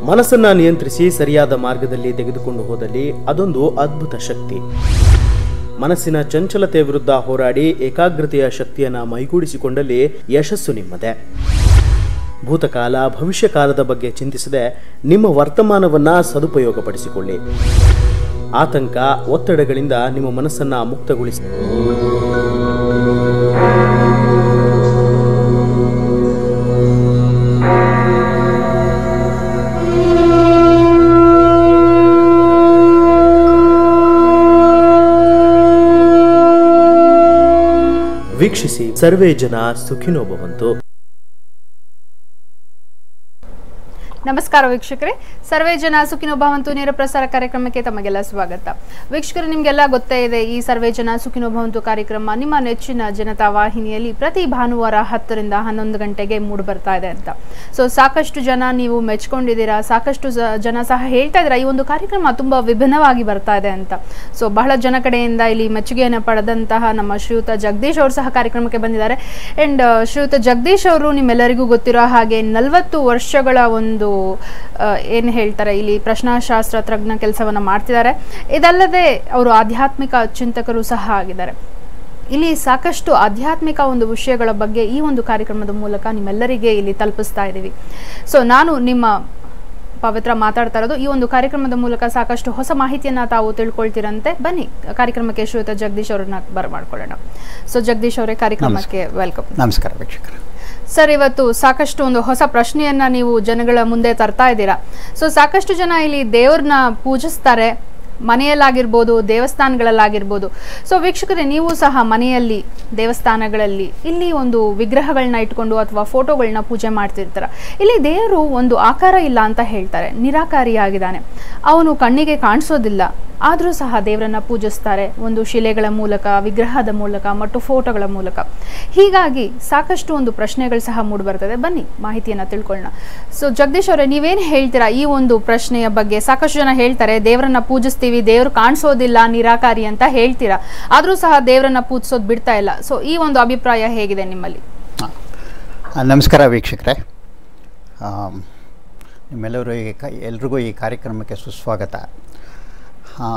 ಮನಸ್ಸನ್ನ ನಿಯಂತ್ರಿಸಿ ಸರಿಯಾದ ಮಾರ್ಗದಲ್ಲಿ ತೆಗೆದುಕೊಂಡು ಹೋದಲ್ಲಿ ಅದೊಂದು ಅದ್ಭುತ ಶಕ್ತಿ ಮನಸ್ಸಿನ ಚಂಚಲತೆಯ ವಿರುದ್ಧ ಹೋರಾಡಿ ಏಕಾಗ್ರತೆಯ ಶಕ್ತಿಯನ್ನ ಮೈಗೂಡಿಸಿಕೊಂಡಲ್ಲಿ ಯಶಸ್ಸು ನಿಮ್ಮದೇ ಭೂತಕಾಲ ಭವಿಷ್ಯಕಾಲದ ಬಗ್ಗೆ ಚಿಂತಿಸದೆ ನಿಮ್ಮ ವರ್ತಮಾನವನ್ನ ಸದುಪಯೋಗಪಡಿಸಿಕೊಳ್ಳಿ ಆತಂಕ ಒತ್ತಡಗಳಿಂದ ನಿಮ್ಮ ಮನಸ್ಸನ್ನ ಮುಕ್ತಗೊಳಿಸಿ ವೀಕ್ಷಿಸಿ ಸರ್ವೇ ಜನ ಸುಖಿನೋ ಭವಂತು ನಮಸ್ಕಾರ ವೀಕ್ಷಕರೇ ಸರ್ವೇ ಜನ ಸುಖಿನೋ ಭವಂತು ನೇರ ಪ್ರಸಾರ ಕಾರ್ಯಕ್ರಮಕ್ಕೆ ತಮಗೆಲ್ಲ ಸ್ವಾಗತ ವೀಕ್ಷಕರೇ ನಿಮಗೆಲ್ಲ ಗೊತ್ತೇ ಇದೆ ಈ ಸರ್ವೇ ಜನ ಸುಖಿನೋ ಭವಂತು ಕಾರ್ಯಕ್ರಮ ನಿಮ್ಮ ನೆಚ್ಚಿನ ಜನತಾ ವಾಹಿನಿಯಲ್ಲಿ ಪ್ರತಿ ಭಾನುವಾರ ಹತ್ತರಿಂದ ಹನ್ನೊಂದು ಗಂಟೆಗೆ ಮೂಡಿ ಬರ್ತಾ ಇದೆ ಅಂತ ಸೊ ಸಾಕಷ್ಟು ಜನ ನೀವು ಮೆಚ್ಕೊಂಡಿದ್ದೀರಾ ಸಾಕಷ್ಟು ಸ- ಜನ ಸಹ ಹೇಳ್ತಾ ಇದ್ದೀರಾ ಈ ಒಂದು ಕಾರ್ಯಕ್ರಮ ತುಂಬ ವಿಭಿನ್ನವಾಗಿ ಬರ್ತಾ ಇದೆ ಅಂತ ಸೊ ಬಹಳ ಜನ ಕಡೆಯಿಂದ ಇಲ್ಲಿ ಮೆಚ್ಚುಗೆಯನ್ನು ಪಡೆದಂತಹ ನಮ್ಮ ಶ್ರೀಯುತ ಜಗದೀಶ್ ಅವರು ಸಹ ಕಾರ್ಯಕ್ರಮಕ್ಕೆ ಬಂದಿದ್ದಾರೆ ಆ್ಯಂಡ್ ಶ್ರೀಯುತ ಜಗದೀಶ್ ಅವರು ನಿಮ್ಮೆಲ್ಲರಿಗೂ ಗೊತ್ತಿರೋ ಹಾಗೆ ನಲವತ್ತು ವರ್ಷಗಳ ಒಂದು ಏನು ಹೇಳ್ತಾರೆ ಇಲ್ಲಿ ಪ್ರಶ್ನಾಶಾಸ್ತ್ರ ತಜ್ಞ ಕೆಲಸವನ್ನು ಮಾಡ್ತಿದ್ದಾರೆ ಇದಲ್ಲದೆ ಅವರು ಆಧ್ಯಾತ್ಮಿಕ ಚಿಂತಕರು ಸಹ ಆಗಿದ್ದಾರೆ ಇಲ್ಲಿ ಸಾಕಷ್ಟು ಆಧ್ಯಾತ್ಮಿಕ ಒಂದು ವಿಷಯಗಳ ಬಗ್ಗೆ ಈ ಒಂದು ಕಾರ್ಯಕ್ರಮದ ಮೂಲಕ ನಿಮ್ಮೆಲ್ಲರಿಗೆ ಇಲ್ಲಿ ತಲುಪಿಸ್ತಾ ಇದ್ದೀವಿ ಸೊ ನಾನು ನಿಮ್ಮ ಪವಿತ್ರ ಮಾತಾಡ್ತಾ ಇರೋದು ಈ ಒಂದು ಕಾರ್ಯಕ್ರಮದ ಮೂಲಕ ಸಾಕಷ್ಟು ಹೊಸ ಮಾಹಿತಿಯನ್ನ ತಾವು ತಿಳ್ಕೊಳ್ತೀರಂತೆ ಬನ್ನಿ ಕಾರ್ಯಕ್ರಮಕ್ಕೆ ಶ್ರೀಯುತ ಜಗದೀಶ್ ಅವ್ರನ್ನ ಬರಮಾಡ್ಕೊಳ್ಳೋಣ ಸೊ ಜಗದೀಶ್ ಅವರೇ ಕಾರ್ಯಕ್ರಮಕ್ಕೆ ವೆಲ್ಕಮ್ ನಮಸ್ಕಾರ ವೀಕ್ಷಕರು ಸರ್ ಇವತ್ತು ಸಾಕಷ್ಟು ಒಂದು ಹೊಸ ಪ್ರಶ್ನೆಯನ್ನ ನೀವು ಜನಗಳ ಮುಂದೆ ತರ್ತಾ ಇದ್ದೀರಾ ಸೊ ಸಾಕಷ್ಟು ಜನ ಇಲ್ಲಿ ದೇವ್ರನ್ನ ಪೂಜಿಸ್ತಾರೆ ಮನೆಯಲ್ಲಾಗಿರ್ಬೋದು ದೇವಸ್ಥಾನಗಳಲ್ಲಾಗಿರ್ಬೋದು ಸೊ ವೀಕ್ಷಕರೇ ನೀವು ಸಹ ಮನೆಯಲ್ಲಿ ದೇವಸ್ಥಾನಗಳಲ್ಲಿ ಇಲ್ಲಿ ಒಂದು ವಿಗ್ರಹಗಳನ್ನ ಇಟ್ಕೊಂಡು ಅಥವಾ ಫೋಟೋಗಳನ್ನ ಪೂಜೆ ಮಾಡ್ತಿರ್ತಾರ ಇಲ್ಲಿ ದೇವರು ಒಂದು ಆಕಾರ ಇಲ್ಲ ಅಂತ ಹೇಳ್ತಾರೆ ನಿರಾಕಾರಿಯಾಗಿದ್ದಾನೆ ಅವನು ಕಣ್ಣಿಗೆ ಕಾಣಿಸೋದಿಲ್ಲ ಆದರೂ ಸಹ ದೇವರನ್ನ ಪೂಜಿಸ್ತಾರೆ ಒಂದು ಶಿಲೆಗಳ ಮೂಲಕ ವಿಗ್ರಹದ ಮೂಲಕ ಮತ್ತು ಫೋಟೋಗಳ ಮೂಲಕ ಹೀಗಾಗಿ ಸಾಕಷ್ಟು ಒಂದು ಪ್ರಶ್ನೆಗಳು ಸಹ ಮೂಡಿಬರ್ತದೆ ಬನ್ನಿ ಮಾಹಿತಿಯನ್ನು ತಿಳ್ಕೊಳ್ಳೋಣ ಸೊ ಜಗದೀಶ್ ಅವರೇ ನೀವೇನು ಹೇಳ್ತೀರಾ ಈ ಒಂದು ಪ್ರಶ್ನೆಯ ಬಗ್ಗೆ ಸಾಕಷ್ಟು ಜನ ಹೇಳ್ತಾರೆ ದೇವರನ್ನ ಪೂಜಿಸ್ತೀವಿ ದೇವ್ರು ಕಾಣಿಸೋದಿಲ್ಲ ನಿರಾಕಾರಿ ಅಂತ ಹೇಳ್ತೀರಾ ಆದರೂ ಸಹ ದೇವರನ್ನ ಪೂಜಿಸೋದು ಬಿಡ್ತಾ ಇಲ್ಲ ಸೊ ಈ ಒಂದು ಅಭಿಪ್ರಾಯ ಹೇಗಿದೆ ನಿಮ್ಮಲ್ಲಿ ಆ, ನಮಸ್ಕಾರ ವೀಕ್ಷಕರೇ ಆಮ್, ನಿಮ್ಮೆಲ್ಲರೂ ಈ ಕ ಎಲ್ರಿಗೂ ಈ ಕಾರ್ಯಕ್ರಮಕ್ಕೆ ಸುಸ್ವಾಗತ ಆ,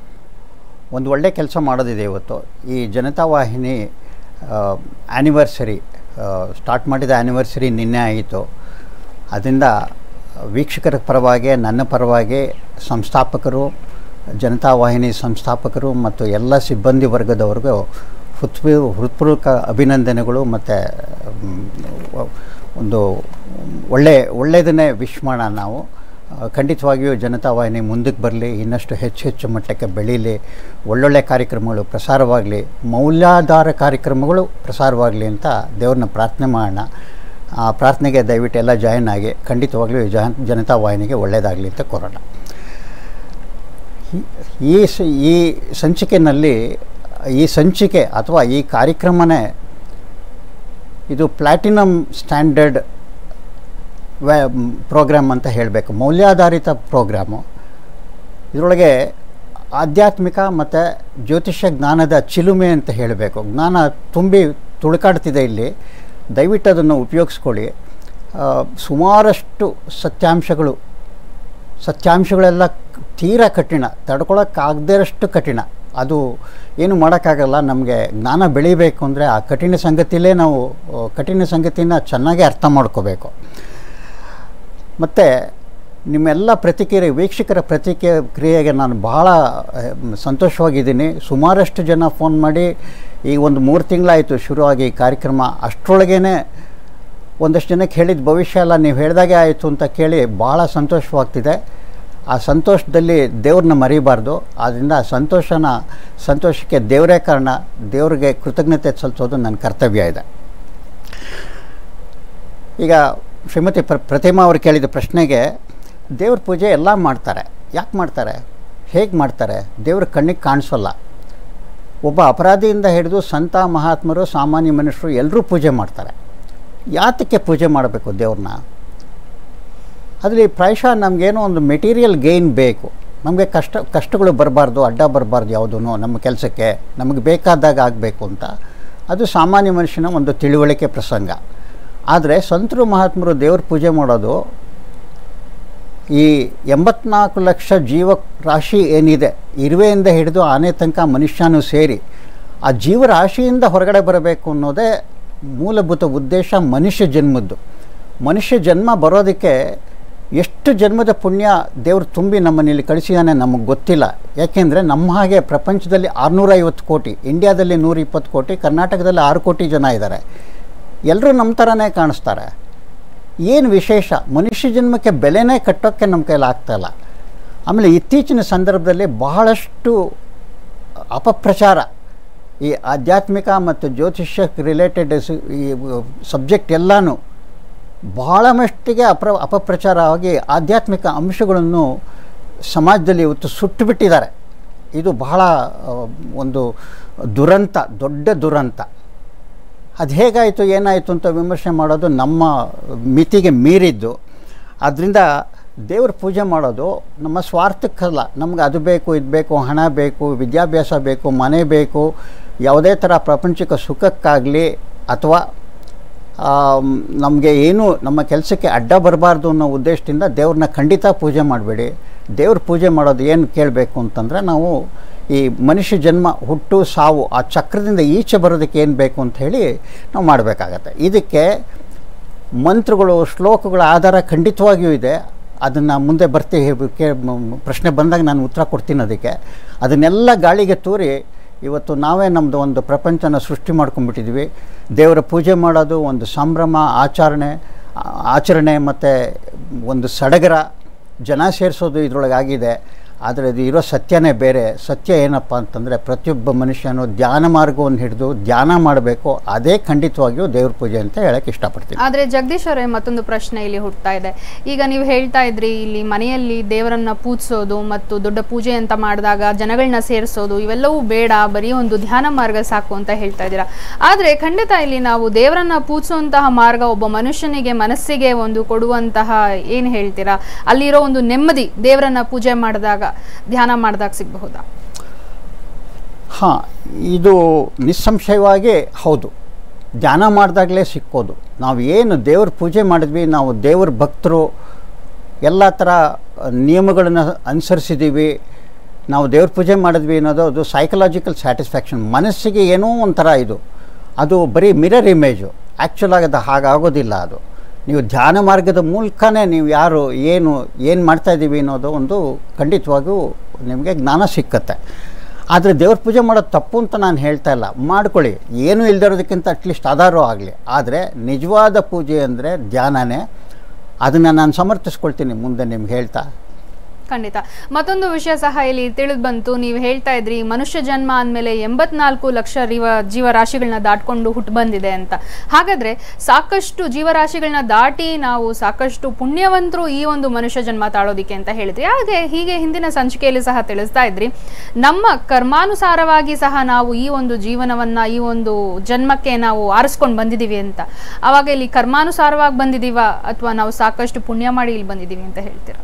ಒಂದು ಒಳ್ಳೆ ಕೆಲಸ ಮಾಡೋದಿದೆ ಇವತ್ತು ಈ ಜನತಾ ವಾಹಿನಿ ಆ್ಯನಿವರ್ಸರಿ ಸ್ಟಾರ್ಟ್ ಮಾಡಿದ ಆ್ಯನಿವರ್ಸರಿ ನಿನ್ನೆ ಆಯಿತು ಅದರಿಂದ ವೀಕ್ಷಕರ ಪರವಾಗಿ ನನ್ನ ಪರವಾಗಿ ಸಂಸ್ಥಾಪಕರು ಜನತಾ ವಾಹಿನಿ ಸಂಸ್ಥಾಪಕರು ಮತ್ತು ಎಲ್ಲ ಸಿಬ್ಬಂದಿ ವರ್ಗದವರೆಗೂ ಹೃತ್ಪೂ ಹೃತ್ಪೂರ್ವಕ ಅಭಿನಂದನೆಗಳು ಮತ್ತು ಒಂದು ಒಳ್ಳೆ ಒಳ್ಳೆಯದನ್ನೇ ವಿಶ್ ಮಾಡೋಣ ನಾವು ಆ, ಖಂಡಿತವಾಗಿಯೂ ಜನತಾ ವಾಹಿನಿ ಮುಂದಕ್ಕೆ ಬರಲಿ ಇನ್ನಷ್ಟು ಹೆಚ್ಚು ಹೆಚ್ಚು ಮಟ್ಟಕ್ಕೆ ಬೆಳೀಲಿ ಒಳ್ಳೊಳ್ಳೆ ಕಾರ್ಯಕ್ರಮಗಳು ಪ್ರಸಾರವಾಗಲಿ ಮೌಲ್ಯಾಧಾರ ಕಾರ್ಯಕ್ರಮಗಳು ಪ್ರಸಾರವಾಗಲಿ ಅಂತ ದೇವ್ರನ್ನ ಪ್ರಾರ್ಥನೆ ಮಾಡೋಣ ಆ ಪ್ರಾರ್ಥನೆಗೆ ದಯವಿಟ್ಟು ಎಲ್ಲ ಜಾಯಿನ್ ಆಗಿ ಖಂಡಿತವಾಗ್ಲೂ ಈ ಜನ ಜನತಾ ವಾಹಿನಿಗೆ ಒಳ್ಳೆಯದಾಗಲಿ ಅಂತ ಕೋರೋಣ ಈ- ಈ ಸ ಈ ಸಂಚಿಕೆಯಲ್ಲಿ ಈ ಸಂಚಿಕೆ ಅಥವಾ ಈ ಕಾರ್ಯಕ್ರಮನೇ ಇದು ಪ್ಲ್ಯಾಟಿನಮ್ ಸ್ಟ್ಯಾಂಡರ್ಡ್ ವ್ಯಾ ಪ್ರೋಗ್ರಾಮ್ ಅಂತ ಹೇಳಬೇಕು ಮೌಲ್ಯಾಧಾರಿತ ಪ್ರೋಗ್ರಾಮು ಇದರೊಳಗೆ ಆಧ್ಯಾತ್ಮಿಕ ಮತ್ತು ಜ್ಯೋತಿಷ್ಯ ಜ್ಞಾನದ ಚಿಲುಮೆ ಅಂತ ಹೇಳಬೇಕು ಜ್ಞಾನ ತುಂಬಿ ತುಳುಕಾಡ್ತಿದೆ ಇಲ್ಲಿ ದಯವಿಟ್ಟು ಅದನ್ನು ಉಪಯೋಗಿಸ್ಕೊಳ್ಳಿ ಆ, ಸುಮಾರಷ್ಟು ಸತ್ಯಾಂಶಗಳು ಸತ್ಯಾಂಶಗಳೆಲ್ಲ ಕ್- ತೀರಾ ಕಠಿಣ ತಡ್ಕೊಳಕ್ಕಾಗದೇರಷ್ಟು ಕಠಿಣ ಅದು ಏನು ಮಾಡೋಕ್ಕಾಗಲ್ಲ ನಮಗೆ ಜ್ಞಾನ ಬೆಳಿಬೇಕು ಅಂದರೆ ಆ ಕಠಿಣ ಸಂಗತಿಲೇ ನಾವು ಆ, ಕಠಿಣ ಸಂಗತಿನ ಚೆನ್ನಾಗಿ ಅರ್ಥ ಮಾಡ್ಕೋಬೇಕು ಮತ್ತು ನಿಮ್ಮೆಲ್ಲ ಪ್ರತಿಕ್ರಿಯೆ ವೀಕ್ಷಕರ ಪ್ರತಿಕ್ರಿಯೆ ಕ್ರಿಯೆಗೆ ನಾನು ಭಾಳ ಅಹ್, ಸಂತೋಷವಾಗಿದ್ದೀನಿ ಸುಮಾರಷ್ಟು ಜನ ಫೋನ್ ಮಾಡಿ ಈಗ ಒಂದು ಮೂರು ತಿಂಗಳಾಯಿತು ಶುರುವಾಗಿ ಈ ಕಾರ್ಯಕ್ರಮ ಅಷ್ಟರೊಳಗೇ ಒಂದಷ್ಟು ಜನಕ್ಕೆ ಹೇಳಿದ ಭವಿಷ್ಯ ಎಲ್ಲ ನೀವು ಹೇಳಿದಾಗೆ ಆಯಿತು ಅಂತ ಕೇಳಿ ಭಾಳ ಸಂತೋಷವಾಗ್ತಿದೆ ಆ ಸಂತೋಷದಲ್ಲಿ ದೇವ್ರನ್ನ ಮರಿಬಾರ್ದು ಆದ್ದರಿಂದ ಆ ಸಂತೋಷನ ಸಂತೋಷಕ್ಕೆ ದೇವರೇ ಕಾರಣ ದೇವ್ರಿಗೆ ಕೃತಜ್ಞತೆ ಸಲ್ಲಿಸೋದು ನನ್ನ ಕರ್ತವ್ಯ ಇದೆ ಈಗ ಶ್ರೀಮತಿ ಪ್ರ ಪ್ರತಿಮಾ ಅವರು ಕೇಳಿದ ಪ್ರಶ್ನೆಗೆ ದೇವ್ರ ಪೂಜೆ ಎಲ್ಲ ಮಾಡ್ತಾರೆ ಯಾಕೆ ಮಾಡ್ತಾರೆ ಹೇಗೆ ಮಾಡ್ತಾರೆ ದೇವ್ರ ಕಣ್ಣಿಗೆ ಕಾಣಿಸೋಲ್ಲ ಒಬ್ಬ ಅಪರಾಧಿಯಿಂದ ಹಿಡಿದು ಸಂತ ಮಹಾತ್ಮರು ಸಾಮಾನ್ಯ ಮನುಷ್ಯರು ಎಲ್ಲರೂ ಪೂಜೆ ಮಾಡ್ತಾರೆ ಯಾತಕ್ಕೆ ಪೂಜೆ ಮಾಡಬೇಕು ದೇವ್ರನ್ನ ಅದರಲ್ಲಿ ಪ್ರಾಯಶಃ ನಮಗೇನೋ ಒಂದು ಮೆಟೀರಿಯಲ್ ಗೇನ್ ಬೇಕು ನಮಗೆ ಕಷ್ಟ ಕಷ್ಟಗಳು ಬರಬಾರ್ದು ಅಡ್ಡ ಬರಬಾರ್ದು ಯಾವುದೂ ನಮ್ಮ ಕೆಲಸಕ್ಕೆ ನಮಗೆ ಬೇಕಾದಾಗ ಆಗಬೇಕು ಅಂತ ಅದು ಸಾಮಾನ್ಯ ಮನುಷ್ಯನ ಒಂದು ತಿಳುವಳಿಕೆ ಪ್ರಸಂಗ ಆದರೆ ಸಂತರು ಮಹಾತ್ಮರು ದೇವ್ರ ಪೂಜೆ ಮಾಡೋದು ಈ ಎಂಬತ್ನಾಲ್ಕು ಲಕ್ಷ ಜೀವ ರಾಶಿ ಏನಿದೆ ಇರುವೆಯಿಂದ ಹಿಡಿದು ಆನೆ ತನಕ ಮನುಷ್ಯನೂ ಸೇರಿ ಆ ಜೀವರಾಶಿಯಿಂದ ಹೊರಗಡೆ ಬರಬೇಕು ಅನ್ನೋದೇ ಮೂಲಭೂತ ಉದ್ದೇಶ ಮನುಷ್ಯ ಜನ್ಮದ್ದು ಮನುಷ್ಯ ಜನ್ಮ ಬರೋದಕ್ಕೆ ಎಷ್ಟು ಜನ್ಮದ ಪುಣ್ಯ ದೇವರು ತುಂಬಿ ನಮ್ಮನ್ನು ಇಲ್ಲಿ ಕಳಿಸಿದಾನೆ ನಮಗೆ ಗೊತ್ತಿಲ್ಲ ಯಾಕೆಂದರೆ ನಮ್ಮ ಹಾಗೆ ಪ್ರಪಂಚದಲ್ಲಿ ಆರುನೂರೈವತ್ತು ಕೋಟಿ ಇಂಡಿಯಾದಲ್ಲಿ ನೂರ ಇಪ್ಪತ್ತು ಕೋಟಿ ಕರ್ನಾಟಕದಲ್ಲಿ ಆರು ಕೋಟಿ ಜನ ಇದ್ದಾರೆ ಎಲ್ಲರೂ ನಮ್ಮ ಥರನೇ ಕಾಣಿಸ್ತಾರೆ ಏನು ವಿಶೇಷ ಮನುಷ್ಯ ಜನ್ಮಕ್ಕೆ ಬೆಲೆನೇ ಕಟ್ಟೋಕ್ಕೆ ನಮ್ಮ ಕೈಲಿ ಆಗ್ತಾಯಿಲ್ಲ ಆಮೇಲೆ ಇತ್ತೀಚಿನ ಸಂದರ್ಭದಲ್ಲಿ ಬಹಳಷ್ಟು ಅಪಪ್ರಚಾರ ಈ ಆಧ್ಯಾತ್ಮಿಕ ಮತ್ತು ಜ್ಯೋತಿಷ್ಯಕ್ಕೆ ರಿಲೇಟೆಡ್ ಈ ಸಬ್ಜೆಕ್ಟ್ ಎಲ್ಲನೂ ಬಹಳ ಮಟ್ಟಿಗೆ ಅಪ್ರ ಅಪಪ್ರಚಾರ ಆಗಿ ಆಧ್ಯಾತ್ಮಿಕ ಅಂಶಗಳನ್ನು ಸಮಾಜದಲ್ಲಿ ಇವತ್ತು ಸುಟ್ಟು ಬಿಟ್ಟಿದ್ದಾರೆ ಇದು ಬಹಳ ಆ, ಒಂದು ದುರಂತ ದೊಡ್ಡ ದುರಂತ ಅದು ಹೇಗಾಯಿತು ಏನಾಯಿತು ಅಂತ ವಿಮರ್ಶೆ ಮಾಡೋದು ನಮ್ಮ ಮಿತಿಗೆ ಮೀರಿದ್ದು ಅದರಿಂದ ದೇವ್ರ ಪೂಜೆ ಮಾಡೋದು ನಮ್ಮ ಸ್ವಾರ್ಥಕ್ಕಲ್ಲ ನಮ್ಗೆ ಅದು ಬೇಕು ಇದು ಬೇಕು ಹಣ ಬೇಕು ವಿದ್ಯಾಭ್ಯಾಸ ಬೇಕು ಮನೆ ಬೇಕು ಯಾವುದೇ ಥರ ಪ್ರಾಪಂಚಿಕ ಸುಖಕ್ಕಾಗಲಿ ಅಥವಾ ನಮಗೆ ಏನು ನಮ್ಮ ಕೆಲಸಕ್ಕೆ ಅಡ್ಡ ಬರಬಾರ್ದು ಅನ್ನೋ ಉದ್ದೇಶದಿಂದ ದೇವ್ರನ್ನ ಖಂಡಿತ ಪೂಜೆ ಮಾಡಬೇಡಿ ದೇವ್ರ ಪೂಜೆ ಮಾಡೋದು ಏನು ಕೇಳಬೇಕು ಅಂತಂದರೆ ನಾವು ಈ ಮನುಷ್ಯ ಜನ್ಮ ಹುಟ್ಟು ಸಾವು ಆ ಚಕ್ರದಿಂದ ಈಚೆ ಬರೋದಕ್ಕೆ ಏನು ಬೇಕು ಅಂತ ಹೇಳಿ ನಾವು ಮಾಡಬೇಕಾಗತ್ತೆ ಇದಕ್ಕೆ ಮಂತ್ರಗಳು ಶ್ಲೋಕಗಳ ಆಧಾರ ಖಂಡಿತವಾಗಿಯೂ ಇದೆ ಅದನ್ನು ಮುಂದೆ ಬರ್ತಿ ಕೇ ಮ- ಪ್ರಶ್ನೆ ಬಂದಾಗ ನಾನು ಉತ್ತರ ಕೊಡ್ತೀನಿ ಅದಕ್ಕೆ ಅದನ್ನೆಲ್ಲ ಗಾಳಿಗೆ ತೂರಿ ಇವತ್ತು ನಾವೇ ನಮ್ಮದು ಒಂದು ಪ್ರಪಂಚನ ಸೃಷ್ಟಿ ಮಾಡ್ಕೊಂಡ್ಬಿಟ್ಟಿದ್ವಿ ದೇವರ ಪೂಜೆ ಮಾಡೋದು ಒಂದು ಸಂಭ್ರಮ ಆಚರಣೆ ಆ- ಆಚರಣೆ ಮತ್ತು ಒಂದು ಸಡಗರ ಜನ ಸೇರಿಸೋದು ಇದರೊಳಗಾಗಿದೆ ಆದರೆ ಇದು ಇರೋ ಸತ್ಯನೇ ಬೇರೆ ಸತ್ಯ ಏನಪ್ಪ ಅಂತಂದರೆ ಪ್ರತಿಯೊಬ್ಬ ಮನುಷ್ಯನು ಧ್ಯಾನ ಮಾರ್ಗವನ್ನು ಹಿಡಿದು ಧ್ಯಾನ ಮಾಡಬೇಕು ಅದೇ ಖಂಡಿತವಾಗಿಯೂ ದೇವ್ರ ಪೂಜೆ ಅಂತ ಹೇಳಕ್ಕೆ ಇಷ್ಟಪಡ್ತೀನಿ ಆದ್ರೆ ಜಗದೀಶ್ ಅವರೇ ಮತ್ತೊಂದು ಪ್ರಶ್ನೆ ಇಲ್ಲಿ ಹುಟ್ಟುತ್ತಾ ಇದೆ ಈಗ ನೀವು ಹೇಳ್ತಾ ಇದ್ರಿ ಇಲ್ಲಿ ಮನೆಯಲ್ಲಿ ದೇವರನ್ನ ಪೂಜಿಸೋದು ಮತ್ತು ದೊಡ್ಡ ಪೂಜೆ ಅಂತ ಮಾಡಿದಾಗ ಜನಗಳನ್ನ ಸೇರಿಸೋದು ಇವೆಲ್ಲವೂ ಬೇಡ ಬರೀ ಒಂದು ಧ್ಯಾನ ಮಾರ್ಗ ಸಾಕು ಅಂತ ಹೇಳ್ತಾ ಇದ್ದೀರಾ ಆದ್ರೆ ಖಂಡಿತ ಇಲ್ಲಿ ನಾವು ದೇವರನ್ನ ಪೂಜಿಸುವಂತಹ ಮಾರ್ಗ ಒಬ್ಬ ಮನುಷ್ಯನಿಗೆ ಮನಸ್ಸಿಗೆ ಒಂದು ಕೊಡುವಂತಹ ಏನ್ ಹೇಳ್ತೀರಾ ಅಲ್ಲಿರೋ ಒಂದು ನೆಮ್ಮದಿ ದೇವರನ್ನ ಪೂಜೆ ಮಾಡಿದಾಗ ಧ್ಯಾನ ಮಾಡಿದಾಗ ಸಿಗಬಹುದಾ ಹಾಂ ಇದು ನಿಸ್ಸಂಶಯವಾಗಿ ಹೌದು ಧ್ಯಾನ ಮಾಡಿದಾಗಲೇ ಸಿಕ್ಕೋದು ನಾವು ಏನು ದೇವ್ರ ಪೂಜೆ ಮಾಡಿದ್ವಿ ನಾವು ದೇವ್ರ ಭಕ್ತರು ಎಲ್ಲ ಥರ ನಿಯಮಗಳನ್ನು ಅನುಸರಿಸಿದ್ದೀವಿ ನಾವು ದೇವ್ರ ಪೂಜೆ ಮಾಡಿದ್ವಿ ಅನ್ನೋದು ಅದು ಸೈಕಲಾಜಿಕಲ್ ಸ್ಯಾಟಿಸ್ಫ್ಯಾಕ್ಷನ್ ಮನಸ್ಸಿಗೆ ಏನೋ ಒಂಥರ ಇದು ಅದು ಬರೀ ಮಿರರ್ ಇಮೇಜು ಆ್ಯಕ್ಚುಲಾಗಿ ಅದು ಹಾಗಾಗೋದಿಲ್ಲ ಅದು ನೀವು ಧ್ಯಾನ ಮಾರ್ಗದ ಮೂಲಕನೇ ನೀವು ಯಾರು ಏನು ಏನು ಮಾಡ್ತಾಯಿದ್ದೀವಿ ಅನ್ನೋದು ಒಂದು ಖಂಡಿತವಾಗಿಯೂ ನಿಮಗೆ ಜ್ಞಾನ ಸಿಕ್ಕತ್ತೆ ಆದರೆ ದೇವ್ರ ಪೂಜೆ ಮಾಡೋದು ತಪ್ಪು ಅಂತ ನಾನು ಹೇಳ್ತಾ ಇಲ್ಲ ಮಾಡ್ಕೊಳ್ಳಿ ಏನೂ ಇಲ್ದಿರೋದಕ್ಕಿಂತ ಅಟ್ಲೀಸ್ಟ್ ಆಧಾರ ಆಗಲಿ ಆದರೆ ನಿಜವಾದ ಪೂಜೆ ಅಂದರೆ ಧ್ಯಾನನೇ ಅದನ್ನು ನಾನು ಸಮರ್ಥಿಸ್ಕೊಳ್ತೀನಿ ಮುಂದೆ ನಿಮ್ಗೆ ಹೇಳ್ತಾ ಖಂಡಿತ ಮತ್ತೊಂದು ವಿಷಯ ಸಹ ಇಲ್ಲಿ ತಿಳಿದು ಬಂತು ನೀವು ಹೇಳ್ತಾ ಇದ್ರಿ ಮನುಷ್ಯ ಜನ್ಮ ಅಂದಮೇಲೆ ಎಂಬತ್ನಾಲ್ಕು ಲಕ್ಷ ರಿವ ಜೀವರಾಶಿಗಳನ್ನ ದಾಟ್ಕೊಂಡು ಹುಟ್ಟು ಬಂದಿದೆ ಅಂತ ಹಾಗಾದ್ರೆ ಸಾಕಷ್ಟು ಜೀವರಾಶಿಗಳನ್ನ ದಾಟಿ ನಾವು ಸಾಕಷ್ಟು ಪುಣ್ಯವಂತರು ಈ ಒಂದು ಮನುಷ್ಯ ಜನ್ಮ ತಾಳೋದಿಕ್ಕೆ ಅಂತ ಹೇಳಿದ್ರಿ ಹಾಗೆ ಹೀಗೆ ಹಿಂದಿನ ಸಂಚಿಕೆಯಲ್ಲಿ ಸಹ ತಿಳಿಸ್ತಾ ಇದ್ರಿ ನಮ್ಮ ಕರ್ಮಾನುಸಾರವಾಗಿ ಸಹ ನಾವು ಈ ಒಂದು ಜೀವನವನ್ನ ಈ ಒಂದು ಜನ್ಮಕ್ಕೆ ನಾವು ಆರಿಸ್ಕೊಂಡು ಬಂದಿದ್ದೀವಿ ಅಂತ ಅವಾಗ ಇಲ್ಲಿ ಕರ್ಮಾನುಸಾರವಾಗಿ ಬಂದಿದೀವ ಅಥವಾ ನಾವು ಸಾಕಷ್ಟು ಪುಣ್ಯ ಮಾಡಿ ಇಲ್ಲಿ ಬಂದಿದ್ದೀವಿ ಅಂತ ಹೇಳ್ತೀರಾ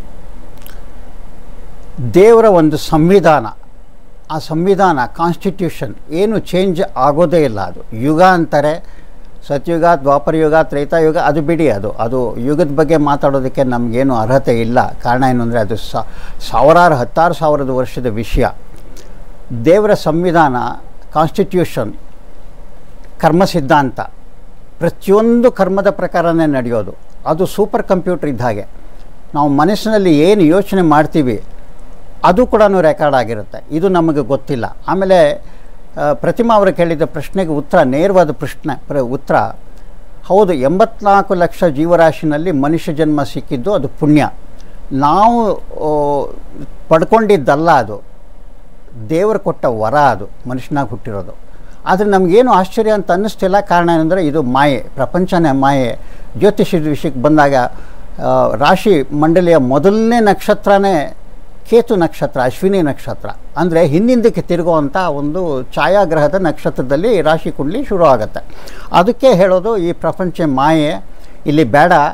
ದೇವರ ಒಂದು ಸಂವಿಧಾನ ಆ ಸಂವಿಧಾನ ಕಾನ್ಸ್ಟಿಟ್ಯೂಷನ್ ಏನು ಚೇಂಜ್ ಆಗೋದೇ ಇಲ್ಲ ಅದು ಯುಗ ಅಂತಾರೆ ಸತ್ಯುಗ ದ್ವಾಪರಯುಗ ತ್ರೇತಾಯುಗ ಅದು ಬಿಡಿ ಅದು ಅದು ಯುಗದ ಬಗ್ಗೆ ಮಾತಾಡೋದಕ್ಕೆ ನಮಗೇನು ಅರ್ಹತೆ ಇಲ್ಲ ಕಾರಣ ಏನು ಅಂದರೆ ಅದು ಸಾ ಸಾವಿರಾರು ಹತ್ತಾರು ಸಾವಿರದ ವರ್ಷದ ವಿಷಯ ದೇವರ ಸಂವಿಧಾನ ಕಾನ್ಸ್ಟಿಟ್ಯೂಷನ್ ಕರ್ಮ ಸಿದ್ಧಾಂತ ಪ್ರತಿಯೊಂದು ಕರ್ಮದ ಪ್ರಕಾರನೇ ನಡೆಯೋದು ಅದು ಸೂಪರ್ ಕಂಪ್ಯೂಟರ್ ಇದ್ದ ಹಾಗೆ ನಾವು ಮನಸ್ಸಿನಲ್ಲಿ ಏನು ಯೋಚನೆ ಮಾಡ್ತೀವಿ ಅದು ಕೂಡ ರೆಕಾರ್ಡ್ ಆಗಿರುತ್ತೆ ಇದು ನಮಗೆ ಗೊತ್ತಿಲ್ಲ ಆಮೇಲೆ ಆ, ಪ್ರತಿಮಾ ಅವರು ಕೇಳಿದ ಪ್ರಶ್ನೆಗೆ ಉತ್ತರ ನೇರವಾದ ಪ್ರಶ್ನೆ ಪ್ರ ಉತ್ತರ ಹೌದು ಎಂಬತ್ನಾಲ್ಕು ಲಕ್ಷ ಜೀವರಾಶಿನಲ್ಲಿ ಮನುಷ್ಯ ಜನ್ಮ ಸಿಕ್ಕಿದ್ದು ಅದು ಪುಣ್ಯ ನಾವು ಆ, ಪಡ್ಕೊಂಡಿದ್ದಲ್ಲ ಅದು ದೇವರು ಕೊಟ್ಟ ವರ ಅದು ಮನುಷ್ಯನಾಗಿ ಹುಟ್ಟಿರೋದು ಆದರೆ ನಮಗೇನು ಆಶ್ಚರ್ಯ ಅಂತ ಅನ್ನಿಸ್ತಿಲ್ಲ ಕಾರಣ ಏನಂದರೆ ಇದು ಮಾಯೆ ಪ್ರಪಂಚನೇ ಮಾಯೆ ಜ್ಯೋತಿಷ್ಯದ ವಿಷಯಕ್ಕೆ ಬಂದಾಗ ಆ, ರಾಶಿ ಮಂಡಲಿಯ ಮೊದಲನೇ ನಕ್ಷತ್ರನೇ ಕೇತು ನಕ್ಷತ್ರ ಅಶ್ವಿನಿ ನಕ್ಷತ್ರ ಅಂದರೆ ಹಿಂದಿಂದಕ್ಕೆ ತಿರುಗುವಂಥ ಒಂದು ಛಾಯಾಗ್ರಹದ ನಕ್ಷತ್ರದಲ್ಲಿ ರಾಶಿ ಕುಂಡಲಿ ಶುರು ಆಗುತ್ತೆ ಅದಕ್ಕೆ ಹೇಳೋದು ಈ ಪ್ರಪಂಚ ಮಾಯೆ ಇಲ್ಲಿ ಬೇಡ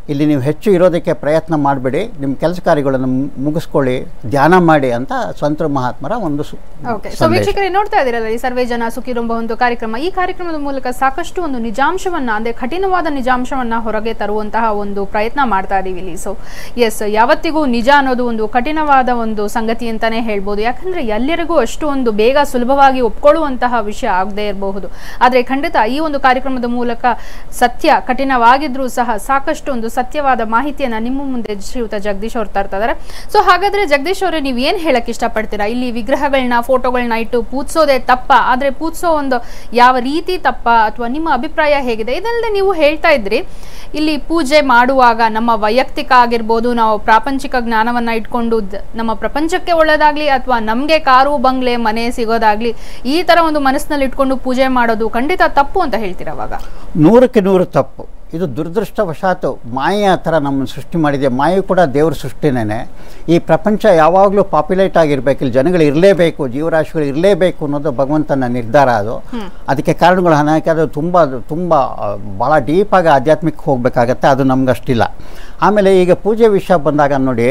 ಇಲ್ಲಿ ನೀವು ಹೆಚ್ಚು ಇರೋದಕ್ಕೆ ಪ್ರಯತ್ನ ಮಾಡಬೇಡಿ ನಿಮ್ಮ ಕೆಲಸ ಕಾರ್ಯಗಳನ್ನು ಮು- ಮುಗಿಸ್ಕೊಳ್ಳಿ ಧ್ಯಾನ ಮಾಡಿ ಅಂತ ಸಂತರ ಮಹಾತ್ಮರ ಒಂದು ಸು- ಓಕೆ ಸೊ ಸಂದೇಶ ವೀಕ್ಷಕರೇ ನೋಡ್ತಾ ಇದ್ದೀರಲ್ಲ ಈ ಸರ್ವೇ ಜನ ಸುಖಿರುಂಬ ಒಂದು ಕಾರ್ಯಕ್ರಮ ಈ ಕಾರ್ಯಕ್ರಮದ ಮೂಲಕ ಸಾಕಷ್ಟು ಒಂದು ನಿಜಾಂಶವನ್ನ ಅಂದ್ರೆ ಕಠಿಣವಾದ ನಿಜಾಂಶವನ್ನ ಹೊರಗೆ ತರುವಂತಹ ಒಂದು ಪ್ರಯತ್ನ ಮಾಡ್ತಾ ಇದೀವಿ ಇಲ್ಲಿ ಸೊ ಎಸ್ ಯಾವತ್ತಿಗೂ ನಿಜ ಅನ್ನೋದು ಒಂದು ಕಠಿಣವಾದ ಒಂದು ಸಂಗತಿ ಅಂತಾನೆ ಹೇಳ್ಬೋದು ಯಾಕಂದ್ರೆ ಎಲ್ಲರಿಗೂ ಅಷ್ಟು ಒಂದು ಬೇಗ ಸುಲಭವಾಗಿ ಒಪ್ಕೊಳ್ಳುವಂತಹ ವಿಷಯ ಆಗದೆ ಇರಬಹುದು ಆದ್ರೆ ಖಂಡಿತ ಈ ಒಂದು ಕಾರ್ಯಕ್ರಮದ ಮೂಲಕ ಸತ್ಯ ಕಠಿಣವಾಗಿದ್ರೂ ಸಹ ಸಾಕಷ್ಟು ಒಂದು ಸತ್ಯವಾದ ಮಾಹಿತಿಯನ್ನ ನಿಮ್ಮ ಮುಂದೆ ಶ್ರೀಯುತ ಜಗದೀಶ್ ಅವ್ರು ತರ್ತಾ ಇದಾರೆ ಸೊ ಹಾಗಾದ್ರೆ ಜಗದೀಶ್ ಅವರೇ ನೀವು ಏನ್ ಹೇಳಕ್ ಇಷ್ಟಪಡ್ತೀರಾ ಇಲ್ಲಿ ವಿಗ್ರಹಗಳನ್ನ ಫೋಟೋಗಳನ್ನ ಇಟ್ಟು ಪೂಜಿಸೋದೇ ತಪ್ಪ ಆದ್ರೆ ಪೂಜಿಸೋ ಒಂದು ಯಾವ ರೀತಿ ತಪ್ಪ ಅಥವಾ ನಿಮ್ಮ ಅಭಿಪ್ರಾಯ ಹೇಗಿದೆ ಇದಲ್ಲದೆ ನೀವು ಹೇಳ್ತಾ ಇದ್ರಿ ಇಲ್ಲಿ ಪೂಜೆ ಮಾಡುವಾಗ ನಮ್ಮ ವೈಯಕ್ತಿಕ ಆಗಿರ್ಬೋದು ನಾವು ಪ್ರಾಪಂಚಿಕ ಜ್ಞಾನವನ್ನ ಇಟ್ಕೊಂಡು ದ್- ನಮ್ಮ ಪ್ರಪಂಚಕ್ಕೆ ಒಳ್ಳೇದಾಗ್ಲಿ ಅಥವಾ ನಮ್ಗೆ ಕಾರು ಬಂಗ್ಲೆ ಮನೆ ಸಿಗೋದಾಗ್ಲಿ ಈ ತರ ಒಂದು ಮನಸ್ಸಿನಲ್ಲಿ ಇಟ್ಕೊಂಡು ಪೂಜೆ ಮಾಡೋದು ಖಂಡಿತ ತಪ್ಪು ಅಂತ ಹೇಳ್ತೀರಾ ಅವಾಗ ನೂರಕ್ಕೆ ನೂರು ತಪ್ಪು ಇದು ದುರದೃಷ್ಟವಶಾತು ಮಾಯೆ ಆ ಥರ ನಮ್ಮನ್ನು ಸೃಷ್ಟಿ ಮಾಡಿದೆ ಮಾಯೆ ಕೂಡ ದೇವ್ರ ಸೃಷ್ಟಿನೇ ಈ ಪ್ರಪಂಚ ಯಾವಾಗಲೂ ಪಾಪ್ಯುಲೇಟ್ ಆಗಿರಬೇಕು ಇಲ್ಲಿ ಜನಗಳು ಇರಲೇಬೇಕು ಜೀವರಾಶಿಗಳು ಇರಲೇಬೇಕು ಅನ್ನೋದು ಭಗವಂತನ ನಿರ್ಧಾರ ಅದು ಅದಕ್ಕೆ ಕಾರಣಗಳು ಅನೇಕ ಅದು ತುಂಬ ತುಂಬ ಆ, ಭಾಳ ಡೀಪಾಗಿ ಆಧ್ಯಾತ್ಮಿಕ ಹೋಗಬೇಕಾಗತ್ತೆ ಅದು ನಮ್ಗೆ ಅಷ್ಟಿಲ್ಲ ಆಮೇಲೆ ಈಗ ಪೂಜೆ ವಿಷಯ ಬಂದಾಗ ನೋಡಿ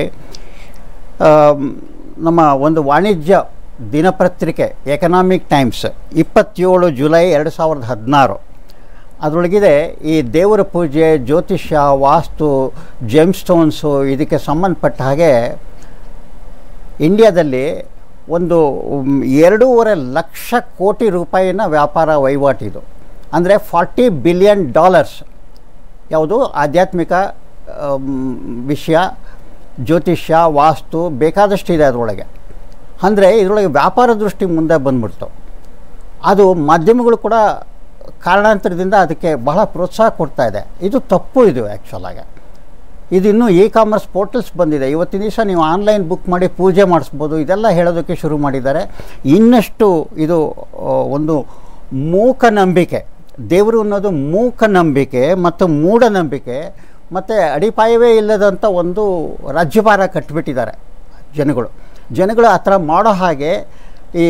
ಆಮ್, ನಮ್ಮ ಒಂದು ವಾಣಿಜ್ಯ ದಿನಪತ್ರಿಕೆ ಎಕನಾಮಿಕ್ ಟೈಮ್ಸ್ ಇಪ್ಪತ್ತೇಳು ಜುಲೈ ಎರಡು ಸಾವಿರದ ಹದಿನಾರು ಅದರೊಳಗಿದೆ ಈ ದೇವರ ಪೂಜೆ ಜ್ಯೋತಿಷ್ಯ ವಾಸ್ತು ಜೆಮ್ ಸ್ಟೋನ್ಸು ಇದಕ್ಕೆ ಸಂಬಂಧಪಟ್ಟ ಹಾಗೆ ಇಂಡಿಯಾದಲ್ಲಿ ಒಂದು ಮ್, ಎರಡೂವರೆ ಲಕ್ಷ ಕೋಟಿ ರೂಪಾಯಿನ ವ್ಯಾಪಾರ ವಹಿವಾಟಿದು ಅಂದರೆ ಫಾರ್ಟಿ ಬಿಲಿಯನ್ ಡಾಲರ್ಸ್ ಯಾವುದು ಆಧ್ಯಾತ್ಮಿಕ ಆಮ್, ವಿಷಯ ಜ್ಯೋತಿಷ್ಯ ವಾಸ್ತು ಬೇಕಾದಷ್ಟು ಇದೆ ಅದರೊಳಗೆ ಅಂದರೆ ಇದರೊಳಗೆ ವ್ಯಾಪಾರ ದೃಷ್ಟಿ ಮುಂದೆ ಬಂದ್ಬಿಡ್ತು ಅದು ಮಾಧ್ಯಮಗಳು ಕೂಡ ಕಾರಣಾಂತರದಿಂದ ಅದಕ್ಕೆ ಬಹಳ ಪ್ರೋತ್ಸಾಹ ಕೊಡ್ತಾ ಇದೆ ಇದು ತಪ್ಪು ಇದು ಆ್ಯಕ್ಚುಲಾಗಿ ಇದು ಇನ್ನೂ ಇ ಕಾಮರ್ಸ್ ಪೋರ್ಟಲ್ಸ್ ಬಂದಿದೆ ಇವತ್ತಿನ ದಿವಸ ನೀವು ಆನ್ಲೈನ್ ಬುಕ್ ಮಾಡಿ ಪೂಜೆ ಮಾಡಿಸ್ಬೋದು ಇದೆಲ್ಲ ಹೇಳೋದಕ್ಕೆ ಶುರು ಮಾಡಿದ್ದಾರೆ ಇನ್ನಷ್ಟು ಇದು ಆ, ಒಂದು ಮೂಕನಂಬಿಕೆ ದೇವರು ಅನ್ನೋದು ಮೂಕನಂಬಿಕೆ ಮತ್ತು ಮೂಢನಂಬಿಕೆ ಮತ್ತು ಅಡಿಪಾಯವೇ ಇಲ್ಲದಂಥ ಒಂದು ರಾಜ್ಯಭಾರ ಕಟ್ಟಿಬಿಟ್ಟಿದ್ದಾರೆ ಜನಗಳು ಜನಗಳು ಆ ಥರ ಮಾಡೋ ಹಾಗೆ ಈ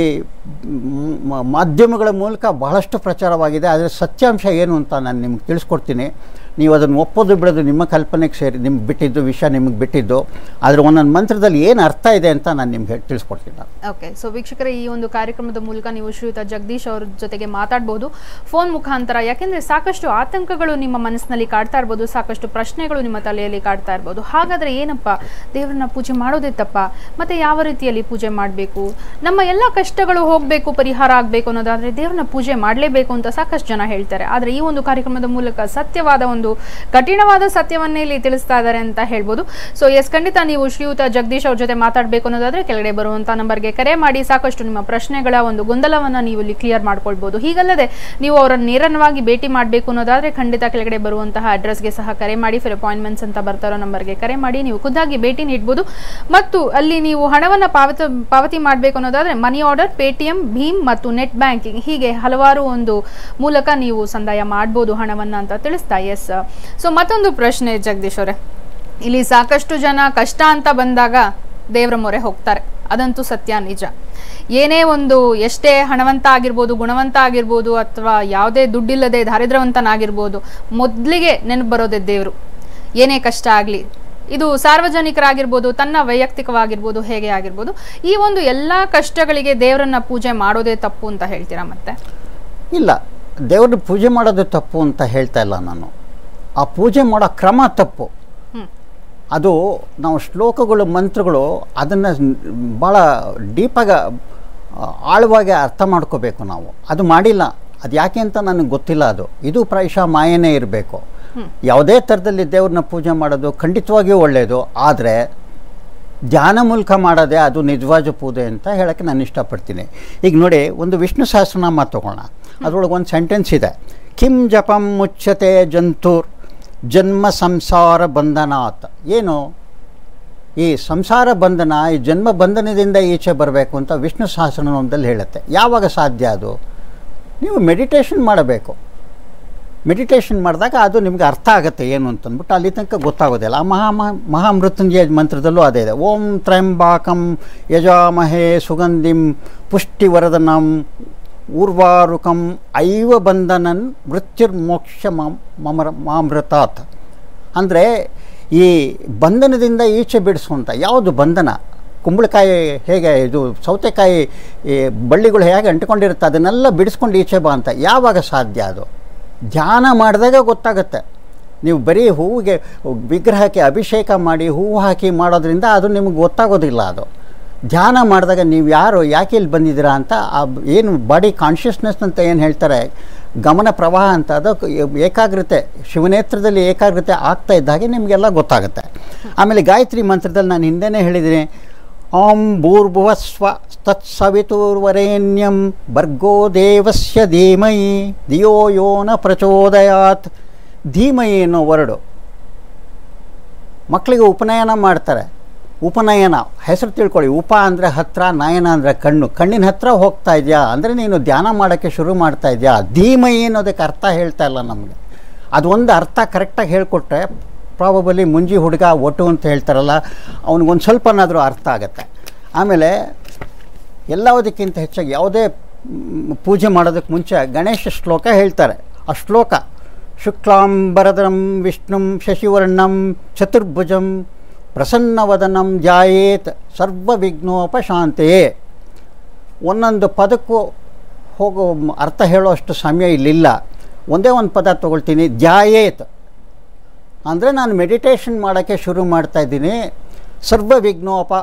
ಮ್- ಮ- ಮಾಧ್ಯಮಗಳ ಮೂಲಕ ಬಹಳಷ್ಟು ಪ್ರಚಾರವಾಗಿದೆ ಆದರೆ ಸತ್ಯಾಂಶ ಏನು ಅಂತ ನಾನು ನಿಮ್ಗೆ ತಿಳಿಸ್ಕೊಡ್ತೀನಿ ನೀವು ಅದನ್ನು ಒಪ್ಪೋದು ಬಿಡೋದು ನಿಮ್ಮ ಕಲ್ಪನೆಗೆ ಸೇರಿ ನಿಮ್ಗೆ ಬಿಟ್ಟಿದ್ದು ವಿಷಯ ನಿಮಗೆ ಬಿಟ್ಟಿದ್ದು ಆದರೆ ಒಂದೊಂದು ಮಂತ್ರದಲ್ಲಿ ಏನು ಅರ್ಥ ಇದೆ ಅಂತ ನಾನು ನಿಮ್ಗೆ ಹೇಳಿ ತಿಳಿಸ್ಕೊಡ್ತೀನಿ ನಾನು ಓಕೆ ಸೊ ವೀಕ್ಷಕರೇ ಈ ಒಂದು ಕಾರ್ಯಕ್ರಮದ ಮೂಲಕ ನೀವು ಶ್ರೀಯುತ ಜಗದೀಶ್ ಅವ್ರ ಜೊತೆಗೆ ಮಾತಾಡಬಹುದು ಫೋನ್ ಮುಖಾಂತರ ಯಾಕೆಂದ್ರೆ ಸಾಕಷ್ಟು ಆತಂಕಗಳು ನಿಮ್ಮ ಮನಸ್ಸಿನಲ್ಲಿ ಕಾಡ್ತಾ ಇರ್ಬೋದು ಸಾಕಷ್ಟು ಪ್ರಶ್ನೆಗಳು ನಿಮ್ಮ ತಲೆಯಲ್ಲಿ ಕಾಡ್ತಾ ಇರ್ಬೋದು ಹಾಗಾದ್ರೆ ಏನಪ್ಪ ದೇವರನ್ನ ಪೂಜೆ ಮಾಡೋದೇ ತಪ್ಪ ಮತ್ತೆ ಯಾವ ರೀತಿಯಲ್ಲಿ ಪೂಜೆ ಮಾಡಬೇಕು ನಮ್ಮ ಎಲ್ಲ ಕಷ್ಟಗಳು ಹೋಗಬೇಕು ಪರಿಹಾರ ಆಗಬೇಕು ಅನ್ನೋದಾದ್ರೆ ದೇವ್ರನ್ನ ಪೂಜೆ ಮಾಡಲೇಬೇಕು ಅಂತ ಸಾಕಷ್ಟು ಜನ ಹೇಳ್ತಾರೆ ಆದ್ರೆ ಈ ಒಂದು ಕಾರ್ಯಕ್ರಮದ ಮೂಲಕ ಸತ್ಯವಾದ ಒಂದು ಕಠಿಣವಾದ ಸತ್ಯವನ್ನೇ ಇಲ್ಲಿ ತಿಳಿಸ್ತಾ ಇದ್ದಾರೆ ಅಂತ ಹೇಳ್ಬೋದು ಸೊ ಎಸ್ ಖಂಡಿತ ನೀವು ಶ್ರೀಯುತ ಜಗದೀಶ್ ಅವ್ರ ಜೊತೆ ಮಾತಾಡಬೇಕು ಅನ್ನೋದಾದ್ರೆ ಕೆಳಗಡೆ ಬರುವಂತ ನಂಬರ್ಗೆ ಕರೆ ಮಾಡಿ ಸಾಕಷ್ಟು ನಿಮ್ಮ ಪ್ರಶ್ನೆಗಳ ಒಂದು ಗೊಂದಲವನ್ನ ನೀವು ಇಲ್ಲಿ ಕ್ಲಿಯರ್ ಮಾಡ್ಕೊಳ್ಬಹುದು ಹೀಗಲ್ಲದೆ ನೀವು ಅವರನ್ನು ನೇರವಾಗಿ ಭೇಟಿ ಮಾಡಬೇಕು ಅನ್ನೋದಾದ್ರೆ ಖಂಡಿತ ಕೆಳಗಡೆ ಬರುವಂತಹ ಅಡ್ರೆಸ್ಗೆ ಸಹ ಕರೆ ಮಾಡಿ ಫಿರ್ ಅಪಾಯಿಂಟ್ಮೆಂಟ್ಸ್ ಅಂತ ಬರ್ತಾರೋ ನಂಬರ್ಗೆ ಕರೆ ಮಾಡಿ ನೀವು ಖುದ್ದಾಗಿ ಭೇಟಿ ನೀಡಬಹುದು ಮತ್ತು ಅಲ್ಲಿ ನೀವು ಹಣವನ್ನ ಪಾವತ ಪಾವತಿ ಮಾಡಬೇಕು ಅನ್ನೋದಾದ್ರೆ ಮನಿ ಆರ್ಡರ್ ಪೇಟಿಎಂ ಭೀಮ್ ಮತ್ತು ನೆಟ್ ಬ್ಯಾಂಕಿಂಗ್ ಹೀಗೆ ಹಲವಾರು ಒಂದು ಮೂಲಕ ನೀವು ಸಂದಾಯ ಮಾಡ್ಬೋದು ಹಣವನ್ನ ಅಂತ ತಿಳಿಸ್ತಾ ಎಸ್ ಸೊ ಮತ್ತೊಂದು ಪ್ರಶ್ನೆ ಜಗದೀಶ್ ಅವರೇ ಇಲ್ಲಿ ಸಾಕಷ್ಟು ಜನ ಕಷ್ಟ ಅಂತ ಬಂದಾಗ ದೇವರ ಮೊರೆ ಹೋಗ್ತಾರೆ ಅದಂತೂ ಸತ್ಯ ನಿಜ ಏನೇ ಒಂದು ಎಷ್ಟೇ ಹಣವಂತ ಆಗಿರ್ಬೋದು ಗುಣವಂತ ಆಗಿರ್ಬೋದು ಅಥವಾ ಯಾವುದೇ ದುಡ್ಡಿಲ್ಲದೆ ದಾರಿದ್ರ್ಯವಂತನಾಗಿರ್ಬೋದು ಮೊದಲಿಗೆ ನೆನಪು ಬರೋದೇ ದೇವರು ಏನೇ ಕಷ್ಟ ಆಗಲಿ ಇದು ಸಾರ್ವಜನಿಕರಾಗಿರ್ಬೋದು ತನ್ನ ವೈಯಕ್ತಿಕವಾಗಿರ್ಬೋದು ಹೇಗೆ ಆಗಿರ್ಬೋದು ಈ ಒಂದು ಎಲ್ಲ ಕಷ್ಟಗಳಿಗೆ ದೇವರನ್ನ ಪೂಜೆ ಮಾಡೋದೇ ತಪ್ಪು ಅಂತ ಹೇಳ್ತೀರಾ ಮತ್ತೆ ಇಲ್ಲ ದೇವ್ರನ್ನ ಪೂಜೆ ಮಾಡೋದು ತಪ್ಪು ಅಂತ ಹೇಳ್ತಾ ಇಲ್ಲ ನಾನು ಆ ಪೂಜೆ ಮಾಡೋ ಕ್ರಮ ತಪ್ಪು ಹ್ಮ್ ಅದು ನಾವು ಶ್ಲೋಕಗಳು ಮಂತ್ರಗಳು ಅದನ್ನು ಭಾಳ ಡೀಪಾಗಿ ಆಳವಾಗಿ ಅರ್ಥ ಮಾಡ್ಕೋಬೇಕು ನಾವು ಅದು ಮಾಡಿಲ್ಲ ಅದು ಯಾಕೆ ಅಂತ ನನಗೆ ಗೊತ್ತಿಲ್ಲ ಅದು ಇದು ಪ್ರಾಯಶಃ ಮಾಯನೇ ಇರಬೇಕು ಯಾವುದೇ ಥರದಲ್ಲಿ ದೇವ್ರನ್ನ ಪೂಜೆ ಮಾಡೋದು ಖಂಡಿತವಾಗಿಯೂ ಒಳ್ಳೆಯದು ಆದರೆ ಧ್ಯಾನ ಮೂಲಕ ಮಾಡೋದೇ ಅದು ನಿಜವಾದ ಪೂಜೆ ಅಂತ ಹೇಳೋಕ್ಕೆ ನಾನು ಇಷ್ಟಪಡ್ತೀನಿ ಈಗ ನೋಡಿ ಒಂದು ವಿಷ್ಣು ಸಹಸ್ರನಾಮ ತಗೊಳ್ಳೋಣ ಅದರೊಳಗೆ ಒಂದು ಸೆಂಟೆನ್ಸ್ ಇದೆ ಕಿಂ ಜಪಂ ಮುಚ್ಚತೆ ಜಂತುರ್ ಜನ್ಮ ಸಂಸಾರ ಬಂಧನಾತ್ ಏನು ಈ ಸಂಸಾರ ಬಂಧನ ಈ ಜನ್ಮ ಬಂಧನದಿಂದ ಈಚೆ ಬರಬೇಕು ಅಂತ ವಿಷ್ಣು ಸಹಸ್ರನಾಮದಲ್ಲಿ ಹೇಳುತ್ತೆ ಯಾವಾಗ ಸಾಧ್ಯ ಅದು ನೀವು ಮೆಡಿಟೇಷನ್ ಮಾಡಬೇಕು ಮೆಡಿಟೇಷನ್ ಮಾಡಿದಾಗ ಅದು ನಿಮ್ಗೆ ಅರ್ಥ ಆಗುತ್ತೆ ಏನು ಅಂತಂದ್ಬಿಟ್ಟು ಅಲ್ಲಿ ತನಕ ಗೊತ್ತಾಗೋದಿಲ್ಲ ಆ ಮಹಾ ಮಹಾ- ಮಹಾಮೃತ್ಯುಂಜಯ ಮಂತ್ರದಲ್ಲೂ ಅದೇ ಇದೆ ಓಂ ತ್ರಯಂಬಾಕಂ ಯಜಾಮಹೇ ಸುಗಂಧಿಂ ಪುಷ್ಟಿವರದನಂ ಊರ್ವಾರುಕಂ ಐವ ಬಂಧನನ್ ಮೃತ್ಯುರ್ಮೋಕ್ಷ ಮಾಮ್- ಮಮರ ಮಾಮೃತಾತ್ ಅಂದರೆ ಈ ಬಂಧನದಿಂದ ಈಚೆ ಬಿಡಿಸುವಂಥ ಯಾವುದು ಬಂಧನ ಕುಂಬಳಕಾಯಿ ಹೇಗೆ ಇದು ಸೌತೆಕಾಯಿ ಈ ಬಳ್ಳಿಗಳು ಹೇಗೆ ಅಂಟ್ಕೊಂಡಿರುತ್ತೆ ಅದನ್ನೆಲ್ಲ ಬಿಡಿಸ್ಕೊಂಡು ಈಚೆ ಬಾ ಅಂತ ಯಾವಾಗ ಸಾಧ್ಯ ಅದು ಧ್ಯಾನ ಮಾಡಿದಾಗ ಗೊತ್ತಾಗುತ್ತೆ ನೀವು ಬರೀ ಹೂವಿಗೆ ವಿಗ್ರಹಕ್ಕೆ ಅಭಿಷೇಕ ಮಾಡಿ ಹೂವು ಹಾಕಿ ಮಾಡೋದ್ರಿಂದ ಅದು ನಿಮಗೆ ಗೊತ್ತಾಗೋದಿಲ್ಲ ಅದು ಧ್ಯಾನ ಮಾಡಿದಾಗ ನೀವು ಯಾರು ಯಾಕೆ ಇಲ್ಲಿ ಬಂದಿದ್ದೀರಾ ಅಂತ ಆ ಬ- ಏನು ಬಾಡಿ ಕಾನ್ಷಿಯಸ್ನೆಸ್ ಅಂತ ಏನು ಹೇಳ್ತಾರೆ ಗಮನ ಪ್ರವಾಹ ಅಂತ ಅದು ಏಕಾಗ್ರತೆ ಶಿವನೇತ್ರದಲ್ಲಿ ಏಕಾಗ್ರತೆ ಆಗ್ತಾ ಇದ್ದಾಗೆ ನಿಮಗೆಲ್ಲ ಗೊತ್ತಾಗುತ್ತೆ ಆಮೇಲೆ ಗಾಯತ್ರಿ ಮಂತ್ರದಲ್ಲಿ ನಾನು ಹಿಂದೆನೇ ಹೇಳಿದ್ದೀನಿ ಓಂ ಭೂರ್ಭುವಸ್ವ ತತ್ಸವಿತುರ್ವರೇಣ್ಯಂ ಭರ್ಗೋ ದೇವಸ್ಯ ಧೀಮಯಿ ಧಿಯೋ ಯೋ ನ ಪ್ರಚೋದಯಾತ್ ಧೀಮಯಿ ಅನ್ನೋ ವರ್ಡು ಮಕ್ಕಳಿಗೆ ಉಪನಯನ ಮಾಡ್ತಾರೆ ಉಪನಯನ ಹೆಸರು ತಿಳ್ಕೊಳ್ಳಿ ಉಪ ಅಂದರೆ ಹತ್ರ ನಯನ ಅಂದರೆ ಕಣ್ಣು ಕಣ್ಣಿನ ಹತ್ರ ಹೋಗ್ತಾ ಇದೆಯಾ ಅಂದರೆ ನೀನು ಧ್ಯಾನ ಮಾಡೋಕ್ಕೆ ಶುರು ಮಾಡ್ತಾ ಇದೆಯಾ ಧೀಮಯಿ ಅನ್ನೋದಕ್ಕೆ ಅರ್ಥ ಹೇಳ್ತಾ ಇಲ್ಲ ನಮಗೆ ಅದು ಒಂದು ಅರ್ಥ ಕರೆಕ್ಟಾಗಿ ಹೇಳಿಕೊಟ್ರೆ ಪ್ರಾಬಬಲಿ ಮುಂಜಿ ಹುಡುಗ ಒಟ್ಟು ಅಂತ ಹೇಳ್ತಾರಲ್ಲ ಅವ್ನಿಗೊಂದು ಸ್ವಲ್ಪನಾದರೂ ಅರ್ಥ ಆಗುತ್ತೆ ಆಮೇಲೆ ಎಲ್ಲದಕ್ಕಿಂತ ಹೆಚ್ಚಾಗಿ ಯಾವುದೇ ಮ್, ಪೂಜೆ ಮಾಡೋದಕ್ಕೆ ಮುಂಚೆ ಗಣೇಶ ಶ್ಲೋಕ ಹೇಳ್ತಾರೆ ಆ ಶ್ಲೋಕ ಶುಕ್ಲಾಂಬರದಂ ವಿಷ್ಣುಂ ಶಶಿವರ್ಣಂ ಚತುರ್ಭುಜಂ ಪ್ರಸನ್ನವದನಂ ಧ್ಯಾಯೇತ್ ಸರ್ವವಿಘ್ನೋಪಶಾಂತೆಯೇ ಒಂದೊಂದು ಪದಕ್ಕೂ ಹೋಗೋ ಮ್- ಅರ್ಥ ಹೇಳೋಷ್ಟು ಸಮಯ ಇಲ್ಲಿಲ್ಲ ಒಂದೇ ಒಂದು ಪದ ತೊಗೊಳ್ತೀನಿ ಧ್ಯಾಯೇತ್ ಅಂದರೆ ನಾನು ಮೆಡಿಟೇಷನ್ ಮಾಡೋಕ್ಕೆ ಶುರು ಮಾಡ್ತಾ ಇದ್ದೀನಿ ಸರ್ವ ವಿಘ್ನೋಪ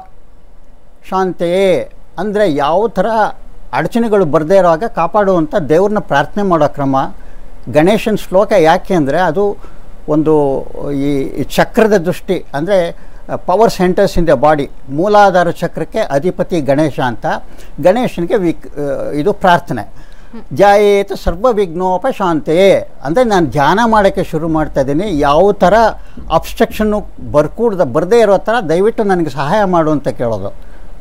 ಶಾಂತೆಯೇ ಅಂದರೆ ಯಾವ ಥರ ಅಡಚಣೆಗಳು ಬರದೇ ಇರುವಾಗ ಕಾಪಾಡುವಂಥ ದೇವ್ರನ್ನ ಪ್ರಾರ್ಥನೆ ಮಾಡೋ ಕ್ರಮ ಗಣೇಶನ ಶ್ಲೋಕ ಯಾಕೆ ಅಂದರೆ ಅದು ಒಂದು ಈ ಈ ಚಕ್ರದ ದೃಷ್ಟಿ ಅಂದರೆ power centres in the body ಮೂಲಾಧಾರ ಚಕ್ರಕ್ಕೆ ಅಧಿಪತಿ ಗಣೇಶ ಅಂತ ಗಣೇಶನಿಗೆ ವಿಕ್ ಆ, ಇದು ಪ್ರಾರ್ಥನೆ ಧ್ಯಾಯೇತ ಸರ್ವ ವಿಘ್ನೋಪ ಶಾಂತೆಯೇ ಅಂದರೆ ನಾನು ಧ್ಯಾನ ಮಾಡೋಕ್ಕೆ ಶುರು ಮಾಡ್ತಾ ಇದ್ದೀನಿ ಯಾವ ಥರ ಅಬ್ಸ್ಟ್ರಕ್ಷನ್ನು ಬರ್ಕೂಡ್ದ ಬರದೇ ಇರೋ ಥರ ದಯವಿಟ್ಟು ನನಗೆ ಸಹಾಯ ಮಾಡು ಅಂತ ಕೇಳೋದು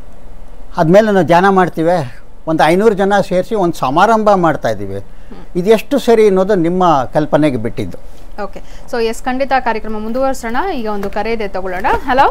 ಆದಮೇಲೆ ನಾವು ಧ್ಯಾನ ಮಾಡ್ತೀವಿ ಒಂದು ಐನೂರು ಜನ ಸೇರಿಸಿ ಒಂದು ಸಮಾರಂಭ ಮಾಡ್ತಾ ಇದ್ದೀವಿ ಇದೆಷ್ಟು ಸರಿ ಅನ್ನೋದು ನಿಮ್ಮ ಕಲ್ಪನೆಗೆ ಬಿಟ್ಟಿದ್ದು ಓಕೆ ಸೊ ಎಸ್ ಖಂಡಿತ ಕಾರ್ಯಕ್ರಮ ಮುಂದುವರಿಸೋಣ ಈಗ ಒಂದು ಕರೆ ಇದೆ ತಗೊಳ್ಳೋಣ ಹಲೋ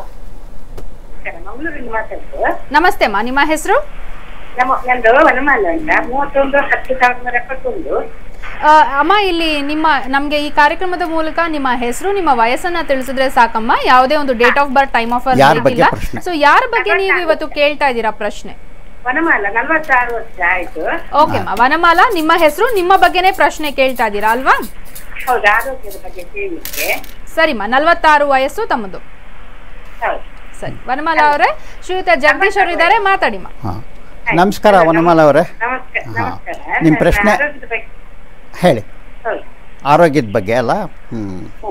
ಮಂಗಳೂರಿಂದ ಮಾತಾಡ್ತು ನಮಸ್ತೆ ಅಮ್ಮ ನಿಮ್ಮ ಹೆಸರು ನಮ್ಮ ನಂದು ವನಮಾಲ ಅಂತ ಮೂವತ್ತೊಂದು ಹತ್ತು ಸಾವಿರದ ಎಪ್ಪತ್ತೊಂದು ಆ, ಅಮ್ಮ ಇಲ್ಲಿ ನಿಮ್ಮ ನಮಗೆ ಈ ಕಾರ್ಯಕ್ರಮದ ಮೂಲಕ ನಿಮ್ಮ ಹೆಸರು ನಿಮ್ಮ ವಯಸ್ಸನ್ನ ತಿಳಿಸಿದ್ರೆ ಸಾಕಮ್ಮ ಯಾವುದೇ ಒಂದು date of birth time of ಯಾರ್ ಬಗ್ಗೆ ಪ್ರಶ್ನೆ? ಸೊ ಯಾರ ಬಗ್ಗೆ ನೀವು ಇವತ್ತು ಕೇಳ್ತಾ ಇದ್ದೀರಾ ಪ್ರಶ್ನೆ ವನಮಾಲ ನಲ್ವತ್ತಾರು ವರ್ಷ ಆಯ್ತು ಓಕೆ ಅಮ್ಮ ವನಮಾಲ ನಿಮ್ಮ ಹೆಸರು ನಿಮ್ಮ ಬಗ್ಗೆನೇ ಪ್ರಶ್ನೆ ಕೇಳ್ತಾ ಇದ್ದೀರಾ ಅಲ್ವಾ ಹೌದು ಆರೋಗ್ಯದ ಬಗ್ಗೆ ಕೇಳಲಿಕ್ಕೆ ಸರಿಮ್ಮ ನಲ್ವತ್ತಾರು ವಯಸ್ಸು ತಮ್ಮದು ಹೌದು ಸರಿ ವನಮಾಲ ಅವರೇ ಶ್ರೀಯುತ ಜಗದೀಶ್ ಅವರು ಇದ್ದಾರೆ ಮಾತಾಡಿಮ್ಮ ಹಾಂ ನಮಸ್ಕಾರ ವನಮಾಲ ಅವರೇ ನಮಸ್ಕಾರ ಹಾ. ನಮಸ್ಕಾರ ನಿಮ್ ಪ್ರಶ್ನೆ? ಆರೋಗ್ಯದ ಬಗ್ಗೆ ಹೇಳಿ ಹೌದು ಆರೋಗ್ಯದ ಬಗ್ಗೆ ಅಲ್ಲ ಹ್ಞೂ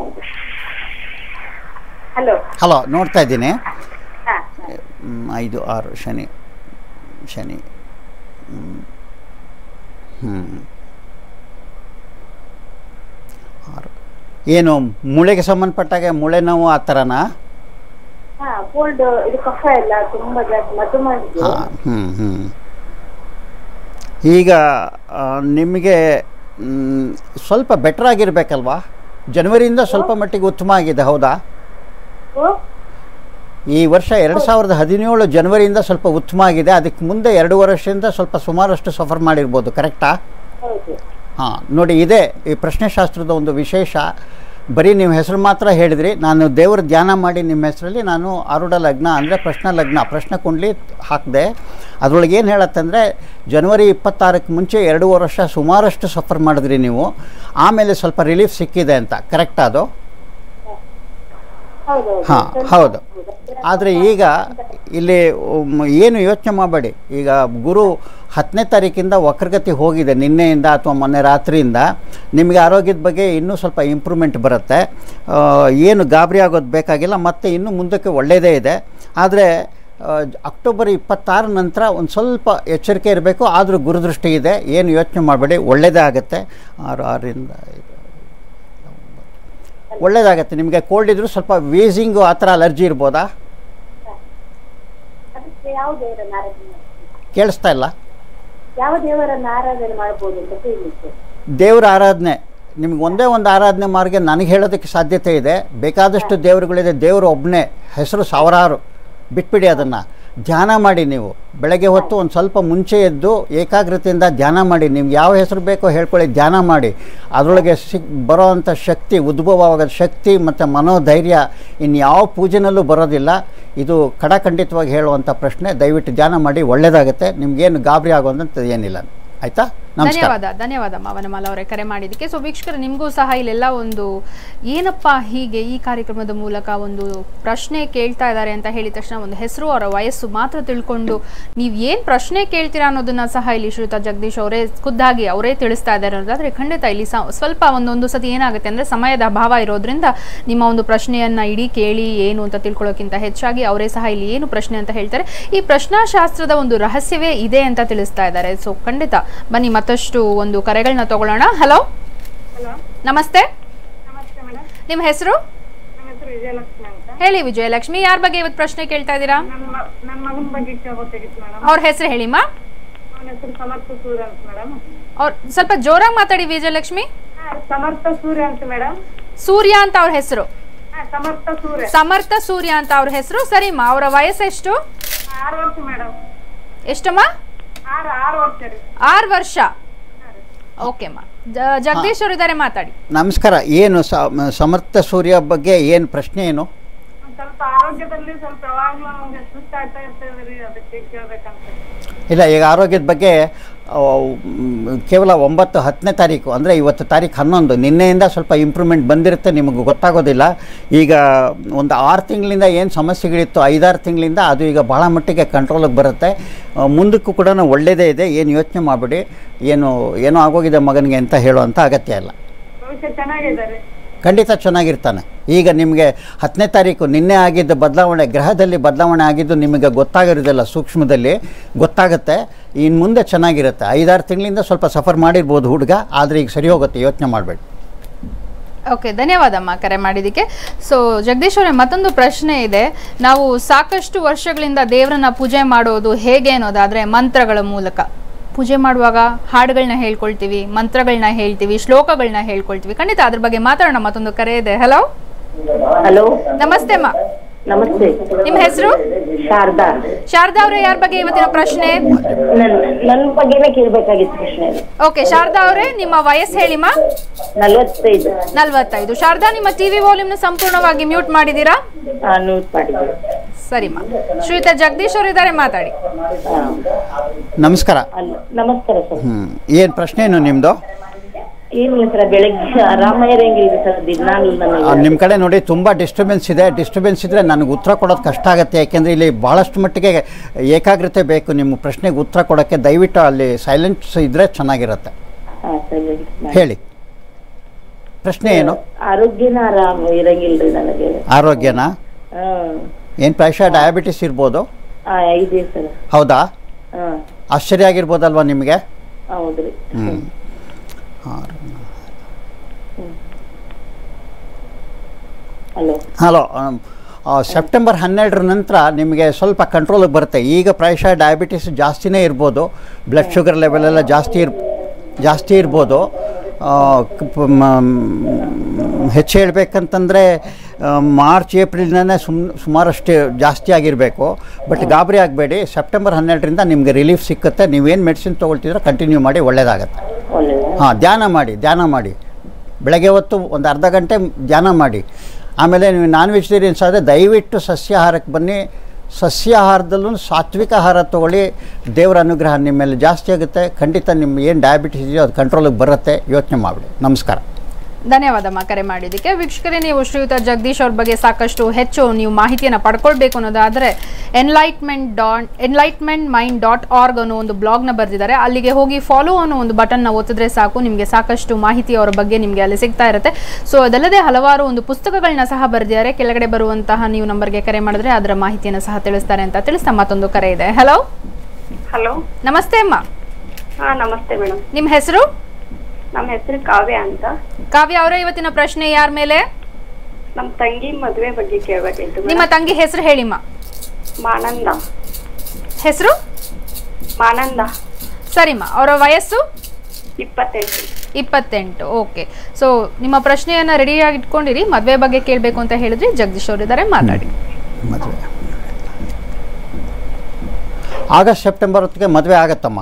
ಹಲೋ ಹಲೋ ನೋಡ್ತಾ ಇದ್ದೀನಿ ಹಾ ಹ್ಮ್, ಐದು ಆರು ಶನಿ ಶನಿ ಹ್ಞೂ ಆರು ಏನು ಮೂಳೆಗೆ ಸಂಬಂಧಪಟ್ಟಾಗೆ ಮೂಳೆ ನೋವು ಆ ಥರನಾ ಹಾ ಕೋಲ್ಡ್ ಇದು ಕಫ ಎಲ್ಲ ತುಂಬಾ ಜಾಸ್ತಿ ಮಧುಮಾಗಿದೆ ಹಾಂ ಹ್ಞೂ ಹ್ಞೂ ಈಗ ಆ, ನಿಮಗೆ ಮ್, ಸ್ವಲ್ಪ ಬೆಟರ್ ಆಗಿರ್ಬೇಕಲ್ವಾ ಜನವರಿಯಿಂದ ಸ್ವಲ್ಪ ಮಟ್ಟಿಗೆ ಉತ್ತಮ ಆಗಿದೆ ಹೌದಾ ಈ ವರ್ಷ ಎರಡು ಸಾವಿರದ ಹದಿನೇಳು ಜನವರಿಯಿಂದ ಸ್ವಲ್ಪ ಉತ್ತಮ ಆಗಿದೆ ಅದಕ್ಕೆ ಮುಂದೆ ಎರಡು ವರ್ಷದಿಂದ ಸ್ವಲ್ಪ ಸುಮಾರಷ್ಟು ಸಫರ್ ಮಾಡಿರ್ಬೋದು ಕರೆಕ್ಟಾ ಹೌದು ಹಾಂ ನೋಡಿ ಇದೆ ಈ ಪ್ರಶ್ನೆಶಾಸ್ತ್ರದ ಒಂದು ವಿಶೇಷ ಬರೀ ನೀವು ಹೆಸರು ಮಾತ್ರ ಹೇಳಿದ್ರಿ ನಾನು ದೇವರ ಧ್ಯಾನ ಮಾಡಿ ನಿಮ್ಮ ಹೆಸರಲ್ಲಿ ನಾನು ಆರುಢ ಲಗ್ನ ಅಂದರೆ ಪ್ರಶ್ನೆ ಲಗ್ನ ಪ್ರಶ್ನೆ ಕುಂಡ್ಲಿ ಹಾಕಿದೆ ಅದರೊಳಗೆ ಏನು ಹೇಳತ್ತಂದರೆ ಜನವರಿ ಇಪ್ಪತ್ತಾರಕ್ಕೆ ಮುಂಚೆ ಎರಡೂವರೆ ವರ್ಷ ಸುಮಾರಷ್ಟು ಸಫರ್ ಮಾಡಿದ್ರಿ ನೀವು ಆಮೇಲೆ ಸ್ವಲ್ಪ ರಿಲೀಫ್ ಸಿಕ್ಕಿದೆ ಅಂತ ಕರೆಕ್ಟ್ ಅದು ಹೌದು ಹಾಂ ಹೌದು ಆದರೆ ಈಗ ಇಲ್ಲಿ ಉಮ್, ಏನು ಯೋಚನೆ ಮಾಡಬೇಡಿ ಈಗ ಗುರು ಹತ್ತನೇ ತಾರೀಕಿಂದ ವಕ್ರಗತಿ ಹೋಗಿದೆ ನಿನ್ನೆಯಿಂದ ಅಥವಾ ಮೊನ್ನೆ ರಾತ್ರಿಯಿಂದ ನಿಮಗೆ ಆರೋಗ್ಯದ ಬಗ್ಗೆ ಇನ್ನೂ ಸ್ವಲ್ಪ ಇಂಪ್ರೂವ್ಮೆಂಟ್ ಬರುತ್ತೆ ಆ, ಏನು ಗಾಬರಿ ಆಗೋದು ಬೇಕಾಗಿಲ್ಲ ಮತ್ತು ಇನ್ನೂ ಮುಂದಕ್ಕೆ ಒಳ್ಳೆಯದೇ ಇದೆ ಆದರೆ ಅಕ್ಟೋಬರ್ ಇಪ್ಪತ್ತಾರ ನಂತರ ಒಂದು ಸ್ವಲ್ಪ ಎಚ್ಚರಿಕೆ ಇರಬೇಕು ಆದರೂ ಗುರುದೃಷ್ಟಿ ಇದೆ ಏನು ಯೋಚನೆ ಮಾಡಬೇಡಿ ಒಳ್ಳೆಯದೇ ಆಗುತ್ತೆ ಆರು ಆರರಿಂದ ಐದು ಒಳ್ಳೇದಾಗತ್ತೆ ನಿಮಗೆ ಕೋಲ್ಡ್ ಇದ್ರೂ ಸ್ವಲ್ಪ ವೀಸಿಂಗು ಆ ಥರ ಅಲರ್ಜಿ ಇರ್ಬೋದಾ ಅದಕ್ಕೆ ಯಾವ ದೇವರನ್ನ ಆರಾಧನೆ ಮಾಡ್ತೀವಿ? ಕೇಳಿಸ್ತಾ ಇಲ್ಲ ಯಾವ ದೇವರನ್ನ ಆರಾಧನೆ ಮಾಡ್ಬೋದು ಅಂತ ಕೇಳಲಿಕ್ಕೆ ದೇವರ ಆರಾಧನೆ ನಿಮ್ಗೆ ಒಂದೇ ಒಂದು ಆರಾಧನೆ ಮಾರ್ಗ ನನಗೆ ಹೇಳೋದಕ್ಕೆ ಸಾಧ್ಯತೆ ಇದೆ ಬೇಕಾದಷ್ಟು ದೇವರುಗಳಿದೆ ದೇವರು ಒಬ್ಬನೇ ಹೆಸರು ಸಾವಿರಾರು ಬಿಟ್ಬಿಡಿ ಅದನ್ನು ಧ್ಯಾನ ಮಾಡಿ ನೀವು ಬೆಳಗ್ಗೆ ಹೊತ್ತು ಒಂದು ಸ್ವಲ್ಪ ಮುಂಚೆ ಎದ್ದು ಏಕಾಗ್ರತೆಯಿಂದ ಧ್ಯಾನ ಮಾಡಿ ನಿಮ್ಗೆ ಯಾವ ಹೆಸರು ಬೇಕೋ ಹೇಳ್ಕೊಳ್ಳಿ ಧ್ಯಾನ ಮಾಡಿ ಅದರೊಳಗೆ ಸಿಕ್ ಬರೋವಂಥ ಶಕ್ತಿ ಉದ್ಭವವಾದ ಶಕ್ತಿ ಮತ್ತು ಮನೋಧೈರ್ಯ ಇನ್ಯಾವ ಪೂಜೆನಲ್ಲೂ ಬರೋದಿಲ್ಲ ಇದು ಕಡಖಂಡಿತವಾಗಿ ಹೇಳುವಂಥ ಪ್ರಶ್ನೆ ದಯವಿಟ್ಟು ಧ್ಯಾನ ಮಾಡಿ ಒಳ್ಳೆಯದಾಗುತ್ತೆ ನಿಮ್ಗೇನು ಗಾಬರಿ ಆಗೋದಂಥದ್ದು ಏನಿಲ್ಲ ಆಯಿತಾ ನಮಸ್ಕಾರ ಧನ್ಯವಾದ ಧನ್ಯವಾದ ಮಾವನಮಾಲ ಅವರೇ ಕರೆ ಮಾಡಿದ್ದಕ್ಕೆ ಸೊ ವೀಕ್ಷಕರು ನಿಮಗೂ ಸಹ ಇಲ್ಲೆಲ್ಲ ಒಂದು ಏನಪ್ಪ ಹೀಗೆ ಈ ಕಾರ್ಯಕ್ರಮದ ಮೂಲಕ ಒಂದು ಪ್ರಶ್ನೆ ಕೇಳ್ತಾ ಇದ್ದಾರೆ ಅಂತ ಹೇಳಿದ ತಕ್ಷಣ ಒಂದು ಹೆಸರು ಅವರ ವಯಸ್ಸು ಮಾತ್ರ ತಿಳ್ಕೊಂಡು ನೀವು ಏನು ಪ್ರಶ್ನೆ ಕೇಳ್ತೀರಾ ಅನ್ನೋದನ್ನ ಸಹ ಇಲ್ಲಿ ಶ್ರೀಯುತ ಜಗದೀಶ್ ಅವರೇ ಖುದ್ದಾಗಿ ಅವರೇ ತಿಳಿಸ್ತಾ ಇದ್ದಾರೆ ಅನ್ನೋದಾದ್ರೆ ಖಂಡಿತ ಇಲ್ಲಿ ಸ- ಸ್ವಲ್ಪ ಒಂದೊಂದು ಸತಿ ಏನಾಗುತ್ತೆ ಅಂದ್ರೆ ಸಮಯದ ಅಭಾವ ಇರೋದ್ರಿಂದ ನಿಮ್ಮ ಒಂದು ಪ್ರಶ್ನೆಯನ್ನ ಇಡೀ ಕೇಳಿ ಏನು ಅಂತ ತಿಳ್ಕೊಳ್ಳೋಕ್ಕಿಂತ ಹೆಚ್ಚಾಗಿ ಅವರೇ ಸಹ ಇಲ್ಲಿ ಏನು ಪ್ರಶ್ನೆ ಅಂತ ಹೇಳ್ತಾರೆ ಈ ಪ್ರಶ್ನಾಶಾಸ್ತ್ರದ ಒಂದು ರಹಸ್ಯವೇ ಇದೆ ಅಂತ ತಿಳಿಸ್ತಾ ಇದ್ದಾರೆ ಸೊ ಖಂಡಿತ ಬನ್ನಿ ಮತ್ತಷ್ಟು ಒಂದು ಕರೆಗಳನ್ನ ತಗೊಳ್ಳೋಣ ಹಲೋ ಹಲೋ ನಮಸ್ತೆ ನಮಸ್ತೆ ಮೇಡಮ್ ನಿಮ್ಮ ಹೆಸರು ನನ್ನ ಹೆಸರು ವಿಜಯಲಕ್ಷ್ಮಿ ಅಂತ ಹೇಳಿ ವಿಜಯಲಕ್ಷ್ಮಿ ಯಾರ ಬಗ್ಗೆ ಇವತ್ತು ಪ್ರಶ್ನೆ ಕೇಳ್ತಾ ಇದ್ದೀರಾ ನನ್ನ ಮ- ನನ್ನ ಮಗನ ಬಗ್ಗೆ ಕೇಳ್ಬೇಕಾಗಿತ್ತು ಮೇಡಮ್ ಅವ್ರ ಹೆಸರು ಹೇಳಿಮ್ಮ ಅವನ ಹೆಸರು ಸಮರ್ಥ ಸೂರ್ಯ ಅಂತ ಮೇಡಮ್ ಅವ್ರ ಸ್ವಲ್ಪ ಜೋರಾಗಿ ಮಾತಾಡಿ ವಿಜಯಲಕ್ಷ್ಮಿ ಹಾ ಸಮರ್ಥ ಸೂರ್ಯ ಅಂತ ಮೇಡಮ್ ಸೂರ್ಯ ಅಂತ ಅವ್ರ ಹೆಸರು ಹಾ ಸಮರ್ಥ ಸೂರ್ಯ ಸಮರ್ಥ ಸೂರ್ಯ ಅಂತ ಅವ್ರ ಹೆಸರು ಸರಿಮ್ಮ ಅವರ ವಯಸ್ಸೆಷ್ಟು ಆರು ವರ್ಷ ಮೇಡಮ್ ಎಷ್ಟಮ್ಮ ಆರು ಆರು ವರ್ಷ ರೀ ಆರು ವರ್ಷ ಓಕೆಮ್ಮ ಜ- ಜಗದೀಶ್ ಅವರು ಇದ್ದಾರೆ ಮಾತಾಡಿ ನಮಸ್ಕಾರ ಏನು ಸ- ಸಮರ್ಥ ಸೂರ್ಯ ಬಗ್ಗೆ ಏನು ಪ್ರಶ್ನೆ ಏನು ಒಂದ್ ಸ್ವಲ್ಪ ಆರೋಗ್ಯದಲ್ಲಿ ಸ್ವಲ್ಪ ಯಾವಾಗ್ಲೂ ನಮ್ಗೆ ಸುಸ್ತಾಗ್ತಾ ಇರ್ತೇವೆ ರೀ ಅದಕ್ಕೆ ಕೇಳ್ಬೇಕಂತ ಇಲ್ಲ ಈಗ ಆರೋಗ್ಯದ ಬಗ್ಗೆ ಆ, ಮ್, ಕೇವಲ ಒಂಬತ್ತು ಹತ್ತನೇ ತಾರೀಕು ಅಂದರೆ ಇವತ್ತು ತಾರೀಕು ಹನ್ನೊಂದು ನಿನ್ನೆಯಿಂದ ಸ್ವಲ್ಪ ಇಂಪ್ರೂವ್ಮೆಂಟ್ ಬಂದಿರುತ್ತೆ ನಿಮಗೆ ಗೊತ್ತಾಗೋದಿಲ್ಲ ಈಗ ಒಂದು ಆರು ತಿಂಗಳಿಂದ ಏನು ಸಮಸ್ಯೆಗಳಿತ್ತು ಐದಾರು ತಿಂಗಳಿಂದ ಅದು ಈಗ ಭಾಳ ಮಟ್ಟಿಗೆ ಕಂಟ್ರೋಲಿಗೆ ಬರುತ್ತೆ ಆ, ಮುಂದಕ್ಕೂ ಕೂಡ ಒಳ್ಳೆಯದೇ ಇದೆ ಏನು ಯೋಚನೆ ಮಾಡಬೇಡಿ ಏನು ಏನೋ ಆಗೋಗಿದೆ ಮಗನಿಗೆ ಅಂತ ಹೇಳುವಂಥ ಅಗತ್ಯ ಇಲ್ಲ ಭವಿಷ್ಯ ಚೆನ್ನಾಗಿದ್ದಾರೆ ಖಂಡಿತ ಚೆನ್ನಾಗಿರ್ತಾನೆ ಈಗ ನಿಮಗೆ ಹತ್ತನೇ ತಾರೀಕು ನಿನ್ನೆ ಆಗಿದ್ದ ಬದಲಾವಣೆ ಗ್ರಹದಲ್ಲಿ ಬದಲಾವಣೆ ಆಗಿದ್ದು ನಿಮಗೆ ಗೊತ್ತಾಗಿರೋದಿಲ್ಲ ಸೂಕ್ಷ್ಮದಲ್ಲಿ ಗೊತ್ತಾಗುತ್ತೆ ಇನ್ನು ಮುಂದೆ ಚೆನ್ನಾಗಿರುತ್ತೆ ಐದಾರು ತಿಂಗಳಿಂದ ಸ್ವಲ್ಪ ಸಫರ್ ಮಾಡಿರ್ಬೋದು ಹುಡುಗ ಆದರೆ ಈಗ ಸರಿ ಹೋಗುತ್ತೆ ಯೋಚನೆ ಮಾಡಬೇಡಿ ಓಕೆ ಧನ್ಯವಾದಮ್ಮ ಕರೆ ಮಾಡಿದ್ದಕ್ಕೆ ಸೊ ಜಗದೀಶ್ ಅವರೇ ಮತ್ತೊಂದು ಪ್ರಶ್ನೆ ಇದೆ ನಾವು ಸಾಕಷ್ಟು ವರ್ಷಗಳಿಂದ ದೇವರನ್ನ ಪೂಜೆ ಮಾಡೋದು ಹೇಗೆ ಅನ್ನೋದಾದ್ರೆ ಮಂತ್ರಗಳ ಮೂಲಕ ಪೂಜೆ ಮಾಡುವಾಗ ಹಾಡುಗಳನ್ನ ಹೇಳ್ಕೊಳ್ತೀವಿ ಮಂತ್ರಗಳನ್ನ ಹೇಳ್ತೀವಿ ಶ್ಲೋಕಗಳನ್ನ ಹೇಳ್ಕೊಳ್ತೀವಿ ಖಂಡಿತ ಅದ್ರ ಬಗ್ಗೆ ಮಾತಾಡೋಣ ಮತ್ತೊಂದು ಕರೆ ಇದೆ ಹಲೋ ಹಲೋ ನಮಸ್ತೆ ಅಮ್ಮ ನಮಸ್ತೆ ನಿಮ್ಮ ಹೆಸರು ಶಾರದಾ ಶಾರದಾ ಅವರೇ ಯಾರ ಬಗ್ಗೆ ಇವತ್ತಿನ ಪ್ರಶ್ನೆ ನನ್ ನನ್ನ ಬಗ್ಗೆನೇ ಕೇಳ್ಬೇಕಾಗಿತ್ತು ಪ್ರಶ್ನೆ ಓಕೆ ಶಾರದಾ ಅವರೇ ನಿಮ್ಮ ವಯಸ್ಸು ಹೇಳಿಮ್ಮ ನಲವತ್ತೈದು ನಲ್ವತ್ತೈದು ಶಾರದಾ ನಿಮ್ಮ ಟಿವಿ ವಾಲ್ಯೂಮ್ನ ಸಂಪೂರ್ಣವಾಗಿ ಮ್ಯೂಟ್ ಮಾಡಿದ್ದೀರಾ ನ್ಯೂಸ್ ಮಾಡಿದ್ದೆ ಸರಿಮ್ಮ ಶ್ರೀಯುತ ಜಗದೀಶ್ ಅವರು ಇದ್ದಾರೆ ಮಾತಾಡಿ ಹಾ. ನಮಸ್ಕಾರ ಅಲ್ಲ ನಮಸ್ಕಾರ ಸರ್ ಹ್ಞೂ ಏನು ಪ್ರಶ್ನೆ ಏನು ನಿಮ್ಮದು ಏನಿಲ್ಲ ಸರ್ ಬೆಳಗ್ಗೆ ಆರಾಮಾಗಿರಂಗಿಲ್ಲ ಸರ್ ದಿನಾಲು ನನಗೆ ನಿಮ್ಮ ಕಡೆ ನೋಡಿ ತುಂಬ ಡಿಸ್ಟರ್ಬೆನ್ಸ್ ಇದೆ ಡಿಸ್ಟರ್ಬೆನ್ಸ್ ಇದ್ದರೆ ನನಗೆ ಉತ್ತರ ಕೊಡೋದು ಕಷ್ಟ ಆಗುತ್ತೆ ಯಾಕೆಂದರೆ ಇಲ್ಲಿ ಭಾಳಷ್ಟು ಮಟ್ಟಿಗೆ ಏಕಾಗ್ರತೆ ಬೇಕು ನಿಮ್ಮ ಪ್ರಶ್ನೆಗೆ ಉತ್ತರ ಕೊಡೋಕ್ಕೆ ದಯವಿಟ್ಟು ಅಲ್ಲಿ ಸೈಲೆಂಟ್ಸ್ ಇದ್ದರೆ ಚೆನ್ನಾಗಿರುತ್ತೆ ಹಾ ಸರಿ ಮಾಡಿ. ಹೇಳಿ ಪ್ರಶ್ನೆ ಏನು ಆರೋಗ್ಯನ ಆರಾಮ ಇರಂಗಿಲ್ರಿ ನನಗೆ ಆರೋಗ್ಯನ ಹಾ ಏನು ಪ್ರಾಯಶಃ ಡಯಾಬಿಟಿಸ್ ಇರ್ಬೋದು ಹಾ ಇದೆ ಸರ್ ಹೌದಾ ಹಾ ಆಶ್ಚರ್ಯ ಆಗಿರ್ಬೋದಲ್ವಾ ನಿಮಗೆ ಹೌದ್ರಿ ಹ್ಞೂ ಹಲೋ ಹಲೋ ಸೆಪ್ಟೆಂಬರ್ ಹನ್ನೆರಡರ ನಂತರ ನಿಮಗೆ ಸ್ವಲ್ಪ ಕಂಟ್ರೋಲಿಗೆ ಬರುತ್ತೆ ಈಗ ಪ್ರಾಯಶಃ ಡಯಾಬಿಟಿಸ್ ಜಾಸ್ತಿನೇ ಇರ್ಬೋದು ಬ್ಲಡ್ ಶುಗರ್ ಲೆವೆಲ್ ಎಲ್ಲ ಜಾಸ್ತಿ ಇರ್ ಜಾಸ್ತಿ ಇರ್ಬೋದು ಆ, ಕ- ಪ- ಮ- ಹೆಚ್ಚು ಹೇಳ್ಬೇಕಂತಂದರೆ ಮಾರ್ಚ್ ಏಪ್ರಿಲ್ನೇ ಸುಮ್ ಸುಮಾರಷ್ಟು ಜಾಸ್ತಿ ಆಗಿರಬೇಕು ಬಟ್ ಗಾಬರಿ ಆಗಬೇಡಿ ಸೆಪ್ಟೆಂಬರ್ ಹನ್ನೆರಡರಿಂದ ನಿಮಗೆ ರಿಲೀಫ್ ಸಿಕ್ಕುತ್ತೆ ನೀವೇನು ಮೆಡಿಸಿನ್ ತೊಗೊಳ್ತಿದ್ರೆ ಕಂಟಿನ್ಯೂ ಮಾಡಿ ಒಳ್ಳೆಯದಾಗತ್ತೆ ಒಳ್ಳೆಯದ ಹಾಂ ಧ್ಯಾನ ಮಾಡಿ ಧ್ಯಾನ ಮಾಡಿ ಬೆಳಗ್ಗೆ ಹೊತ್ತು ಒಂದು ಅರ್ಧ ಗಂಟೆ ಧ್ಯಾನ ಮಾಡಿ ಆಮೇಲೆ ನೀವು ನಾನ್ ವೆಜಿಟೇರಿಯನ್ಸ್ ಆದರೆ ದಯವಿಟ್ಟು ಸಸ್ಯಾಹಾರಕ್ಕೆ ಬನ್ನಿ ಸಸ್ಯಾಹಾರದಲ್ಲೂ ಸಾತ್ವಿಕ ಆಹಾರ ತೊಗೊಳ್ಳಿ ದೇವರ ಅನುಗ್ರಹ ನಿಮ್ಮ ಮೇಲೆ ಜಾಸ್ತಿ ಆಗುತ್ತೆ ಖಂಡಿತ ನಿಮ್ಮ ಏನು ಡಯಾಬಿಟಿಸ್ ಇದೆಯೋ ಅದು ಕಂಟ್ರೋಲಿಗೆ ಬರುತ್ತೆ ಯೋಚನೆ ಮಾಡಿ ನಮಸ್ಕಾರ ಧನ್ಯವಾದಮ್ಮ ಕರೆ ಮಾಡಿದ್ದಕ್ಕೆ ವೀಕ್ಷಕರೇ ನೀವು ಶ್ರೀಯುತ ಜಗದೀಶ್ ಅವ್ರ ಬಗ್ಗೆ ಸಾಕಷ್ಟು ಹೆಚ್ಚು ನೀವು ಮಾಹಿತಿಯನ್ನು ಪಡ್ಕೊಳ್ಬೇಕು ಅನ್ನೋದಾದರೆ enlightenment dot enlightenment mind dot org ಅನ್ನೋ ಒಂದು ಬ್ಲಾಗ್ನ ಬರೆದಿದ್ದಾರೆ ಅಲ್ಲಿಗೆ ಹೋಗಿ ಫಾಲೋ ಅನ್ನೋ ಒಂದು ಬಟನ್ನ ಒತ್ತಿದ್ರೆ ಸಾಕು ನಿಮಗೆ ಸಾಕಷ್ಟು ಮಾಹಿತಿ ಅವರ ಬಗ್ಗೆ ನಿಮಗೆ ಅಲ್ಲಿ ಸಿಗ್ತಾ ಇರುತ್ತೆ ಸೊ ಅದಲ್ಲದೆ ಹಲವಾರು ಒಂದು ಪುಸ್ತಕಗಳನ್ನ ಸಹ ಬರೆದಿದ್ದಾರೆ ಕೆಳಗಡೆ ಬರುವಂತಹ ನೀವು ನಂಬರ್ಗೆ ಕರೆ ಮಾಡಿದ್ರೆ ಅದರ ಮಾಹಿತಿಯನ್ನು ಸಹ ತಿಳಿಸ್ತಾರೆ ಅಂತ ತಿಳಿಸ್ತಾ ಮತ್ತೊಂದು ಕರೆ ಇದೆ ಹಲೋ ಹಲೋ ನಮಸ್ತೆ ಅಮ್ಮ ಹಾ ನಮಸ್ತೆ ಮೇಡಮ್ ನಿಮ್ಮ ಹೆಸರು ನಮ್ಮ ಹೆಸರು ಕಾವ್ಯ ಅಂತ ಕಾವ್ಯ ಅವರೇ ಇವತ್ತಿನ ಪ್ರಶ್ನೆ ಯಾರ ಮೇಲೆ ನಮ್ಮ ತಂಗಿ ಮದುವೆ ಬಗ್ಗೆ ಕೇಳ್ಬೇಕಾಯ್ತು ನಿಮ್ಮ ತಂಗಿ ಹೆಸರು ಹೇಳಿಮ್ಮ ಮಾನಂದ ಹೆಸರು ಮಾನಂದ ಸರಿಮ್ಮ ಅವರ ವಯಸ್ಸು ಇಪ್ಪತ್ತೆಂಟು ಇಪ್ಪತ್ತೆಂಟು ಓಕೆ ಸೊ ನಿಮ್ಮ ಪ್ರಶ್ನೆಯನ್ನ ರೆಡಿಯಾಗಿ ಇಟ್ಕೊಂಡಿರಿ ಮದುವೆ ಬಗ್ಗೆ ಕೇಳಬೇಕು ಅಂತ ಹೇಳಿದ್ರಿ ಜಗದೀಶ್ ಅವರಿದ್ದಾರೆ ಮಾತಾಡಿ ಮದುವೆ ಆಗಸ್ಟ್ ಸೆಪ್ಟೆಂಬರ್ ಹೊತ್ತಿಗೆ ಮದುವೆ ಆಗತ್ತಮ್ಮ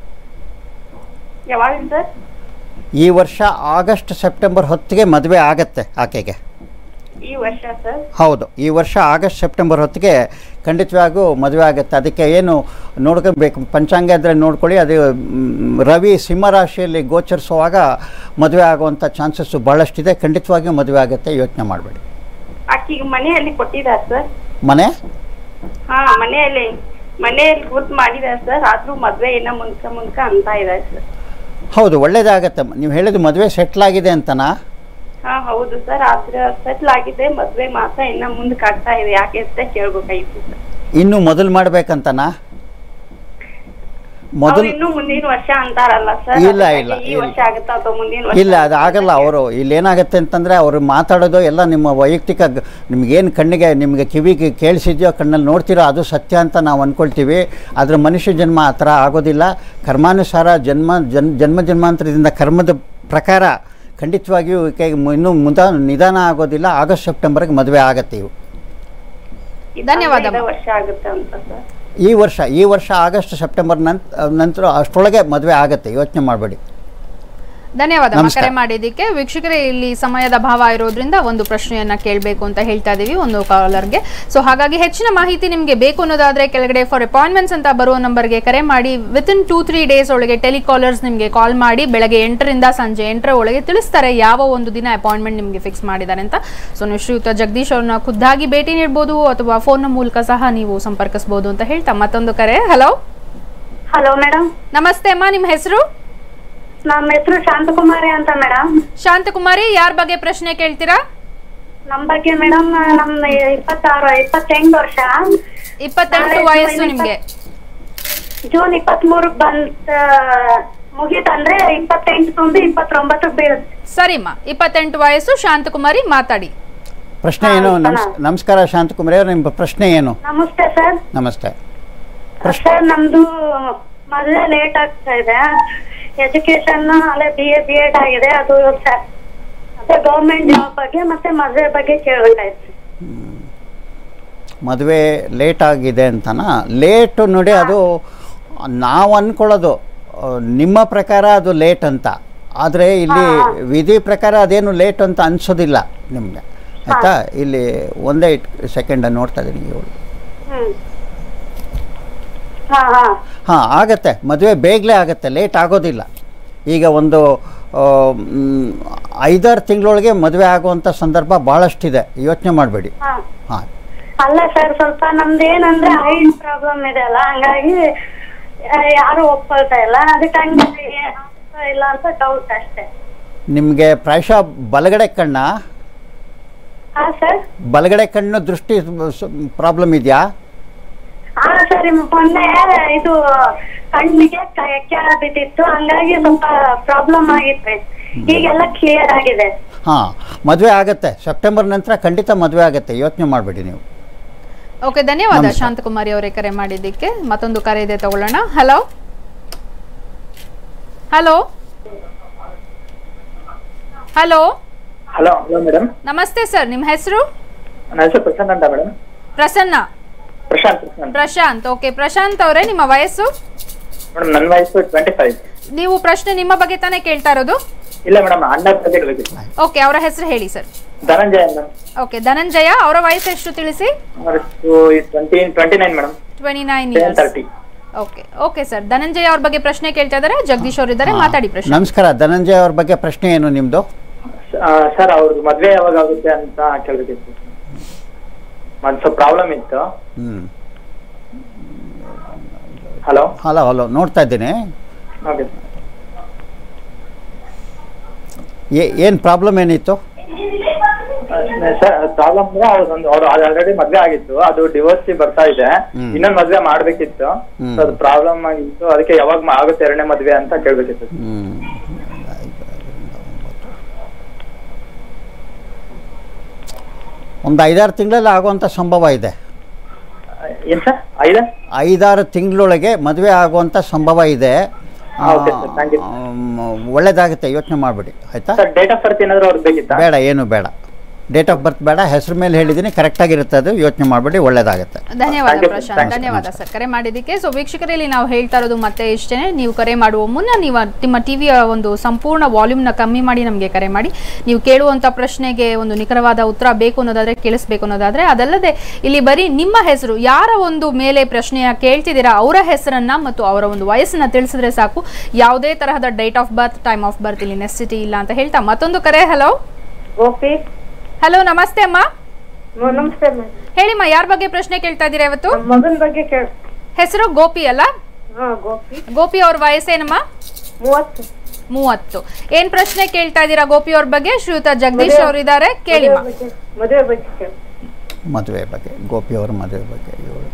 ಯಾವಾಗ ಸರ್ ಈ ವರ್ಷ ಆಗಸ್ಟ್ ಸೆಪ್ಟೆಂಬರ್ ಹೊತ್ತಿಗೆ ಮದುವೆ ಆಗತ್ತೆ ಆಕೆಗೆ ಈ ವರ್ಷ ಸರ್ ಹೌದು ಈ ವರ್ಷ ಆಗಸ್ಟ್ ಸೆಪ್ಟೆಂಬರ್ ಹೊತ್ತಿಗೆ ಖಂಡಿತವಾಗೂ ಮದುವೆ ಆಗುತ್ತೆ ಅದಕ್ಕೆ ಏನು ನೋಡ್ಕೊಬೇಕು ಪಂಚಾಂಗ ಇದ್ದರೆ ನೋಡ್ಕೊಳ್ಳಿ ಅದು ಮ್, ರವಿ ಸಿಂಹರಾಶಿಯಲ್ಲಿ ಗೋಚರಿಸುವಾಗ ಮದುವೆ ಆಗುವಂಥ ಚಾನ್ಸಸ್ಸು ಭಾಳಷ್ಟಿದೆ ಖಂಡಿತವಾಗಿಯೂ ಮದುವೆ ಆಗುತ್ತೆ ಯೋಚನೆ ಮಾಡಬೇಡಿ ಆಕಿಗೆ ಮನೆಯಲ್ಲಿ ಕೊಟ್ಟಿದ್ದಾರೆ ಸರ್ ಮನೆ ಹಾ ಮನೆಯಲ್ಲಿ ಮನೆಯಲ್ಲಿ ಗುರ್ತು ಮಾಡಿದ್ದಾರೆ ಸರ್ ಆದ್ರೂ ಮದ್ವೆ ಇನ್ನ ಮುಂದ್ಕ ಮುಂದ್ಕ ಅಂತ ಇದ್ದಾರೆ ಸರ್ ಹೌದು ಒಳ್ಳೇದಾಗತ್ತೆ ನೀವು ಹೇಳಿದ್ದು ಮದುವೆ ಸೆಟ್ಲ್ ಆಗಿದೆ ಅಂತನಾ ಹಾ ಹೌದು ಸರ್ ಆದ್ರೆ ಸೆಟ್ಲ್ ಆಗಿದೆ ಮದ್ವೆ ಮಾತ್ರ ಇನ್ನ ಮುಂದಕ್ಕೆ ಆಗ್ತಾ ಇದೆ ಯಾಕೆ ಅಂತ ಕೇಳ್ಬೇಕಾಗಿತ್ತು ಸರ್ ಇನ್ನು ಮೊದಲು ಮಾಡ್ಬೇಕಂತನಾ ಅವ್ರು ಮೊದಲು ಇನ್ನು ಮುಂದಿನ ವರ್ಷ ಅಂತಾರಲ್ಲ ಸರ್ ಇಲ್ಲ, ಅದಕ್ಕಾಗಿ ಇಲ್ಲ, ಈ ಇಲ್ಲ. ವರ್ಷ ಆಗುತ್ತಾ ಅಥವಾ ಮುಂದಿನ ವರ್ಷ ಇಲ್ಲ ಅದು ಆಗಲ್ಲ ಅವರು ಇಲ್ಲಿ ಏನಾಗುತ್ತೆ ಅಂತಂದರೆ ಅವರು ಮಾತಾಡೋದು ಎಲ್ಲ ನಿಮ್ಮ ವೈಯಕ್ತಿಕ ಗ- ನಿಮ್ಗೇನು ಕಣ್ಣಿಗೆ ನಿಮಗೆ ಕಿವಿಗೆ ಕೇಳಿಸಿದ್ಯೋ ಕಣ್ಣಲ್ಲಿ ನೋಡ್ತೀರೋ ಅದು ಸತ್ಯ ಅಂತ ನಾವು ಅಂದ್ಕೊಳ್ತೀವಿ ಆದರೆ ಮನುಷ್ಯ ಜನ್ಮ ಆ ಥರ ಆಗೋದಿಲ್ಲ ಕರ್ಮಾನುಸಾರ ಜನ್ಮ ಜನ್ ಜನ್ಮ ಜನ್ಮಾಂತರದಿಂದ ಕರ್ಮದ ಪ್ರಕಾರ ಖಂಡಿತವಾಗಿಯೂ ಈಕೆಗೆ ಮು- ಇನ್ನೂ ಮುದ ನಿಧಾನ ಆಗೋದಿಲ್ಲ ಆಗಸ್ಟ್ ಸೆಪ್ಟೆಂಬರ್ಗೆ ಮದುವೆ ಆಗತ್ತೆ ಇವು ಇದು ಧನ್ಯವಾದ. ಹದಿನೈದು ವರ್ಷ ಆಗುತ್ತೆ ಅಂತ ಸರ್ ಈ ವರ್ಷ ಈ ವರ್ಷ ಆಗಸ್ಟ್ ಸೆಪ್ಟೆಂಬರ್ ನಂತ ನಂತರ ಅಷ್ಟರೊಳಗೆ ಮದುವೆ ಆಗತ್ತೆ ಯೋಚನೆ ಮಾಡಬೇಡಿ ಧನ್ಯವಾದ ಅಮ್ಮ ನಮಸ್ಕಾರ. ಕರೆ ಮಾಡಿದ್ದಕ್ಕೆ ವೀಕ್ಷಕರೇ ಇಲ್ಲಿ ಸಮಯದ ಭಾವ ಇರೋದ್ರಿಂದ ಒಂದು ಪ್ರಶ್ನೆಯನ್ನ ಕೇಳಬೇಕು ಅಂತ ಹೇಳ್ತಾ ಇದೀವಿ ಒಂದು ಕಾಲರ್ಗೆ ಸೊ ಹಾಗಾಗಿ ಹೆಚ್ಚಿನ ಮಾಹಿತಿ ನಿಮಗೆ ಬೇಕು ಅನ್ನೋದಾದ್ರೆ ಕೆಳಗಡೆ ಫಾರ್ ಅಪಾಯಿಂಟ್ಮೆಂಟ್ಸ್ ಅಂತ ಬರುವ ನಂಬರ್ಗೆ ಕರೆ ಮಾಡಿ within two three days ಒಳಗೆ ಟೆಲಿಕಾಲರ್ಸ್ ನಿಮಗೆ ಕಾಲ್ ಮಾಡಿ ಬೆಳಗ್ಗೆ ಎಂಟರಿಂದ ಸಂಜೆ ಎಂಟರ ಒಳಗೆ ತಿಳಿಸ್ತಾರೆ ಯಾವ ಒಂದು ದಿನ ಅಪಾಯಿಂಟ್ಮೆಂಟ್ ನಿಮಗೆ ಫಿಕ್ಸ್ ಮಾಡಿದ್ದಾರೆ ಅಂತ ಸೊ ನೀವು ಶ್ರೀಯುತ ಜಗದೀಶ್ ಅವ್ರನ್ನ ಖುದ್ದಾಗಿ ಭೇಟಿ ನೀಡಬಹುದು ಅಥವಾ ಫೋನ್ ಮೂಲಕ ಸಹ ನೀವು ಸಂಪರ್ಕಿಸಬಹುದು ಅಂತ ಹೇಳ್ತಾ ಮತ್ತೊಂದು ಕರೆ ಹಲೋ ಹಲೋ ಮೇಡಮ್ ನಮಸ್ತೆ ಅಮ್ಮ ನಿಮ್ಮ ಹೆಸರು ನಮ್ಮ ಹೆಸರು ಶಾಂತಕುಮಾರಿ ಅಂತ ಮೇಡಮ್ ಶಾಂತಕುಮಾರಿ ಯಾರ ಬಗ್ಗೆ ಪ್ರಶ್ನೆ ಕೇಳ್ತೀರಾ ನಮ್ ಬಗ್ಗೆ ಮೇಡಮ್ ನಮ್ ಇಪ್ಪತ್ತಾರು ಇಪ್ಪತ್ತೆಂಟು ವರ್ಷ ಇಪ್ಪತ್ತೆಂಟು ನಾಳೆ ವಯಸ್ಸು ಜೂನ್ ನಿಮ್ಗೆ ಜೂನ್ ಇಪ್ಪತ್ತ್ ಮೂರಕ್ ಬಂತ ಮುಗೀತಂದ್ರೆ ಇಪ್ಪತ್ತೆಂಟು ತುಂಬಿ ಇಪ್ಪತ್ತೊಂಬತ್ತಕ್ಕೆ ಬೀಳುತ್ತೆ ಸರಿಮ್ಮ ಇಪ್ಪತ್ತೆಂಟು ವಯಸ್ಸು ಶಾಂತಕುಮಾರಿ ಮಾತಾಡಿ ಪ್ರಶ್ನೆ ಏನು ನಮಸ್ ನಮಸ್ಕಾರ ಶಾಂತಕುಮಾರಿ ಅವ್ರ ನಿಮ್ಮ ಪ್ರಶ್ನೆ ಏನು ನಮಸ್ತೆ ಸರ್ ನಮಸ್ತೆ ಸರ್ ನಮ್ದು ಮದುವೆ ಲೇಟ್ ಆಗ್ತಾ ಇದೆ ಎಜುಕೇಶನ್ ಅಲ್ಲೇ ಬಿ ಎ ಬಿ ಎಡ್ ಆಗಿದೆ ಅದು ಸರ್ ಅದೇ ಗೌರ್ಮೆಂಟ್ ಜಾಬ್ ಬಗ್ಗೆ ಮತ್ತೆ ಮದುವೆ ಬಗ್ಗೆ ಕೇಳಬೇಕಾಯ್ತು ಮದುವೆ ಲೇಟ್ ಆಗಿದೆ ಅಂತನಾ ಲೇಟು ನೋಡಿ ಅದು ನಾವು ಅಂದ್ಕೊಳ್ಳೋದು ಆ, ನಿಮ್ಮ ಪ್ರಕಾರ ಅದು ಲೇಟ್ ಅಂತ ಆದರೆ ಇಲ್ಲಿ ವಿಧಿ ಪ್ರಕಾರ ಅದೇನು ಲೇಟ್ ಅಂತ ಅನಿಸೋದಿಲ್ಲ ನಿಮಗೆ ಆಯಿತಾ ಇಲ್ಲಿ ಒಂದೇ ಸೆಕೆಂಡ್ ನೋಡ್ತಾ ಇದ್ದೀನಿ ಇವಳು ಹ್ಮ್ ಹಾ ಹಾ ಹಾಂ ಆಗತ್ತೆ ಮದುವೆ ಬೇಗಲೇ ಆಗುತ್ತೆ ಲೇಟ್ ಆಗೋದಿಲ್ಲ ಈಗ ಒಂದು ಆ, ಮ್, ಐದಾರು ತಿಂಗಳೊಳಗೆ ಮದುವೆ ಆಗುವಂಥ ಸಂದರ್ಭ ಭಾಳಷ್ಟಿದೆ ಯೋಚನೆ ಮಾಡಬೇಡಿ ಹಾ ಹಾಂ ಅಲ್ಲ ಸರ್ ಸ್ವಲ್ಪ ನಮ್ದು ಏನಂದ್ರೆ ಹೈಟ್ ಪ್ರಾಬ್ಲಮ್ ಇದೆ ಅಲ್ಲ ಹಂಗಾಗಿ ಆ, ಯಾರು ಒಪ್ಕೊಳ್ತಾ ಇಲ್ಲ ಅದಕ್ಕೆ ಹಂಗೆ ಆಗ್ತಾ ಇಲ್ಲ ಅಂತ ಡೌಟ್ ಅಷ್ಟೇ ನಿಮಗೆ ಪ್ರಾಯಶಃ ಬಲಗಡೆ ಕಣ್ಣ ಹಾ ಸರ್ ಬಲಗಡೆ ಕಣ್ಣು ದೃಷ್ಟಿ ಪ್ರಾಬ್ಲಮ್ ಇದೆಯಾ ಹಾ ಸರ್ ಮೊನ್ನೆ ಇದು ಕಣ್ಣಿಗೆ ಕೆಳ ಬಿದ್ದಿತ್ತು ಹಂಗಾಗಿ ಸ್ವಲ್ಪ ಪ್ರಾಬ್ಲಮ್ ಆಗಿತ್ತು ಈಗೆಲ್ಲ ಕ್ಲಿಯರ್ ಆಗಿದೆ ಹಾಂ ಮದುವೆ ಆಗುತ್ತೆ ಸೆಪ್ಟೆಂಬರ್ ನಂತರ ಖಂಡಿತ ಮದುವೆ ಆಗುತ್ತೆ ಯೋಚನೆ ಮಾಡಬೇಡಿ ನೀವು ಓಕೆ ಧನ್ಯವಾದ ನಮಸ್ಕಾರ. ಶಾಂತಕುಮಾರಿ ಅವರೇ ಕರೆ ಮಾಡಿದ್ದಕ್ಕೆ ಮತ್ತೊಂದು ಕರೆ ಇದೆ ತಗೊಳ್ಳೋಣ hello hello hello hello hello madam ನಮಸ್ತೆ ಸರ್ ನಿಮ್ಮ ಹೆಸರು ನನ್ನ ಹೆಸರು ಪ್ರಶಾಂತ್ ಅಂತ ಮೇಡಮ್ ಪ್ರಸನ್ನ ಪ್ರಶಾಂತ್ ಪ್ರಶಾಂತ್ ಪ್ರಶಾಂತ್ ಓಕೆ ಪ್ರಶಾಂತ್ ಅವರೇ ನಿಮ್ಮ ವಯಸ್ಸು ಮೇಡಮ್ ನನ್ನ ವಯಸ್ಸು ಟ್ವೆಂಟಿ ಫೈವ್ ನೀವು ಪ್ರಶ್ನೆ ನಿಮ್ಮ ಬಗ್ಗೆ ತಾನೇ ಕೇಳ್ತಾ ಇರೋದು ಇಲ್ಲ ಮೇಡಮ್ ಅಣ್ಣ ಬಗ್ಗೆ ಇಡಬೇಕಿತ್ತು ಓಕೆ ಅವರ ಹೆಸರು ಹೇಳಿ ಸರ್ ಧನಂಜಯ ಅಂತ ಓಕೆ ಧನಂಜಯ ಅವರ ವಯಸ್ಸು ಎಷ್ಟು ತಿಳಿಸಿ twenty twenty nine madam twenty nine ten years thirty okay okay sir Dhananjay ಅವ್ರ ಬಗ್ಗೆ ಪ್ರಶ್ನೆ ಕೇಳ್ತಾ ಇದ್ದಾರೆ ಜಗದೀಶ್ ಅವರು ಇದ್ದಾರೆ ಮಾತಾಡಿ ಪ್ರಶ್ನೆ ನಮಸ್ಕಾರ ಧನಂಜಯ ಅವ್ರ ಬಗ್ಗೆ ಪ್ರಶ್ನೆ ಏನು ನಿಮ್ಮದು ಸರ್ ಅವ್ರದ್ದು ಮದ್ವೆ ಯಾವಾಗ ಆಗುತ್ತೆ ಅಂತ ಕೇಳಬೇಕಿತ್ತು ಒಂದು ಸ್ವಲ್ಪ ಪ್ರಾಬ್ಲಮ್ ಇತ್ತು ಹ್ಞೂ ಹಲೋ ಹಲೋ ಹಲೋ ನೋಡ್ತಾ ಇದ್ದೀನಿ ಓಕೆ ಏನು ಪ್ರಾಬ್ಲಮ್ ಏನಿತ್ತು ಸರ್ ಪ್ರಾಬ್ಲಮ್ ಅಂದ್ರೆ ಅವ್ರದೊಂದು ಅವ್ರು ಆಲ್ರೆಡಿ ಮದ್ವೆ ಆಗಿತ್ತು ಅದು ಡಿವೋರ್ಸ್ ಬರ್ತಾ ಇದೆ ಹ್ಮ್. ಇನ್ನೊಂದು ಮದ್ವೆ ಮಾಡ್ಬೇಕಿತ್ತು ಹ್ಮ್. So ಅದು ಪ್ರಾಬ್ಲಮ್ ಆಗಿತ್ತು ಅದಕ್ಕೆ ಯಾವಾಗ ಮ- ಆಗುತ್ತೆ ಎರಡನೇ ಮದ್ವೆ ಅಂತ ಕೇಳ್ಬೇಕಿತ್ತು ಹ್ಞೂ ಒಂದು ಐದಾರು ತಿಂಗಳಲ್ಲಿ ಆಗುವಂಥ ಸಂಭವ ಇದೆ ಏನ್ ಸರ್ ಐದ ಐದಾರು ತಿಂಗಳೊಳಗೆ ಮದುವೆ ಆಗುವಂಥ ಸಂಭವ ಇದೆ ಹಾ, okay sir, thank you. ಆಮ್, ಒಳ್ಳೇದಾಗುತ್ತೆ ಯೋಚನೆ ಮಾಡಬೇಡಿ ಆಯಿತಾ ಸರ್ ಡೇಟ್ ಆಫ್ ಬರ್ತ್ ಏನಾದ್ರು ಅವ್ರಿಗೆ ಬೇಕಿತ್ತಾ ಬೇಡ ಏನು ಬೇಡ ಡೇಟ್ ಆಫ್ ಬರ್ತ್ ಬೇಡ ಹೆಸರು ಮೇಲೆ ಹೇಳಿದ್ದೀನಿ ಕರೆಕ್ಟಾಗಿರುತ್ತೆ ಅದು ಯೋಚನೆ ಮಾಡಬೇಡಿ ಒಳ್ಳೆಯದಾಗುತ್ತೆ ಧನ್ಯವಾದ Thank you, ಪ್ರಶಾಂತ್ thanks. ಧನ್ಯವಾದ ಸರ್ ಕರೆ ಮಾಡಿದ್ದಕ್ಕೆ ಸೊ ವೀಕ್ಷಕರಲ್ಲಿ ನಾವು ಹೇಳ್ತಾ ಇರೋದು ಮತ್ತೆ ಇಷ್ಟೇ ನೀವು ಕರೆ ಮಾಡುವ ಮುನ್ನ ನೀವು ನಿಮ್ಮ ಟಿವಿಯ ಒಂದು ಸಂಪೂರ್ಣ ವಾಲ್ಯೂಮ್ನ ಕಮ್ಮಿ ಮಾಡಿ ನಮಗೆ ಕರೆ ಮಾಡಿ ನೀವು ಕೇಳುವಂತ ಪ್ರಶ್ನೆಗೆ ಒಂದು ನಿಖರವಾದ ಉತ್ತರ ಬೇಕು ಅನ್ನೋದಾದ್ರೆ ಕೇಳಿಸ್ಬೇಕು ಅನ್ನೋದಾದ್ರೆ ಅದಲ್ಲದೆ ಇಲ್ಲಿ ಬರೀ ನಿಮ್ಮ ಹೆಸರು ಯಾರ ಒಂದು ಮೇಲೆ ಪ್ರಶ್ನೆಯ ಕೇಳ್ತಿದ್ದೀರಾ ಅವರ ಹೆಸರನ್ನ ಮತ್ತು ಅವರ ಒಂದು ವಯಸ್ಸನ್ನ ತಿಳಿಸಿದ್ರೆ ಸಾಕು ಯಾವುದೇ ತರಹದ date of birth time of birth ಇಲ್ಲಿ ನೆಸಿಟಿ ಇಲ್ಲ ಅಂತ ಹೇಳ್ತಾ ಮತ್ತೊಂದು ಕರೆ ಹಲೋ ಗೋಪಿ ಹಲೋ ನಮಸ್ತೆ ಅಮ್ಮ ಮ- ನಮಸ್ತೆ ಮೇಡಮ್ ಹೇಳಿಮ್ಮ ಯಾರ ಬಗ್ಗೆ ಪ್ರಶ್ನೆ ಕೇಳ್ತಾ ಇದ್ದೀರಾ ಇವತ್ತು ಮಗನ ಬಗ್ಗೆ ಕೇಳ ಹೆಸರು ಗೋಪಿ ಅಲ್ಲ ಹಾ ಗೋಪಿ ಗೋಪಿ ಅವ್ರ ವಯಸ್ಸೇನಮ್ಮ ಮೂವತ್ತು ಮೂವತ್ತು ಏನ್ ಪ್ರಶ್ನೆ ಕೇಳ್ತಾ ಇದ್ದೀರಾ ಗೋಪಿ ಅವ್ರ ಬಗ್ಗೆ ಶ್ರೀಯುತ ಜಗದೀಶ್ ಅವರು ಇದ್ದಾರೆ ಕೇಳಿಮ್ಮ ಬಗ್ಗೆ ಮದುವೆ ಬಗ್ಗೆ ಕೇಳ ಮದುವೆ ಬಗ್ಗೆ ಗೋಪಿಯವರ ಮದುವೆ ಬಗ್ಗೆ ಇವಳು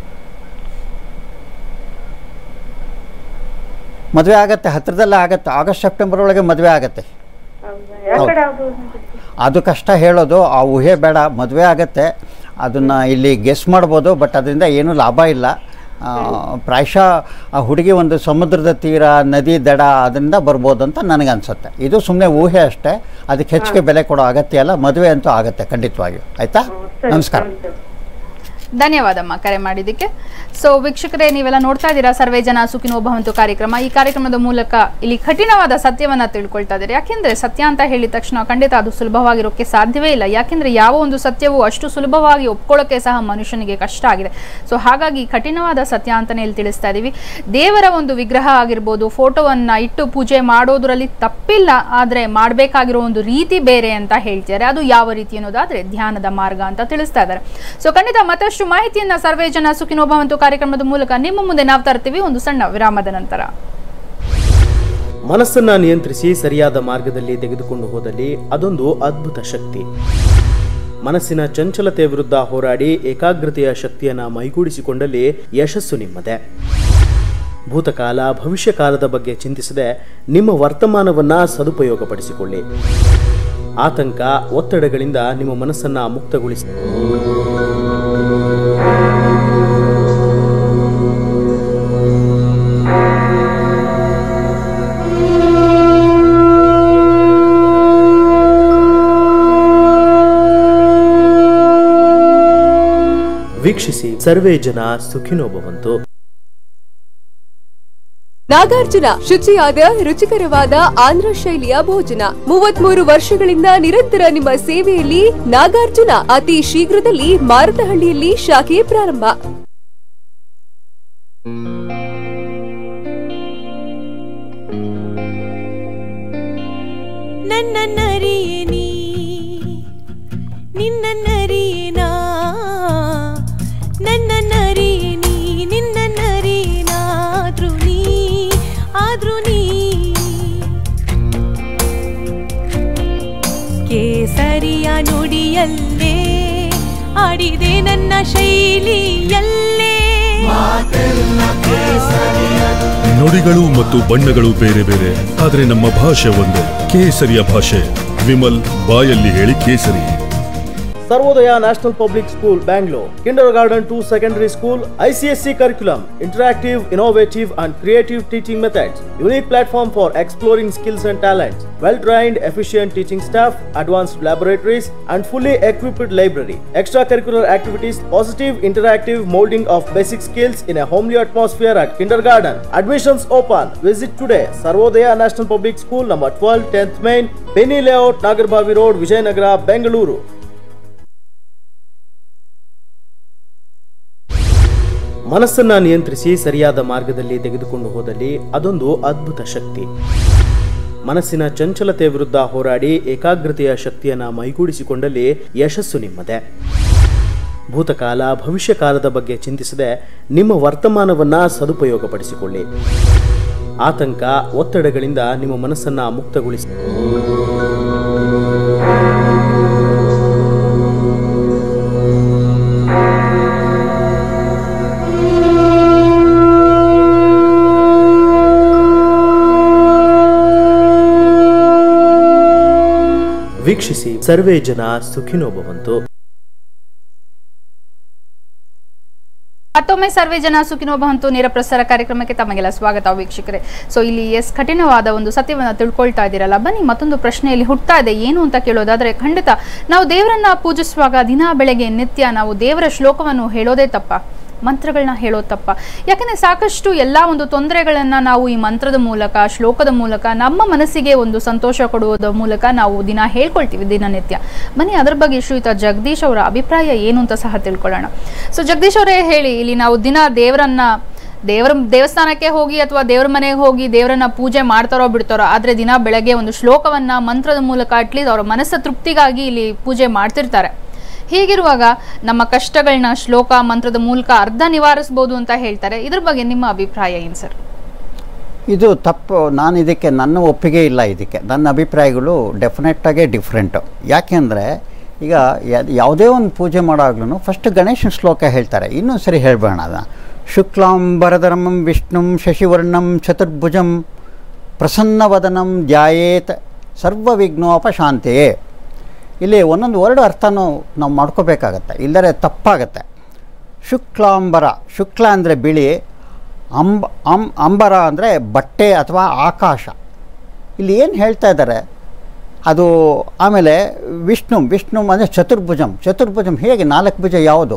ಮದುವೆ ಆಗತ್ತೆ ಹತ್ತಿರದಲ್ಲೇ ಆಗತ್ತೆ ಆಗಸ್ಟ್ ಸೆಪ್ಟೆಂಬರ್ ಒಳಗೆ ಮದುವೆ ಆಗತ್ತೆ ಹೌದಾ ಯಾವ ಕಡೆ ಯಾವ್ದು ಅದು ಕಷ್ಟ ಹೇಳೋದು ಆ ಊಹೆ ಬೇಡ ಮದುವೆ ಆಗತ್ತೆ ಅದನ್ನು ಇಲ್ಲಿ ಗೆಸ್ ಮಾಡ್ಬೋದು ಬಟ್ ಅದರಿಂದ ಏನೂ ಲಾಭ ಇಲ್ಲ ಆ, ಪ್ರಾಯಶಃ ಆ ಹುಡುಗಿ ಒಂದು ಸಮುದ್ರದ ತೀರ ನದಿ ದಡ ಅದರಿಂದ ಬರ್ಬೋದು ಅಂತ ನನಗನ್ಸುತ್ತೆ ಇದು ಸುಮ್ಮನೆ ಊಹೆ ಅಷ್ಟೇ ಅದಕ್ಕೆ ಹೆಚ್ಚಿಗೆ ಬೆಲೆ ಕೊಡೋ ಅಗತ್ಯ ಇಲ್ಲ ಮದುವೆ ಅಂತೂ ಆಗತ್ತೆ ಖಂಡಿತವಾಗಿಯೂ ಆಯಿತಾ ನಮಸ್ಕಾರ ಧನ್ಯವಾದಮ್ಮ ಕರೆ ಮಾಡಿದ್ದಕ್ಕೆ ಸೊ ವೀಕ್ಷಕರೇ ನೀವೆಲ್ಲ ನೋಡ್ತಾ ಇದ್ದೀರಾ ಸರ್ವೇ ಜನ ಸುಖಿನೋ ಭವಂತು ಕಾರ್ಯಕ್ರಮ ಈ ಕಾರ್ಯಕ್ರಮದ ಮೂಲಕ ಇಲ್ಲಿ ಕಠಿಣವಾದ ಸತ್ಯವನ್ನ ತಿಳ್ಕೊಳ್ತಾ ಇದ್ದಾರೆ ಯಾಕೆಂದ್ರೆ ಸತ್ಯ ಅಂತ ಹೇಳಿದ ತಕ್ಷಣ ಖಂಡಿತ ಅದು ಸುಲಭವಾಗಿರೋಕ್ಕೆ ಸಾಧ್ಯವೇ ಇಲ್ಲ ಯಾಕೆಂದ್ರೆ ಯಾವ ಒಂದು ಸತ್ಯವು ಅಷ್ಟು ಸುಲಭವಾಗಿ ಒಪ್ಕೊಳ್ಳೋಕೆ ಸಹ ಮನುಷ್ಯನಿಗೆ ಕಷ್ಟ ಆಗಿದೆ ಸೊ ಹಾಗಾಗಿ ಕಠಿಣವಾದ ಸತ್ಯ ಅಂತಾನೆ ಇಲ್ಲಿ ತಿಳಿಸ್ತಾ ಇದೀವಿ ದೇವರ ಒಂದು ವಿಗ್ರಹ ಆಗಿರ್ಬೋದು ಫೋಟೋವನ್ನ ಇಟ್ಟು ಪೂಜೆ ಮಾಡೋದ್ರಲ್ಲಿ ತಪ್ಪಿಲ್ಲ ಆದ್ರೆ ಮಾಡಬೇಕಾಗಿರೋ ಒಂದು ರೀತಿ ಬೇರೆ ಅಂತ ಹೇಳ್ತಾರೆ ಅದು ಯಾವ ರೀತಿ ಅನ್ನೋದಾದ್ರೆ ಧ್ಯಾನದ ಮಾರ್ಗ ಅಂತ ತಿಳಿಸ್ತಾ ಇದ್ದಾರೆ ಸೊ ಖಂಡಿತ ಮತ್ತಷ್ಟು ಮಾಹಿತಿಯನ್ನ ಸರ್ವೇ ಜನ ಸುಖಿನೋ ಭವಂತು ಕಾರ್ಯಕ್ರಮದ ಮೂಲಕ ನಿಮ್ಮ ಮುಂದೆ ನಾವು ತರ್ತೀವಿ ಒಂದು ಸಣ್ಣ ವಿರಾಮದ ನಂತರ ಮನಸ್ಸನ್ನ ನಿಯಂತ್ರಿಸಿ ಸರಿಯಾದ ಮಾರ್ಗದಲ್ಲಿ ತೆಗೆದುಕೊಂಡು ಹೋದಲ್ಲಿ ಅದೊಂದು ಅದ್ಭುತ ಶಕ್ತಿ ಮನಸ್ಸಿನ ಚಂಚಲತೆಯ ವಿರುದ್ಧ ಹೋರಾಡಿ ಏಕಾಗ್ರತೆಯ ಶಕ್ತಿಯನ್ನ ಮೈಗೂಡಿಸಿಕೊಂಡಲ್ಲಿ ಯಶಸ್ಸು ನಿಮ್ಮದೇ ಭೂತಕಾಲ ಭವಿಷ್ಯ ಕಾಲದ ಬಗ್ಗೆ ಚಿಂತಿಸದೆ ನಿಮ್ಮ ವರ್ತಮಾನವನ್ನ ಸದುಪಯೋಗಪಡಿಸಿಕೊಳ್ಳಿ ಆತಂಕ ಒತ್ತಡಗಳಿಂದ ನಿಮ್ಮ ಮನಸ್ಸನ್ನ ಮುಕ್ತಗೊಳಿಸಿ ವೀಕ್ಷಿಸಿ ಸರ್ವೇ ಜನ ಸುಖಿನೋ ಭವಂತು ನಾಗಾರ್ಜುನ ಶುಚಿಯಾದ ರುಚಿಕರವಾದ ಆಂಧ್ರ ಶೈಲಿಯ ಭೋಜನ ಮೂವತ್ಮೂರು ವರ್ಷಗಳಿಂದ ನಿರಂತರ ನಿಮ್ಮ ಸೇವೆಯಲ್ಲಿ ನಾಗಾರ್ಜುನ ಅತಿ ಶೀಘ್ರದಲ್ಲಿ ಮಾರತಹಳ್ಳಿಯಲ್ಲಿ ಶಾಖೆ ಪ್ರಾರಂಭ ನನ್ನನ್ನರಿಯೇ ನಿನ್ನನ್ನರಿಯೇನಾ ನನ್ನನ್ನರಿಯೇ ನೀ ನಿನ್ನನ್ನರಿಯೇನಾದ್ರೂ ನೀ ಆದ್ರೂ ನೀ ಕೇಸರಿಯ ನುಡಿಯಲ್ಲೇ ಆಡಿದೆ ನನ್ನ ಶೈಲಿಯಲ್ಲೇ ನುಡಿಗಳು ಮತ್ತು ಬಣ್ಣಗಳು ಬೇರೆ ಬೇರೆ ಆದರೆ ನಮ್ಮ ಭಾಷೆ ಒಂದೇ ಕೇಸರಿಯ ಭಾಷೆ ವಿಮಲ್ ಬಾಯಲ್ಲಿ ಹೇಳಿ ಕೇಸರಿ Sarvodaya national public school Bangalore kindergarten to secondary school ICSE curriculum, interactive, innovative, and creative teaching methods, unique platform for exploring skills and talents, well-trained, efficient teaching staff, advanced laboratories, and fully equipped library, extracurricular activities, positive interactive molding of basic skills in a homely atmosphere at kindergarten. Admissions open. Visit today. Sarvodaya National Public School, number 12, 10th Main, Penny Layout, Nagarbavi Road, Vijayanagara, Bengaluru. ಮನಸ್ಸನ್ನ ನಿಯಂತ್ರಿಸಿ ಸರಿಯಾದ ಮಾರ್ಗದಲ್ಲಿ ತೆಗೆದುಕೊಂಡು ಹೋದಲ್ಲಿ ಅದೊಂದು ಅದ್ಭುತ ಶಕ್ತಿ ಮನಸ್ಸಿನ ಚಂಚಲತೆಯ ವಿರುದ್ಧ ಹೋರಾಡಿ ಏಕಾಗ್ರತೆಯ ಶಕ್ತಿಯನ್ನ ಮೈಗೂಡಿಸಿಕೊಂಡಲ್ಲಿ ಯಶಸ್ಸು ನಿಮ್ಮದೇ ಭೂತಕಾಲ ಭವಿಷ್ಯ ಕಾಲದ ಬಗ್ಗೆ ಚಿಂತಿಸದೆ ನಿಮ್ಮ ವರ್ತಮಾನವನ್ನ ಸದುಪಯೋಗಪಡಿಸಿಕೊಳ್ಳಿ ಆತಂಕ ಒತ್ತಡಗಳಿಂದ ನಿಮ್ಮ ಮನಸ್ಸನ್ನ ಮುಕ್ತಗೊಳಿಸಿ ವೀಕ್ಷಿಸಿ ಸರ್ವೇ ಜನ ಸುಖಿನೋ ಭವಂತು ಮತ್ತೊಮ್ಮೆ ಸರ್ವೇ ಜನ ಸುಖಿನೋ ಭವಂತು ನೇರ ಪ್ರಸಾರ ಕಾರ್ಯಕ್ರಮಕ್ಕೆ ತಮಗೆಲ್ಲ ಸ್ವಾಗತ ವೀಕ್ಷಕರೇ ಸೊ ಇಲ್ಲಿ ಎಸ್ ಕಠಿಣವಾದ ಒಂದು ಸತ್ಯವನ್ನು ತಿಳ್ಕೊಳ್ತಾ ಇದ್ದೀರಲ್ಲ ಬನ್ನಿ ಮತ್ತೊಂದು ಪ್ರಶ್ನೆಯಲ್ಲಿ ಹುಟ್ತಾ ಇದೆ ಏನು ಅಂತ ಕೇಳೋದಾದ್ರೆ ಖಂಡಿತ ನಾವು ದೇವರನ್ನ ಪೂಜಿಸುವಾಗ ದಿನ ಬೆಳಗ್ಗೆ ನಿತ್ಯ ನಾವು ದೇವರ ಶ್ಲೋಕವನ್ನು ಹೇಳೋದೇ ತಪ್ಪ ಮಂತ್ರಗಳನ್ನ ಹೇಳೋದು ತಪ್ಪ ಯಾಕಂದ್ರೆ ಸಾಕಷ್ಟು ಎಲ್ಲ ಒಂದು ತೊಂದರೆಗಳನ್ನ ನಾವು ಈ ಮಂತ್ರದ ಮೂಲಕ ಶ್ಲೋಕದ ಮೂಲಕ ನಮ್ಮ ಮನಸ್ಸಿಗೆ ಒಂದು ಸಂತೋಷ ಕೊಡುವುದರ ಮೂಲಕ ನಾವು ದಿನ ಹೇಳ್ಕೊಳ್ತೀವಿ ದಿನನಿತ್ಯ ಬನ್ನಿ ಅದ್ರ ಬಗ್ಗೆ ಶ್ರೀಯುತ ಜಗದೀಶ್ ಅವರ ಅಭಿಪ್ರಾಯ ಏನು ಅಂತ ಸಹ ತಿಳ್ಕೊಳ್ಳೋಣ ಸೊ ಜಗದೀಶ್ ಅವರೇ ಹೇಳಿ ಇಲ್ಲಿ ನಾವು ದಿನ ದೇವರನ್ನ ದೇವರ ದೇವಸ್ಥಾನಕ್ಕೆ ಹೋಗಿ ಅಥವಾ ದೇವ್ರ ಮನೆಗೆ ಹೋಗಿ ದೇವರನ್ನ ಪೂಜೆ ಮಾಡ್ತಾರೋ ಬಿಡ್ತಾರೋ ಆದ್ರೆ ದಿನ ಬೆಳಗ್ಗೆ ಒಂದು ಶ್ಲೋಕವನ್ನ ಮಂತ್ರದ ಮೂಲಕ ಅಟ್ಲೀಸ್ಟ್ ಅವರ ಮನಸ್ಸ ತೃಪ್ತಿಗಾಗಿ ಇಲ್ಲಿ ಪೂಜೆ ಮಾಡ್ತಿರ್ತಾರೆ ಹೀಗಿರುವಾಗ ನಮ್ಮ ಕಷ್ಟಗಳನ್ನ ಶ್ಲೋಕ ಮಂತ್ರದ ಮೂಲಕ ಅರ್ಧ ನಿವಾರಿಸಬಹುದು ಅಂತ ಹೇಳ್ತಾರೆ ಇದ್ರ ಬಗ್ಗೆ ನಿಮ್ಮ ಅಭಿಪ್ರಾಯ ಏನು ಸರ್ ಇದು ತಪ್ಪು ನಾನು ಇದಕ್ಕೆ ನನ್ನ ಒಪ್ಪಿಗೆ ಇಲ್ಲ ಇದಕ್ಕೆ ನನ್ನ ಅಭಿಪ್ರಾಯಗಳು ಡೆಫಿನೆಟ್ಟಾಗೇ ಡಿಫ್ರೆಂಟು ಯಾಕೆಂದರೆ ಈಗ ಯಾ- ಯಾವುದೇ ಒಂದು ಪೂಜೆ ಮಾಡೋಗ್ಲೂ ಫಸ್ಟ್ ಗಣೇಶನ ಶ್ಲೋಕ ಹೇಳ್ತಾರೆ ಇನ್ನೊಂದು ಸರಿ ಹೇಳ್ಬೇಡ ಅದನ್ನ ಶುಕ್ಲಾಂಬರಧರಂ ವಿಷ್ಣುಂ ಶಶಿವರ್ಣಂ ಚತುರ್ಭುಜಂ ಪ್ರಸನ್ನವದನಂ ಧ್ಯಾಯೇತ್ ಸರ್ವವಿಘ್ನೋಪಶಾಂತೆಯೇ ಇಲ್ಲಿ ಒಂದೊಂದು ವರ್ಡ್ ಅರ್ಥನೂ ನಾವು ಮಾಡ್ಕೋಬೇಕಾಗತ್ತೆ ಇಲ್ಲದರೆ ತಪ್ಪಾಗತ್ತೆ ಶುಕ್ಲಾಂಬರ ಶುಕ್ಲ ಅಂದರೆ ಬಿಳಿ ಅಂಬ ಅಂ ಅಂಬರ ಅಂದರೆ ಬಟ್ಟೆ ಅಥವಾ ಆಕಾಶ ಇಲ್ಲಿ ಏನು ಹೇಳ್ತಾ ಇದ್ದಾರೆ ಅದು ಆಮೇಲೆ ವಿಷ್ಣು ವಿಷ್ಣು ಅಂದರೆ ಚತುರ್ಭುಜಂ ಚತುರ್ಭುಜಂ ಹೇಗೆ ನಾಲ್ಕು ಭುಜ ಯಾವುದು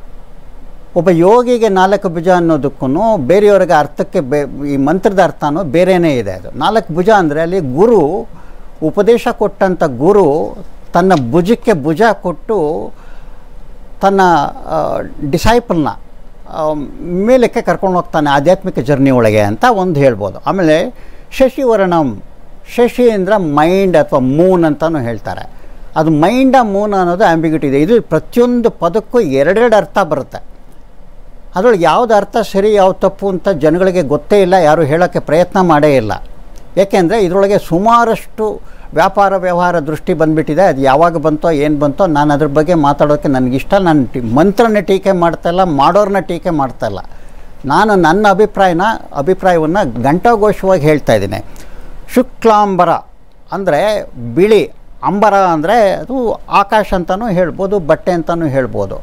ಒಬ್ಬ ಯೋಗಿಗೆ ನಾಲ್ಕು ಭುಜ ಅನ್ನೋದಕ್ಕೂ ಬೇರೆಯವರಿಗೆ ಅರ್ಥಕ್ಕೆ ಬೇ ಈ ಮಂತ್ರದ ಅರ್ಥನೂ ಬೇರೆಯೇ ಇದೆ ಅದು ನಾಲ್ಕು ಭುಜ ಅಂದರೆ ಅಲ್ಲಿ ಗುರು ಉಪದೇಶ ಕೊಟ್ಟಂಥ ಗುರು ತನ್ನ ಭುಜಕ್ಕೆ ಭುಜ ಕೊಟ್ಟು ತನ್ನ ಡಿಸೈಪಲ್ನ ಮೇಲಕ್ಕೆ ಕರ್ಕೊಂಡು ಹೋಗ್ತಾನೆ ಆಧ್ಯಾತ್ಮಿಕ ಜರ್ನಿ ಒಳಗೆ ಅಂತ ಒಂದು ಹೇಳ್ಬೋದು ಆಮೇಲೆ ಶಶಿವರ್ಣಂ ಶಶಿ ಅಂದರೆ ಮೈಂಡ್ ಅಥವಾ ಮೂನ್ ಅಂತಲೂ ಹೇಳ್ತಾರೆ ಅದು ಮೈಂಡ ಮೂನ್ ಅನ್ನೋದು ಆಂಬಿಗ್ಯೂಟಿ ಇದೆ ಇದು ಪ್ರತಿಯೊಂದು ಪದಕ್ಕೂ ಎರಡೆರಡು ಅರ್ಥ ಬರುತ್ತೆ ಅದರೊಳಗೆ ಯಾವ್ದು ಅರ್ಥ ಸರಿ ಯಾವ್ದು ತಪ್ಪು ಅಂತ ಜನಗಳಿಗೆ ಗೊತ್ತೇ ಇಲ್ಲ ಯಾರು ಹೇಳೋಕ್ಕೆ ಪ್ರಯತ್ನ ಮಾಡೇ ಇಲ್ಲ ಏಕೆಂದರೆ ಇದರೊಳಗೆ ಸುಮಾರಷ್ಟು ವ್ಯಾಪಾರ ವ್ಯವಹಾರ ದೃಷ್ಟಿ ಬಂದುಬಿಟ್ಟಿದೆ ಅದು ಯಾವಾಗ ಬಂತೋ ಏನು ಬಂತೋ ನಾನು ಅದ್ರ ಬಗ್ಗೆ ಮಾತಾಡೋಕ್ಕೆ ನನಗಿಷ್ಟ ನಾನು ಟಿ ಮಂತ್ರನ ಟೀಕೆ ಮಾಡ್ತಾಯಿಲ್ಲ ಮಾಡೋರನ್ನ ಟೀಕೆ ಮಾಡ್ತಾಯಿಲ್ಲ ನಾನು ನನ್ನ ಅಭಿಪ್ರಾಯನ ಅಭಿಪ್ರಾಯವನ್ನು ಘಂಟಾಘೋಷವಾಗಿ ಹೇಳ್ತಾ ಇದ್ದೀನಿ ಶುಕ್ಲಾಂಬರ ಅಂದರೆ ಬಿಳಿ ಅಂಬರ ಅಂದರೆ ಅದು ಆಕಾಶ ಅಂತಲೂ ಹೇಳ್ಬೋದು ಬಟ್ಟೆ ಅಂತಲೂ ಹೇಳ್ಬೋದು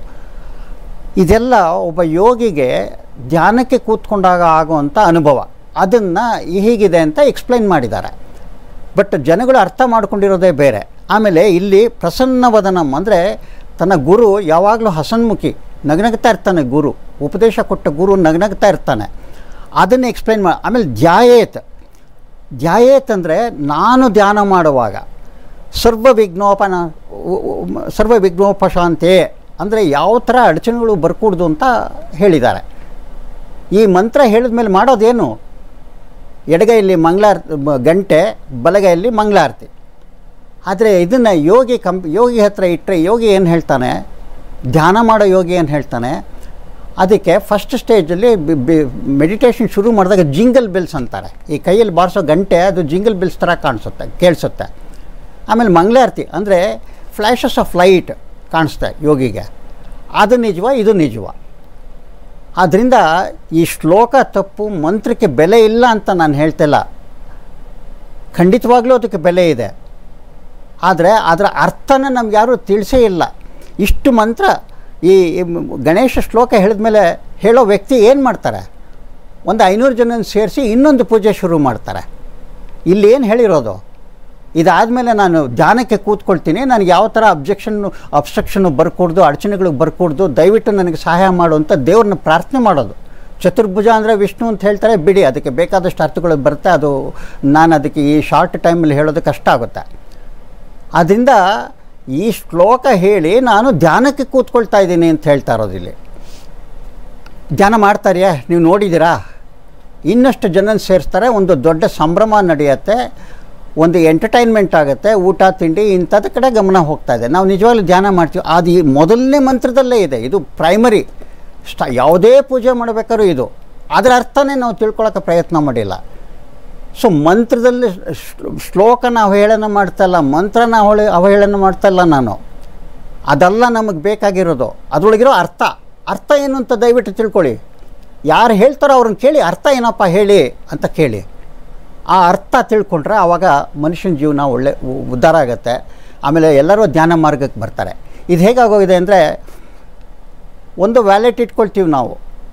ಇದೆಲ್ಲ ಒಬ್ಬ ಯೋಗಿಗೆ ಧ್ಯಾನಕ್ಕೆ ಕೂತ್ಕೊಂಡಾಗ ಆಗುವಂಥ ಅನುಭವ ಅದನ್ನು ಹೀಗಿದೆ ಅಂತ ಎಕ್ಸ್ಪ್ಲೈನ್ ಮಾಡಿದ್ದಾರೆ ಬಟ್ ಜನಗಳು ಅರ್ಥ ಮಾಡ್ಕೊಂಡಿರೋದೇ ಬೇರೆ ಆಮೇಲೆ ಇಲ್ಲಿ ಪ್ರಸನ್ನವದನಂ ಅಂದರೆ ತನ್ನ ಗುರು ಯಾವಾಗಲೂ ಹಸನ್ಮುಖಿ ನಗನಗ್ತಾ ಇರ್ತಾನೆ ಗುರು ಉಪದೇಶ ಕೊಟ್ಟ ಗುರು ನಗನಗ್ತಾ ಇರ್ತಾನೆ ಅದನ್ನು ಎಕ್ಸ್ಪ್ಲೈನ್ ಮಾಡಿ ಆಮೇಲೆ ಧ್ಯಾಯೇತ್ ಧ್ಯಾಯೇತ್ ಅಂದರೆ ನಾನು ಧ್ಯಾನ ಮಾಡುವಾಗ ಸರ್ವ ವಿಘ್ನೋಪನ ಸರ್ವ ವಿಘ್ನೋಪಶಾಂತೆ ಅಂದರೆ ಯಾವ ಥರ ಅಡಚಣೆಗಳು ಬರ್ಕೂಡ್ದು ಅಂತ ಹೇಳಿದ್ದಾರೆ ಈ ಮಂತ್ರ ಹೇಳಿದ ಮೇಲೆ ಮಾಡೋದೇನು ಎಡಗೈಯಲ್ಲಿ ಮಂಗಳಾರತಿ ಬ- ಗಂಟೆ ಬಲಗೈಯಲ್ಲಿ ಮಂಗಳಾರತಿ ಆದರೆ ಇದನ್ನು ಯೋಗಿ ಕಂಪ್ ಯೋಗಿ ಹತ್ರ ಇಟ್ಟರೆ ಯೋಗಿ ಏನು ಹೇಳ್ತಾನೆ ಧ್ಯಾನ ಮಾಡೋ ಯೋಗಿ ಏನು ಹೇಳ್ತಾನೆ ಅದಕ್ಕೆ ಫಸ್ಟ್ ಸ್ಟೇಜಲ್ಲಿ ಮೆಡಿಟೇಷನ್ ಶುರು ಮಾಡಿದಾಗ ಜಿಂಗಲ್ ಬೆಲ್ಸ್ ಅಂತಾರೆ ಈ ಕೈಯಲ್ಲಿ ಬಾರಿಸೋ ಗಂಟೆ ಅದು ಜಿಂಗಲ್ ಬೆಲ್ಸ್ ಥರ ಕಾಣಿಸುತ್ತೆ ಕೇಳಿಸುತ್ತೆ ಆಮೇಲೆ ಮಂಗಳಾರತಿ ಅಂದರೆ ಫ್ಲ್ಯಾಶಸ್ ಆಫ್ ಲೈಟ್ ಕಾಣಿಸುತ್ತೆ ಯೋಗಿಗೆ ಅದು ನಿಜವ ಇದು ನಿಜವ ಆದ್ದರಿಂದ ಈ ಶ್ಲೋಕ ತಪ್ಪು ಮಂತ್ರಕ್ಕೆ ಬೆಲೆ ಇಲ್ಲ ಅಂತ ನಾನು ಹೇಳ್ತಿಲ್ಲ ಖಂಡಿತವಾಗ್ಲೂ ಅದಕ್ಕೆ ಬೆಲೆ ಇದೆ ಆದರೆ ಅದರ ಅರ್ಥನ ನಮ್ಗೆ ಯಾರೂ ತಿಳಿಸೇ ಇಲ್ಲ ಇಷ್ಟು ಮಂತ್ರ ಈ ಈ ಮ್- ಗಣೇಶ ಶ್ಲೋಕ ಹೇಳಿದ್ಮೇಲೆ ಹೇಳೋ ವ್ಯಕ್ತಿ ಏನು ಮಾಡ್ತಾರೆ ಒಂದು ಐನೂರು ಜನ ಸೇರಿಸಿ ಇನ್ನೊಂದು ಪೂಜೆ ಶುರು ಮಾಡ್ತಾರೆ ಇಲ್ಲಿ ಏನು ಹೇಳಿರೋದು ಇದಾದಮೇಲೆ ನಾನು ಧ್ಯಾನಕ್ಕೆ ಕೂತ್ಕೊಳ್ತೀನಿ ನನಗೆ ಯಾವ ಥರ ಅಬ್ಜೆಕ್ಷನ್ನು ಅಬ್ಸ್ಟ್ರಕ್ಷನ್ನು ಬರ್ಕೊಡ್ದು ಅಡಚಣೆಗಳು ಬರ್ಕೊಡ್ದು ದಯವಿಟ್ಟು ನನಗೆ ಸಹಾಯ ಮಾಡು ಅಂತ ದೇವ್ರನ್ನ ಪ್ರಾರ್ಥನೆ ಮಾಡೋದು ಚತುರ್ಭುಜ ಅಂದರೆ ವಿಷ್ಣು ಅಂತ ಹೇಳ್ತಾರೆ ಬಿಡಿ ಅದಕ್ಕೆ ಬೇಕಾದಷ್ಟು ಅರ್ಥಗಳು ಬರುತ್ತೆ ಅದು ನಾನು ಅದಕ್ಕೆ ಈ ಶಾರ್ಟ್ ಟೈಮಲ್ಲಿ ಹೇಳೋದು ಕಷ್ಟ ಆಗುತ್ತೆ ಆದ್ದರಿಂದ ಈ ಶ್ಲೋಕ ಹೇಳಿ ನಾನು ಧ್ಯಾನಕ್ಕೆ ಕೂತ್ಕೊಳ್ತಾ ಇದ್ದೀನಿ ಅಂತ ಹೇಳ್ತಾ ಇರೋದು ಇಲ್ಲಿ ಧ್ಯಾನ ಮಾಡ್ತಾರ್ಯಾ ನೀವು ನೋಡಿದ್ದೀರಾ ಇನ್ನಷ್ಟು ಜನ ಸೇರಿಸ್ತಾರೆ ಒಂದು ದೊಡ್ಡ ಸಂಭ್ರಮ ನಡೆಯುತ್ತೆ ಒಂದು ಎಂಟರ್ಟೈನ್ಮೆಂಟ್ ಆಗುತ್ತೆ ಊಟ ತಿಂಡಿ ಇಂಥದ್ದು ಕಡೆ ಗಮನ ಹೋಗ್ತಾ ಇದೆ ನಾವು ನಿಜವಾಗ್ಲೂ ಧ್ಯಾನ ಮಾಡ್ತೀವಿ ಅದು ಈ ಮೊದಲನೇ ಮಂತ್ರದಲ್ಲೇ ಇದೆ ಇದು ಪ್ರೈಮರಿ ಸ್ಟ ಯಾವುದೇ ಪೂಜೆ ಮಾಡಬೇಕಾದ್ರೂ ಇದು ಅದರ ಅರ್ಥನೇ ನಾವು ತಿಳ್ಕೊಳ್ಳೋಕೆ ಪ್ರಯತ್ನ ಮಾಡಿಲ್ಲ ಸೊ ಮಂತ್ರದಲ್ಲಿ ಶ್ಲೋ- ಶ್ಲೋಕನ ಅವಹೇಳನ ಮಾಡ್ತಾ ಇಲ್ಲ ಮಂತ್ರನ ಅವಹೇಳ ಅವಹೇಳನ ಮಾಡ್ತಾ ಇಲ್ಲ ನಾನು ಅದೆಲ್ಲ ನಮಗೆ ಬೇಕಾಗಿರೋದು ಅದರೊಳಗಿರೋ ಅರ್ಥ ಅರ್ಥ ಏನು ಅಂತ ದಯವಿಟ್ಟು ತಿಳ್ಕೊಳ್ಳಿ ಯಾರು ಹೇಳ್ತಾರೋ ಅವ್ರನ್ನ ಕೇಳಿ ಅರ್ಥ ಏನಪ್ಪ ಹೇಳಿ ಅಂತ ಕೇಳಿ ಆ ಅರ್ಥ ತಿಳ್ಕೊಂಡ್ರೆ ಆವಾಗ ಮನುಷ್ಯನ ಜೀವನ ಒಳ್ಳೆ ಉ- ಉದ್ಧಾರ ಆಗುತ್ತೆ ಆಮೇಲೆ ಎಲ್ಲರೂ ಧ್ಯಾನ ಮಾರ್ಗಕ್ಕೆ ಬರ್ತಾರೆ ಇದು ಹೇಗಾಗೋಗಿದೆ ಅಂದರೆ ಒಂದು ವ್ಯಾಲೆಟ್ ಇಟ್ಕೊಳ್ತೀವಿ ನಾವು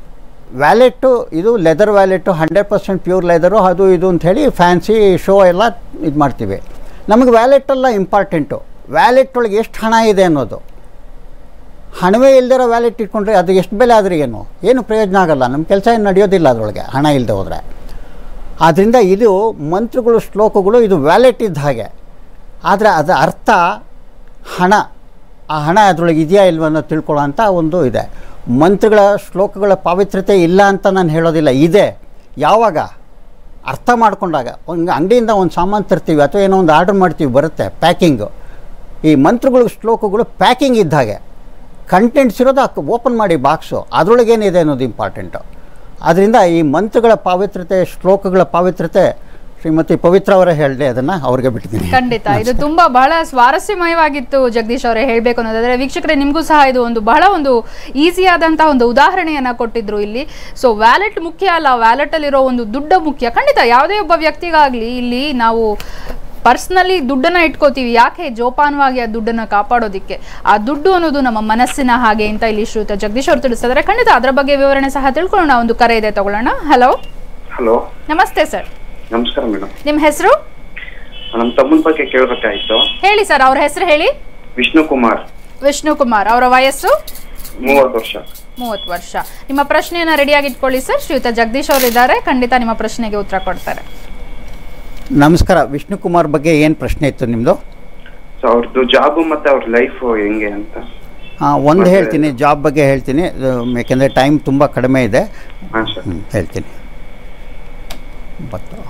ವ್ಯಾಲೆಟ್ಟು ಇದು leather wallet hundred percent pure leather ಅದು ಇದು ಅಂಥೇಳಿ ಫ್ಯಾನ್ಸಿ ಶೋ ಎಲ್ಲ ಇದು ಮಾಡ್ತೀವಿ ನಮಗೆ ವ್ಯಾಲೆಟ್ಟೆಲ್ಲ ಇಂಪಾರ್ಟೆಂಟು ವ್ಯಾಲೆಟ್ ಒಳಗೆ ಎಷ್ಟು ಹಣ ಇದೆ ಅನ್ನೋದು ಹಣವೇ ಇಲ್ದಿರೋ ವ್ಯಾಲೆಟ್ ಇಟ್ಕೊಂಡ್ರೆ ಅದು ಎಷ್ಟು ಬೆಲೆ ಆದರೆ ಏನು ಏನು ಪ್ರಯೋಜನ ಆಗಲ್ಲ ನಮ್ಮ ಕೆಲಸ ಏನು ನಡೆಯೋದಿಲ್ಲ ಅದರೊಳಗೆ ಹಣ ಇಲ್ಲದೆ ಹೋದರೆ ಆದ್ದರಿಂದ ಇದು ಮಂತ್ರಗಳು ಶ್ಲೋಕಗಳು ಇದು ವ್ಯಾಲೆಟ್ ಇದ್ದ ಹಾಗೆ ಆದರೆ ಅದರ ಅರ್ಥ ಹಣ ಆ ಹಣ ಅದರೊಳಗೆ ಇದೆಯಾ ಇಲ್ವ ಅನ್ನೋ ತಿಳ್ಕೊಳ್ಳೋ ಅಂಥ ಒಂದು ಇದೆ ಮಂತ್ರಗಳ ಶ್ಲೋಕಗಳ ಪಾವಿತ್ರ್ಯತೆ ಇಲ್ಲ ಅಂತ ನಾನು ಹೇಳೋದಿಲ್ಲ ಇದೆ ಯಾವಾಗ ಅರ್ಥ ಮಾಡ್ಕೊಂಡಾಗ ಒಂದು ಅಂಗಡಿಯಿಂದ ಒಂದು ಸಾಮಾನು ತರ್ತೀವಿ ಅಥವಾ ಏನೋ ಒಂದು ಆರ್ಡ್ರ್ ಮಾಡ್ತೀವಿ ಬರುತ್ತೆ ಪ್ಯಾಕಿಂಗು ಈ ಮಂತ್ರಗಳು ಶ್ಲೋಕಗಳು ಪ್ಯಾಕಿಂಗ್ ಇದ್ದ ಹಾಗೆ ಕಂಟೆಂಟ್ಸ್ ಇರೋದು ಓಪನ್ ಮಾಡಿ ಬಾಕ್ಸು ಅದರೊಳಗೇನಿದೆ ಅನ್ನೋದು ಇಂಪಾರ್ಟೆಂಟು ಆದ್ದರಿಂದ ಈ ಮಂತ್ರಗಳ ಪಾವಿತ್ರ್ಯತೆ ಶ್ಲೋಕಗಳ ಪಾವಿತ್ರ್ಯತೆ ಶ್ರೀಮತಿ ಪವಿತ್ರ ಅವರೇ ಹೇಳಿದೆ ಅದನ್ನು ಅವ್ರಿಗೆ ಬಿಟ್ಟಿದ್ದೀನಿ ಖಂಡಿತ ಇದು ತುಂಬಾ ಬಹಳ ಸ್ವಾರಸ್ಯಮಯವಾಗಿತ್ತು ಜಗದೀಶ್ ಅವರೇ ಹೇಳ್ಬೇಕು ಅನ್ನೋದಾದ್ರೆ ವೀಕ್ಷಕರೇ ನಿಮಗೂ ಸಹ ಇದು ಒಂದು ಬಹಳ ಒಂದು ಈಸಿ ಆದಂತಹ ಒಂದು ಉದಾಹರಣೆಯನ್ನ ಕೊಟ್ಟಿದ್ರು ಇಲ್ಲಿ ಸೊ ವ್ಯಾಲೆಟ್ ಮುಖ್ಯ ಅಲ್ಲ ವ್ಯಾಲೆಟ್ ಅಲ್ಲಿರೋ ಒಂದು ದುಡ್ಡು ಮುಖ್ಯ ಖಂಡಿತ ಯಾವುದೇ ಒಬ್ಬ ವ್ಯಕ್ತಿಗಾಗ್ಲಿ ಇಲ್ಲಿ ನಾವು ಪರ್ಸ್ನಲ್ಲಿ ದುಡ್ಡನ್ನ ಇಟ್ಕೋತೀವಿ ಯಾಕೆ ಜೋಪಾನವಾಗಿ ಆ ದುಡ್ಡನ್ನ ಕಾಪಾಡೋದಿಕ್ಕೆ ಆ ದುಡ್ಡು ಅನ್ನೋದು ನಮ್ಮ ಮನಸ್ಸಿನ ಹಾಗೆ ಅಂತ ಇಲ್ಲಿ ಶ್ರೀಯುತ ಜಗದೀಶ್ ಅವರು ತಿಳಿಸ್ತಾರೆ ಖಂಡಿತ ಅದರ ಬಗ್ಗೆ ವಿವರಣೆ ಸಹ ತಿಳ್ಕೊಳ್ಳೋಣ ಒಂದು ಕರೆ ಇದೆ ತಗೊಳ್ಳೋಣ ಹಲೋ ಹಲೋ ನಮಸ್ತೆ ಸರ್ ನಮಸ್ಕಾರ ಮೇಡಮ್ ನಿಮ್ಮ ಹೆಸರು ನಮ್ಮ ತಮ್ಮನ ಬಗ್ಗೆ ಕೇಳಬೇಕಾಯ್ತು ಹೇಳಿ ಸರ್ ಅವ್ರ ಹೆಸರು ಹೇಳಿ ವಿಷ್ಣು ಕುಮಾರ್ ವಿಷ್ಣು ಕುಮಾರ್ ಅವರ ವಯಸ್ಸು ಮೂವತ್ತು ವರ್ಷ ಮೂವತ್ತು ವರ್ಷ ನಿಮ್ಮ ಪ್ರಶ್ನೆಯನ್ನ ರೆಡಿಯಾಗಿ ಇಟ್ಕೊಳ್ಳಿ ಸರ್ ಶ್ರೀಯುತ ಜಗದೀಶ್ ಅವರು ಇದ್ದಾರೆ ಖಂಡಿತ ನಿಮ್ಮ ಪ್ರಶ್ನೆಗೆ ಉತ್ತರ ಕೊಡ್ತಾರೆ ನಮಸ್ಕಾರ ವಿಷ್ಣು ಕುಮಾರ್ ಬಗ್ಗೆ ಏನು ಪ್ರಶ್ನೆ ಇತ್ತು ನಿಮ್ಮದು ಸೊ ಅವ್ರದ್ದು ಜಾಬು ಮತ್ತೆ ಅವ್ರ ಲೈಫ್ ಹೆಂಗೆ ಅಂತ ಒಂದು ಹೇಳ್ತೀನಿ ಜಾಬ್ ಬಗ್ಗೆ ಹೇಳ್ತೀನಿ ಅದು ಯಾಕೆಂದರೆ ಟೈಮ್ ತುಂಬ ಕಡಿಮೆ ಇದೆ ಹಾಂ ಸರ್ ಹ್ಮ್, ಹೇಳ್ತೀನಿ ಬತ್ತು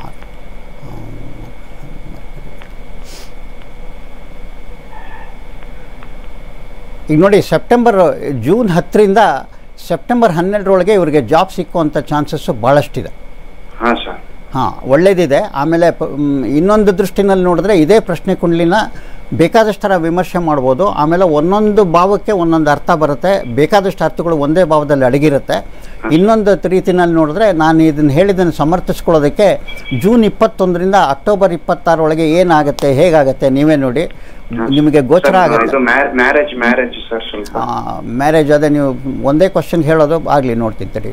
ಈಗ ನೋಡಿ ಸೆಪ್ಟೆಂಬರ್ ಜೂನ್ ಹತ್ತರಿಂದ ಸೆಪ್ಟೆಂಬರ್ ಹನ್ನೆರಡರೊಳಗೆ ಇವರಿಗೆ ಜಾಬ್ ಸಿಕ್ಕುವಂಥ ಚಾನ್ಸಸ್ಸು ಭಾಳಷ್ಟಿದೆ ಹಾಂ ಸರ್ ಹಾಂ ಒಳ್ಳೇದಿದೆ ಆಮೇಲೆ ಪ ಮ್, ಇನ್ನೊಂದು ದೃಷ್ಟಿನಲ್ಲಿ ನೋಡಿದ್ರೆ ಇದೇ ಪ್ರಶ್ನೆ ಕುಂಡ್ಲಿನ ಬೇಕಾದಷ್ಟು ಥರ ವಿಮರ್ಶೆ ಮಾಡ್ಬೋದು ಆಮೇಲೆ ಒಂದೊಂದು ಭಾವಕ್ಕೆ ಒಂದೊಂದು ಅರ್ಥ ಬರುತ್ತೆ ಬೇಕಾದಷ್ಟು ಅರ್ಥಗಳು ಒಂದೇ ಭಾವದಲ್ಲಿ ಅಡಗಿರುತ್ತೆ ಇನ್ನೊಂದು ರೀತಿನಲ್ಲಿ ನೋಡಿದ್ರೆ ನಾನು ಇದನ್ನು ಹೇಳಿದ್ದನ್ನು ಸಮರ್ಥಿಸ್ಕೊಳ್ಳೋದಕ್ಕೆ ಜೂನ್ ಇಪ್ಪತ್ತೊಂದರಿಂದ ಅಕ್ಟೋಬರ್ ಇಪ್ಪತ್ತಾರೊಳಗೆ ಏನಾಗುತ್ತೆ ಹೇಗಾಗುತ್ತೆ ನೀವೇ ನೋಡಿ ನಿಮಗೆ ಗೋಚರ ಆಗುತ್ತೆ ಇದು ಮ್ಯಾರೇಜ್ ಮ್ಯಾರೇಜ್ ಸರ್ ಸ್ವಲ್ಪ ಮ್ಯಾರೇಜ್ ಅದೇ ನೀವು ಒಂದೇ ಕ್ವಶನ್ ಹೇಳೋದು ಆಗಲಿ ನೋಡ್ತೀನಿ ತಡಿ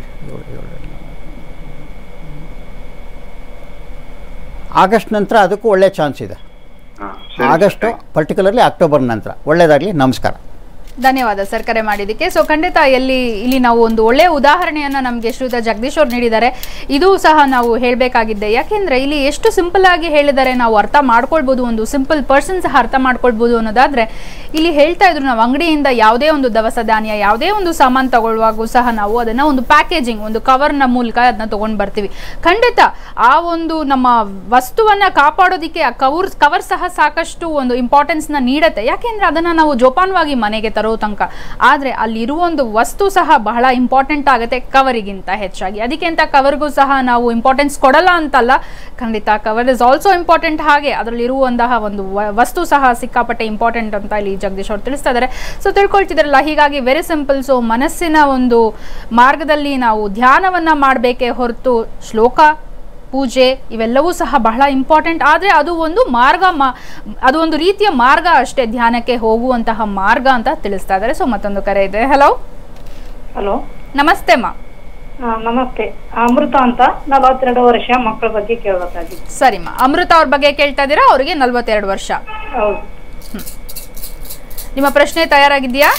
ಆಗಸ್ಟ್ ನಂತರ ಅದಕ್ಕೂ ಒಳ್ಳೆ ಚಾನ್ಸ್ ಇದೆ ಹಾಂ ಆಗಸ್ಟು ಪರ್ಟಿಕ್ಯುಲರ್ಲಿ ಅಕ್ಟೋಬರ್ ನಂತರ ಒಳ್ಳೆಯದಾಗಲಿ ನಮಸ್ಕಾರ ಧನ್ಯವಾದ ಸರ್ ಕರೆ ಮಾಡಿದ್ದಕ್ಕೆ ಸೊ ಖಂಡಿತ ಎಲ್ಲಿ ಇಲ್ಲಿ ನಾವು ಒಂದು ಒಳ್ಳೆಯ ಉದಾಹರಣೆಯನ್ನ ನಮಗೆ ಶ್ರೀಯುತ ಜಗದೀಶ್ ಅವ್ರು ನೀಡಿದ್ದಾರೆ ಇದು ಸಹ ನಾವು ಹೇಳಬೇಕಾಗಿದ್ದೆ ಯಾಕೆಂದ್ರೆ ಇಲ್ಲಿ ಎಷ್ಟು ಸಿಂಪಲ್ ಆಗಿ ಹೇಳಿದರೆ ನಾವು ಅರ್ಥ ಮಾಡ್ಕೊಳ್ಬೋದು ಒಂದು ಸಿಂಪಲ್ ಪರ್ಸನ್ ಸಹ ಅರ್ಥ ಮಾಡ್ಕೊಳ್ಬೋದು ಅನ್ನೋದಾದ್ರೆ ಇಲ್ಲಿ ಹೇಳ್ತಾ ಇದ್ರು ನಾವು ಅಂಗಡಿಯಿಂದ ಯಾವುದೇ ಒಂದು ದವಸ ಧಾನ್ಯ ಯಾವುದೇ ಒಂದು ಸಾಮಾನು ತಗೊಳ್ಳುವಾಗೂ ಸಹ ನಾವು ಅದನ್ನ ಒಂದು ಪ್ಯಾಕೇಜಿಂಗ್ ಒಂದು ಕವರ್ನ ಮೂಲಕ ಅದನ್ನ ತಗೊಂಡ್ ಬರ್ತೀವಿ ಖಂಡಿತ ಆ ಒಂದು ನಮ್ಮ ವಸ್ತುವನ್ನ ಕಾಪಾಡೋದಿಕ್ಕೆ ಆ ಕವರ್ ಕವರ್ ಸಹ ಸಾಕಷ್ಟು ಒಂದು ಇಂಪಾರ್ಟೆನ್ಸ್ ನ ನೀಡುತ್ತೆ ಯಾಕೆಂದ್ರೆ ಅದನ್ನ ನಾವು ಜೋಪಾನವಾಗಿ ಮನೆಗೆ ತರೋ ತನಕ ಆದ್ರೆ ಅಲ್ಲಿರುವ ಒಂದು ವಸ್ತು ಸಹ ಬಹಳ ಇಂಪಾರ್ಟೆಂಟ್ ಆಗುತ್ತೆ ಕವರಿಗಿಂತ ಹೆಚ್ಚಾಗಿ ಅದಕ್ಕೆ ಅಂತ ಕವರ್ಗೂ ಸಹ ನಾವು ಇಂಪಾರ್ಟೆನ್ಸ್ ಕೊಡಲ್ಲ ಅಂತಲ್ಲ ಖಂಡಿತ ಕವರ್ ಇಸ್ ಆಲ್ಸೋ ಇಂಪಾರ್ಟೆಂಟ್ ಹಾಗೆ ಅದರಲ್ಲಿರುವಂತಹ ಒಂದು ವ- ವಸ್ತು ಸಹ ಸಿಕ್ಕಾಪಟ್ಟೆ ಇಂಪಾರ್ಟೆಂಟ್ ಅಂತ ಇಲ್ಲಿ ಜಗದೀಶ್ ಅವರು ತಿಳಿಸ್ತಾ ಇದ್ದಾರೆ ಸೊ ತಿಳ್ಕೊಳ್ತಿದ್ರಲ್ಲ ಹೀಗಾಗಿ ವೆರಿ ಸಿಂಪಲ್ ಸೊ ಮನಸ್ಸಿನ ಒಂದು ಮಾರ್ಗದಲ್ಲಿ ನಾವು ಧ್ಯಾನವನ್ನ ಮಾಡಬೇಕೇ ಹೊರತು ಶ್ಲೋಕ ಪೂಜೆ ಇವೆಲ್ಲವೂ ಸಹ ಬಹಳ ಇಂಪಾರ್ಟೆಂಟ್ ಆದರೆ ಅದು ಒಂದು ಮಾರ್ಗ ಮಾ ಅದು ಒಂದು ರೀತಿಯ ಮಾರ್ಗ ಅಷ್ಟೇ ಧ್ಯಾನಕ್ಕೆ ಹೋಗುವಂತಹ ಮಾರ್ಗ ಅಂತ ತಿಳಿಸ್ತಾ ಇದ್ದಾರೆ ಸೊ ಮತ್ತೊಂದು ಕರೆ ಇದೆ ಹಲೋ ಹಲೋ ನಮಸ್ತೆ ಮಾ ನಮಸ್ತೆ ಅಮೃತ ಅಂತ ನಲವತ್ತೆರಡು ವರ್ಷ ಮಕ್ಕಳ ಬಗ್ಗೆ ಕೇಳಬೇಕಾಗಿತ್ತು ಸರಿ ಮಾ ಅಮೃತ ಅವ್ರ ಬಗ್ಗೆ ಕೇಳ್ತಾ ಇದ್ದೀರಾ ಅವರಿಗೆ ನಲ್ವತ್ತೆರಡು ವರ್ಷ ಹೌದು ನಿಮ್ಮ ಪ್ರಶ್ನೆ ತಯಾರಾಗಿದೆಯಾ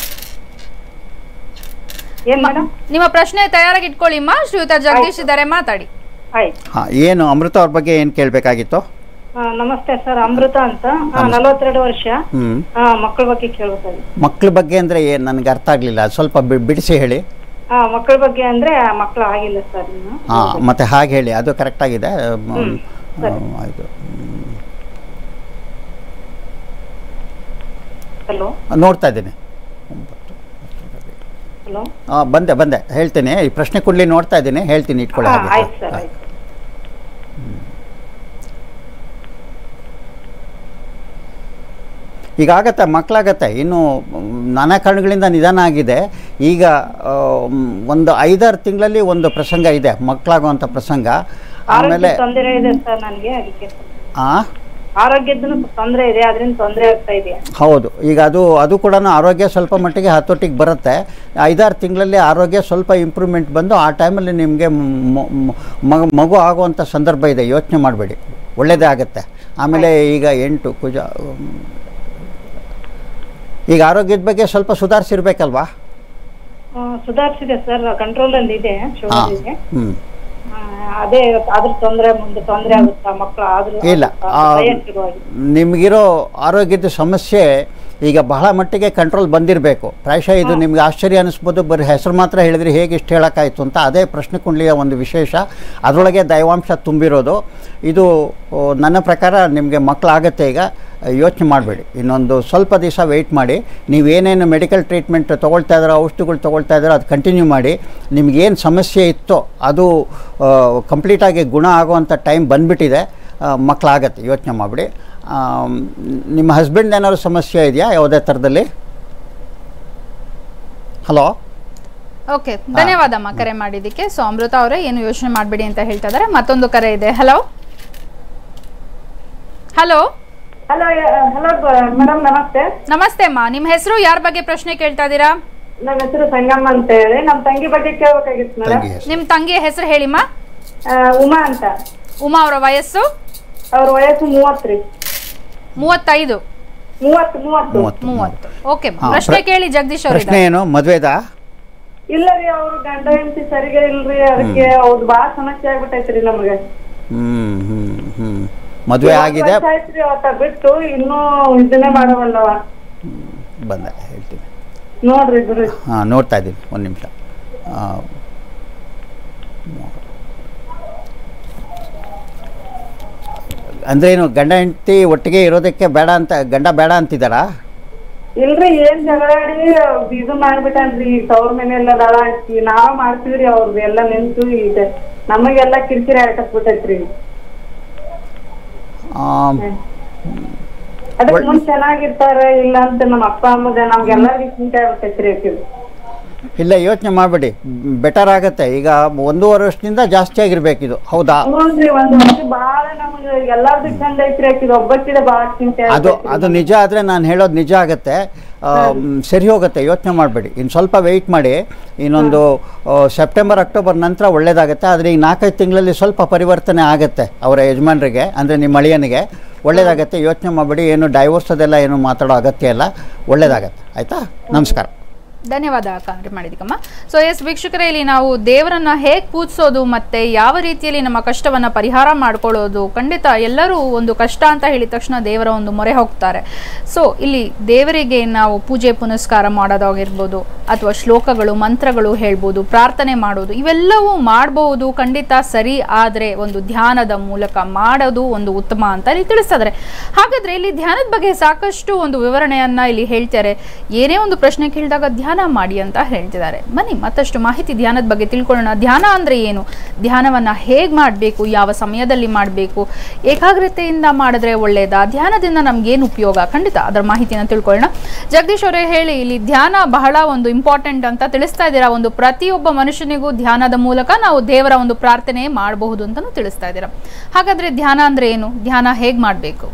ಏನ್ ಮೇಡಮ್ ನಿಮ್ಮ ಪ್ರಶ್ನೆ ತಯಾರಾಗಿ ಇಟ್ಕೊಳ್ಳಿ ಮಾ ಶ್ರೀಯುತ ಜಗದೀಶ್ ಇದ್ದಾರೆ ಮಾತಾಡಿ ಆಯ್ತು ಹಾಂ ಏನು ಅಮೃತ ಅವ್ರ ಬಗ್ಗೆ ಏನು ಕೇಳಬೇಕಾಗಿತ್ತು ಆ, ನಮಸ್ತೆ ಸರ್ ಅಮೃತ ಅಂತ ನಲವತ್ತೆರಡು ವರ್ಷ ಹ್ಞೂ ಆ, ಮಕ್ಕಳ ಬಗ್ಗೆ ಕೇಳಬೇಕಾಗಿತ್ತು ಮಕ್ಳ ಬಗ್ಗೆ ಅಂದರೆ ಏನು ನನಗೆ ಅರ್ಥ ಆಗಲಿಲ್ಲ ಸ್ವಲ್ಪ ಬಿ- ಬಿಡಿಸಿ ಹೇಳಿ ಆ ಮಕ್ಕಳ ಬಗ್ಗೆ ಅಂದ್ರೆ ಮಕ್ಕಳು ಆಗಿಲ್ಲ ಸರ್ ಇನ್ನು ಹಾಂ ಮತ್ತು ಹಾಗೆ ಹೇಳಿ ಅದು ಕರೆಕ್ಟಾಗಿದೆ ಆಯಿತು ಹಲೋ ನೋಡ್ತಾ ಇದ್ದೀನಿ ಹಲೋ ಹಾಂ ಬಂದೆ ಬಂದೆ ಹೇಳ್ತೀನಿ ಈ ಪ್ರಶ್ನೆ ಕೊಡ್ಲಿ ನೋಡ್ತಾ ಇದ್ದೀನಿ ಹೇಳ್ತೀನಿ ಇಟ್ಕೊಳ್ಳಿ ಹಾಗೆ ಆಯ್ತು ಸರ್ ಆಯ್ತು ಈಗ ಆಗತ್ತೆ ಮಕ್ಕಳಾಗತ್ತೆ ಇನ್ನು ಮ್, ನಾನಾ ಕಾರಣಗಳಿಂದ ನಿಧಾನ ಆಗಿದೆ ಈಗ ಆ, ಮ್, ಒಂದು ಐದಾರು ತಿಂಗಳಲ್ಲಿ ಒಂದು ಪ್ರಸಂಗ ಇದೆ ಮಕ್ಕಳಾಗುವಂಥ ಪ್ರಸಂಗ ಆರೋಗ್ಯ ಆಮೇಲೆ ತೊಂದರೆ ಇದೆ ಸರ್ ನನಗೆ ಅದಕ್ಕೆ ಆ ಆರೋಗ್ಯದ್ದು ತೊಂದರೆ ಇದೆ ಅದರಿಂದ ತೊಂದರೆ ಆಗ್ತಾ ಇದೆ ಹೌದು ಈಗ ಅದು ಅದು ಕೂಡ ಆರೋಗ್ಯ ಸ್ವಲ್ಪ ಮಟ್ಟಿಗೆ ಹತೋಟಿಗೆ ಬರುತ್ತೆ ಐದಾರು ತಿಂಗಳಲ್ಲಿ ಆರೋಗ್ಯ ಸ್ವಲ್ಪ ಇಂಪ್ರೂವ್ಮೆಂಟ್ ಬಂದು ಆ ಟೈಮಲ್ಲಿ ನಿಮಗೆ ಮಗು ಆಗುವಂಥ ಸಂದರ್ಭ ಇದೆ ಯೋಚನೆ ಮಾಡಬೇಡಿ ಒಳ್ಳೆಯದೇ ಆಗುತ್ತೆ ಆಮೇಲೆ ಈಗ ಎಂಟು ಕುಜ ಹ್ಮ್. ಈಗ ಆರೋಗ್ಯದ ಬಗ್ಗೆ ಸ್ವಲ್ಪ ಸುಧಾರಿಸಿರ್ಬೇಕಲ್ವಾ ಆ, ಸುಧಾರಿಸಿದೆ ಸರ್ ಕಂಟ್ರೋಲ್ ಅಲ್ಲಿ ಇದೆ ಹಾಂ ಶುಗರ್ ಇದೆ ಹ್ಞೂ ಆ, ಅದೇ ಅದ್ರ ತೊಂದರೆ ಮುಂದೆ ತೊಂದರೆ ಆಗುತ್ತಾ ಮಕ್ಕಳು ಆದ್ರೂ ಇಲ್ಲ ಆಗುತ್ತಾ? ಆ, ಭಯ ಶುರುವಾಗಿದೆ. ನಿಮಗಿರೋ ಆರೋಗ್ಯದ ಸಮಸ್ಯೆ ಈಗ ಬಹಳ ಮಟ್ಟಿಗೆ ಕಂಟ್ರೋಲ್ ಬಂದಿರಬೇಕು ಪ್ರಾಯಶಃ ಇದು ನಿಮ್ಗೆ ಆಶ್ಚರ್ಯ ಅನಿಸ್ಬೋದು ಬರೀ ಹೆಸರು ಮಾತ್ರ ಹೇಳಿದ್ರೆ ಹೇಗೆ ಇಷ್ಟು ಹೇಳೋಕ್ಕಾಯ್ತು ಅಂತ ಅದೇ ಪ್ರಶ್ನೆ ಕುಂಡ್ಲಿಯ ಒಂದು ವಿಶೇಷ ಅದರೊಳಗೆ ದೈವಾಂಶ ತುಂಬಿರೋದು ಇದು ಓ, ನನ್ನ ಪ್ರಕಾರ ನಿಮಗೆ ಮಕ್ಕಳಾಗತ್ತೆ ಈಗ ಯೋಚನೆ ಮಾಡಬೇಡಿ ಇನ್ನೊಂದು ಸ್ವಲ್ಪ ದಿವಸ ವೆಯ್ಟ್ ಮಾಡಿ ನೀವೇನೇನು ಮೆಡಿಕಲ್ ಟ್ರೀಟ್ಮೆಂಟ್ ತೊಗೊಳ್ತಾ ಇದ್ದಾರೋ ಔಷಧಿಗಳು ತೊಗೊಳ್ತಾ ಇದ್ದಾರೋ ಅದು ಕಂಟಿನ್ಯೂ ಮಾಡಿ ನಿಮಗೇನು ಸಮಸ್ಯೆ ಇತ್ತೋ ಅದು ಕಂಪ್ಲೀಟಾಗಿ ಗುಣ ಆಗುವಂಥ ಟೈಮ್ ಬಂದುಬಿಟ್ಟಿದೆ ಮಕ್ಕಳಾಗತ್ತೆ ಯೋಚನೆ ಮಾಡಿಬಿಡಿ ನಿಮ್ಮ ಹಸ್ಬೆಂಡ್ ಏನಾದ್ರು ಸಮಸ್ಯೆ ಇದೆಯಾ ಯಾವುದೇ ಥರದಲ್ಲಿ ಹಲೋ ಓಕೆ ಧನ್ಯವಾದಮ್ಮ ಕರೆ ಮಾಡಿದ್ದಕ್ಕೆ ಸೊ ಅಮೃತ ಅವರೇ ಏನು ಯೋಚನೆ ಮಾಡಬೇಡಿ ಅಂತ ಹೇಳ್ತಾ ಇದ್ದಾರೆ ಮತ್ತೊಂದು ಕರೆ ಇದೆ hello hello hello hello madam ನಮಸ್ತೆ ನಮಸ್ತೆ ಅಮ್ಮ ನಿಮ್ಮ ಹೆಸರು ಯಾರ ಬಗ್ಗೆ ಪ್ರಶ್ನೆ ಕೇಳ್ತಾ ಇದ್ದೀರಾ ನನ್ನ ಹೆಸರು ಸಂಗಮ್ಮ ಅಂತ ಹೇಳಿ ನಮ್ಮ ತಂಗಿ ಬಗ್ಗೆ ಕೇಳ್ಬೇಕಾಗಿತ್ತು ಮೇಡಮ್ ನಿಮ್ಮ ತಂಗಿಯ ಹೆಸರು ಹೇಳಿಮ್ಮ ಉಮಾ ಅಂತ ಉಮಾ ಅವರ ವಯಸ್ಸು ಅವ್ರ ವಯಸ್ಸು ಮೂವತ್ತ್ರಿ ಮೂವತ್ತೈದು ಮೂವತ್ತು ಮೂವತ್ತು ಮೂವತ್ತು ಓಕೆ ಹಾ, ಪ್ರಶ್ನೆ ಪ್ರ- ಕೇಳಿ ಜಗದೀಶ್ ಪ್ರಶ್ನೆ ಅವರಿಗೆ ಏನು ಮದುವೆದಾ ಇಲ್ಲ ರೀ ಅವ್ರು ಗಂಡ ಹೆಂಡತಿ ಸರಿಗೆ ಇಲ್ರಿ ಅದಕ್ಕೆ ಅವ್ರದ್ದು ಬಾಳ ಸಮಸ್ಯೆ ಆಗ್ಬಿಟ್ಟೈತ್ರಿ ನಮ್ಗೆ ಹ್ಞೂ ಹ್ಞೂ ಹ್ಞೂ ಮದುವೆ ಮೂವತ್ತು ಆಗಿದೆ ವರ್ಷ ಆಯ್ತ್ರಿ ಅವತ್ತ ಬಿಟ್ಟು ಇನ್ನೂ ಇದನ್ನೇ ಮಾಡವಲ್ಲವ ಬಂದೆ ಹೇಳ್ತೀನಿ ನೋಡ್ರಿ ಗುರು ಹಾಂ ನೋಡ್ತಾ ಇದ್ದೀನಿ ಒಂದು ನಿಮಿಷ ಅಂದರೆ ಏನು ಗಂಡ ಹೆಂಡತಿ ಒಟ್ಟಿಗೆ ಇರೋದಕ್ಕೆ ಬೇಡ ಅಂತ ಗಂಡ ಬೇಡ ಅಂತಿದ್ದಾರಾ ಇಲ್ರಿ ಏನ್ ಜಗಳಾಡಿ ಇದು ಮಾಡ್ಬಿಟ್ಟನ್ರಿ ಈಗ ತವ್ರ ಮನೆಯೆಲ್ಲ ದಳ ಹಾಕಿ ನಾವ ಮಾಡ್ತೀವ್ರಿ ಅವ್ರದ್ದು ಎಲ್ಲ ನಿಂತು ಈಗ ನಮಗೆಲ್ಲ ಕಿರಿಕಿರಿ ಹಾಕಸ್ಬಿಟ್ಟೈತ್ರಿ ಆಮ್, ಅದಕ್ಕೆ ಮುಂದ್ ಚೆನ್ನಾಗಿರ್ತಾರ ಇಲ್ಲ ಅಂತ ನಮ್ಮ ಅಪ್ಪ ಅಮ್ಮಗ ನಮ್ಗೆಲ್ಲರಿಗೂ ಚಿಂತೆ ಆಗ್ಬಿಟ್ಟೈತ್ರಿ ಆಕಿದು ಇಲ್ಲ ಯೋಚನೆ ಮಾಡಬೇಡಿ ಬೆಟರ್ ಆಗುತ್ತೆ ಈಗ ಒಂದೂವರೆ ವರ್ಷದಿಂದ ಜಾಸ್ತಿ ಆಗಿರ್ಬೇಕಿದು ಹೌದಾ ನೋಡ್ರಿ ಒಂದ್ ವರ್ಷ ಬಾಳ ನಮ್ಗೆ ಎಲ್ಲಾರ್ದು ಚಂದ ಐತ್ರಿ ಆಕಿದು ಒಬ್ಬಕ್ಕಿದ ಬಾಳ ಚಿಂತೆ ಅದು ಆಗ್ಬಿಟ್ಟೈತ್ರಿ. ಅದು ನಿಜ ಆದರೆ ನಾನು ಹೇಳೋದು ನಿಜ ಆಗುತ್ತೆ ಆ, ಮ್, ಸರಿ ಹೋಗುತ್ತೆ ಯೋಚನೆ ಮಾಡಬೇಡಿ ಇನ್ನು ಸ್ವಲ್ಪ ವೆಯ್ಟ್ ಮಾಡಿ ಇನ್ನೊಂದು ಆ, ಸೆಪ್ಟೆಂಬರ್ ಅಕ್ಟೋಬರ್ ನಂತರ ಒಳ್ಳೇದಾಗುತ್ತೆ ಆದರೆ ಈಗ ನಾಲ್ಕೈದು ತಿಂಗಳಲ್ಲಿ ಸ್ವಲ್ಪ ಪರಿವರ್ತನೆ ಆಗುತ್ತೆ ಅವರ ಯಜಮಾನರಿಗೆ ಅಂದರೆ ನಿಮ್ಮ ಅಳಿಯನಿಗೆ ಒಳ್ಳೇದಾಗತ್ತೆ ಯೋಚನೆ ಮಾಡಬೇಡಿ ಏನು ಡೈವೋರ್ಸ್ ಅದೆಲ್ಲ ಏನು ಮಾತಾಡೋ ಅಗತ್ಯ ಇಲ್ಲ ಒಳ್ಳೇದಾಗತ್ತೆ ಆಯಿತಾ ನಮಸ್ಕಾರ ಧನ್ಯವಾದ ಕರೆ ಮಾಡಿದಕ್ಕಮ್ಮ ಸೊ ಎಸ್ ವೀಕ್ಷಕರೇ ಇಲ್ಲಿ ನಾವು ದೇವರನ್ನ ಹೇಗೆ ಪೂಜಿಸೋದು ಮತ್ತೆ ಯಾವ ರೀತಿಯಲ್ಲಿ ನಮ್ಮ ಕಷ್ಟವನ್ನ ಪರಿಹಾರ ಮಾಡ್ಕೊಳ್ಳೋದು ಖಂಡಿತ ಎಲ್ಲರೂ ಒಂದು ಕಷ್ಟ ಅಂತ ಹೇಳಿದ ತಕ್ಷಣ ದೇವರ ಒಂದು ಮೊರೆ ಹೋಗ್ತಾರೆ ಸೊ ಇಲ್ಲಿ ದೇವರಿಗೆ ನಾವು ಪೂಜೆ ಪುನಸ್ಕಾರ ಮಾಡೋದಾಗಿರ್ಬೋದು ಅಥವಾ ಶ್ಲೋಕಗಳು ಮಂತ್ರಗಳು ಹೇಳ್ಬೋದು ಪ್ರಾರ್ಥನೆ ಮಾಡೋದು ಇವೆಲ್ಲವೂ ಮಾಡಬಹುದು ಖಂಡಿತ ಸರಿ ಆದರೆ ಒಂದು ಧ್ಯಾನದ ಮೂಲಕ ಮಾಡೋದು ಒಂದು ಉತ್ತಮ ಅಂತ ಇಲ್ಲಿ ತಿಳಿಸ್ತಾರೆ ಹಾಗಾದ್ರೆ ಇಲ್ಲಿ ಧ್ಯಾನದ ಬಗ್ಗೆ ಸಾಕಷ್ಟು ಒಂದು ವಿವರಣೆಯನ್ನ ಇಲ್ಲಿ ಹೇಳ್ತಾರೆ ಏನೇ ಒಂದು ಪ್ರಶ್ನೆ ಕೇಳಿದಾಗ ಧ್ಯಾನ ಮಾಡಿ ಅಂತ ಹೇಳ್ತಿದ್ದಾರೆ ಬನ್ನಿ ಮತ್ತಷ್ಟು ಮಾಹಿತಿ ಧ್ಯಾನದ ಬಗ್ಗೆ ತಿಳ್ಕೊಳ್ಳೋಣ ಧ್ಯಾನ ಅಂದ್ರೆ ಏನು ಧ್ಯಾನವನ್ನ ಹೇಗ್ ಮಾಡಬೇಕು ಯಾವ ಸಮಯದಲ್ಲಿ ಮಾಡಬೇಕು ಏಕಾಗ್ರತೆಯಿಂದ ಮಾಡಿದ್ರೆ ಒಳ್ಳೇದಾ ಧ್ಯಾನದಿಂದ ನಮ್ಗೇನು ಉಪಯೋಗ ಖಂಡಿತ ಅದರ ಮಾಹಿತಿಯನ್ನು ತಿಳ್ಕೊಳ್ಳೋಣ ಜಗದೀಶ್ ಅವರೇ ಹೇಳಿ ಇಲ್ಲಿ ಧ್ಯಾನ ಬಹಳ ಒಂದು ಇಂಪಾರ್ಟೆಂಟ್ ಅಂತ ತಿಳಿಸ್ತಾ ಇದ್ದೀರಾ ಒಂದು ಪ್ರತಿಯೊಬ್ಬ ಮನುಷ್ಯನಿಗೂ ಧ್ಯಾನದ ಮೂಲಕ ನಾವು ದೇವರ ಒಂದು ಪ್ರಾರ್ಥನೆ ಮಾಡಬಹುದು ಅಂತಾನು ತಿಳಿಸ್ತಾ ಇದ್ದೀರಾ ಹಾಗಾದ್ರೆ ಧ್ಯಾನ ಅಂದ್ರೆ ಏನು ಧ್ಯಾನ ಹೇಗ್ ಮಾಡಬೇಕು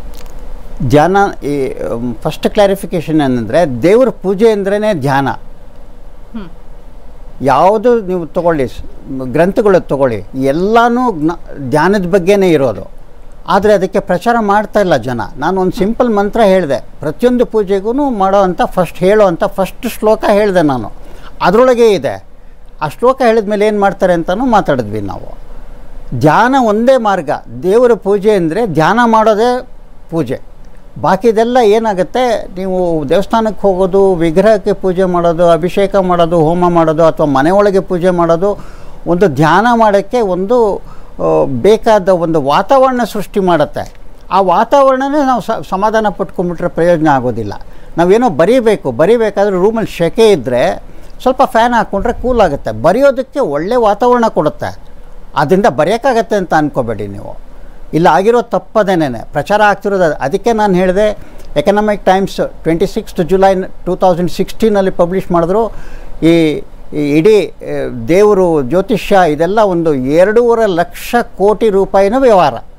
ಧ್ಯಾನ ಈ ಫಸ್ಟ್ ಕ್ಲಾರಿಫಿಕೇಶನ್ ಏನಂದರೆ ದೇವ್ರ ಪೂಜೆ ಅಂದ್ರೇ ಧ್ಯಾನ ಹ್ಮ್. ಯಾವುದು ನೀವು ತಗೊಳ್ಳಿ ಸ್- ಗ್ರಂಥಗಳು ತಗೊಳ್ಳಿ ಎಲ್ಲನೂ ಜ್ಞ ಧ್ಯಾನದ ಬಗ್ಗೆನೇ ಇರೋದು ಆದರೆ ಅದಕ್ಕೆ ಪ್ರಚಾರ ಮಾಡ್ತಾ ಇಲ್ಲ ಜನ ನಾನು ಒಂದು ಸಿಂಪಲ್ ಮಂತ್ರ ಹೇಳಿದೆ ಪ್ರತಿಯೊಂದು ಪೂಜೆಗೂ ಮಾಡೋ ಅಂಥ ಫಸ್ಟ್ ಹೇಳೋ ಅಂಥ ಫಸ್ಟ್ ಶ್ಲೋಕ ಹೇಳಿದೆ ನಾನು ಅದರೊಳಗೆ ಇದೆ ಆ ಶ್ಲೋಕ ಹೇಳಿದ ಮೇಲೆ ಏನು ಮಾಡ್ತಾರೆ ಅಂತಲೂ ಮಾತಾಡಿದ್ವಿ ನಾವು ಧ್ಯಾನ ಒಂದೇ ಮಾರ್ಗ ದೇವರ ಪೂಜೆ ಅಂದರೆ ಧ್ಯಾನ ಮಾಡೋದೇ ಪೂಜೆ ಬಾಕಿದೆಲ್ಲ ಏನಾಗುತ್ತೆ ನೀವು ದೇವಸ್ಥಾನಕ್ಕೆ ಹೋಗೋದು ವಿಗ್ರಹಕ್ಕೆ ಪೂಜೆ ಮಾಡೋದು ಅಭಿಷೇಕ ಮಾಡೋದು ಹೋಮ ಮಾಡೋದು ಅಥವಾ ಮನೆಯೊಳಗೆ ಪೂಜೆ ಮಾಡೋದು ಒಂದು ಧ್ಯಾನ ಮಾಡೋಕ್ಕೆ ಒಂದು ಆ, ಬೇಕಾದ ಒಂದು ವಾತಾವರಣ ಸೃಷ್ಟಿ ಮಾಡುತ್ತೆ ಆ ವಾತಾವರಣನೇ ನಾವು ಸ ಸಮಾಧಾನ ಪಟ್ಕೊಂಡ್ಬಿಟ್ರೆ ಪ್ರಯೋಜನ ಆಗೋದಿಲ್ಲ ನಾವೇನೋ ಬರೀಬೇಕು ಬರೀಬೇಕಾದ್ರೆ ರೂಮಲ್ಲಿ ಸೆಕೆ ಇದ್ದರೆ ಸ್ವಲ್ಪ ಫ್ಯಾನ್ ಹಾಕ್ಕೊಂಡ್ರೆ ಕೂಲ್ ಆಗುತ್ತೆ ಬರೆಯೋದಕ್ಕೆ ಒಳ್ಳೆ ವಾತಾವರಣ ಕೊಡುತ್ತೆ ಅದರಿಂದ ಬರೆಯೋಕ್ಕಾಗತ್ತೆ ಅಂತ ಅಂದ್ಕೋಬೇಡಿ ನೀವು ಇಲ್ಲ ಆಗಿರೋ ತಪ್ಪದೇನೆ ಪ್ರಚಾರ ಆಗ್ತಿರೋದು ಅದು. ಅದಕ್ಕೆ ನಾನು ಹೇಳಿದೆ Economic Times twenty sixth July two thousand ಸಿಕ್ಸ್ಟೀನಲ್ಲಿ ಪಬ್ಲಿಷ್ ಮಾಡಿದ್ರು ಈ ಈ ಇಡೀ ಆ, ದೇವರು ಜ್ಯೋತಿಷ್ಯ ಇದೆಲ್ಲ ಒಂದು ಎರಡೂವರೆ ಲಕ್ಷ ಕೋಟಿ ರೂಪಾಯಿನ ವ್ಯವಹಾರ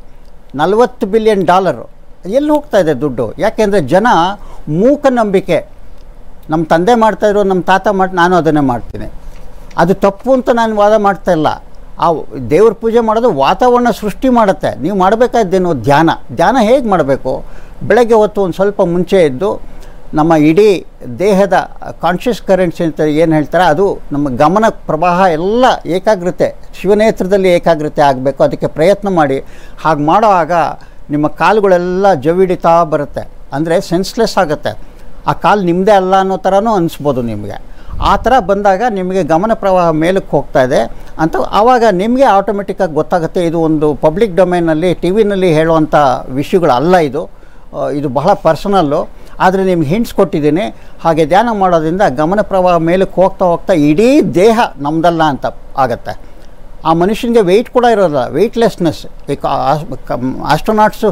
ನಲವತ್ತು ಬಿಲಿಯನ್ ಡಾಲರು ಎಲ್ಲಿ ಹೋಗ್ತಾ ಇದೆ ದುಡ್ಡು ಯಾಕೆಂದರೆ ಜನ ಮೂಕನಂಬಿಕೆ ನಮ್ಮ ತಂದೆ ಮಾಡ್ತಾಯಿದ್ರು ನಮ್ಮ ತಾತ ಮಾಡಿ ನಾನು ಅದನ್ನೇ ಮಾಡ್ತೀನಿ ಅದು ತಪ್ಪು ಅಂತ ನಾನು ವಾದ ಮಾಡ್ತಾ ಇಲ್ಲ ಆ ದೇವ್ರ ಪೂಜೆ ಮಾಡೋದು ವಾತಾವರಣ ಸೃಷ್ಟಿ ಮಾಡುತ್ತೆ ನೀವು ಮಾಡಬೇಕಾದ್ದೇನು ಧ್ಯಾನ ಧ್ಯಾನ ಹೇಗೆ ಮಾಡಬೇಕು ಬೆಳಗ್ಗೆ ಹೊತ್ತು ಒಂದು ಸ್ವಲ್ಪ ಮುಂಚೆ ಎದ್ದು ನಮ್ಮ ಇಡೀ ದೇಹದ ಕಾನ್ಷಿಯಸ್ ಕರೆಂಟ್ಸ್ ಅಂತ ಏನು ಹೇಳ್ತಾರೆ ಅದು ನಮ್ಮ ಗಮನ ಪ್ರವಾಹ ಎಲ್ಲ ಏಕಾಗ್ರತೆ ಶಿವನೇತ್ರದಲ್ಲಿ ಏಕಾಗ್ರತೆ ಆಗಬೇಕು ಅದಕ್ಕೆ ಪ್ರಯತ್ನ ಮಾಡಿ ಹಾಗೆ ಮಾಡುವಾಗ ನಿಮ್ಮ ಕಾಲುಗಳೆಲ್ಲ ಜವಿಡಿತಾ ಬರುತ್ತೆ ಅಂದರೆ ಸೆನ್ಸ್ಲೆಸ್ ಆಗುತ್ತೆ ಆ ಕಾಲು ನಿಮ್ಮದೇ ಅಲ್ಲ ಅನ್ನೋ ಥರನೂ ಅನಿಸ್ಬೋದು ನಿಮಗೆ ಆ ಥರ ಬಂದಾಗ ನಿಮಗೆ ಗಮನ ಪ್ರವಾಹ ಮೇಲಕ್ಕೆ ಹೋಗ್ತಾ ಇದೆ ಅಂತ ಆವಾಗ ನಿಮಗೆ ಆಟೋಮೆಟಿಕ್ಕಾಗಿ ಗೊತ್ತಾಗುತ್ತೆ ಇದು ಒಂದು ಪಬ್ಲಿಕ್ ಡೊಮೈನಲ್ಲಿ ಟಿ ವಿನಲ್ಲಿ ಹೇಳುವಂಥ ವಿಷಯಗಳಲ್ಲ ಇದು ಆ, ಇದು ಬಹಳ ಪರ್ಸನಲ್ಲು ಆದರೆ ನಿಮ್ಗೆ ಹಿಂಟ್ಸ್ ಕೊಟ್ಟಿದ್ದೀನಿ ಹಾಗೆ ಧ್ಯಾನ ಮಾಡೋದ್ರಿಂದ ಗಮನ ಪ್ರವಾಹ ಮೇಲಕ್ಕೆ ಹೋಗ್ತಾ ಹೋಗ್ತಾ ಇಡೀ ದೇಹ ನಮ್ಮದಲ್ಲ ಅಂತ ಆಗತ್ತೆ ಆ ಮನುಷ್ಯನಿಗೆ ವೆಯ್ಟ್ ಕೂಡ ಇರೋಲ್ಲ ವೆಯ್ಟ್ಲೆಸ್ನೆಸ್ ಈಗ ಆಸ್ಟ್ರೋನಾಟ್ಸು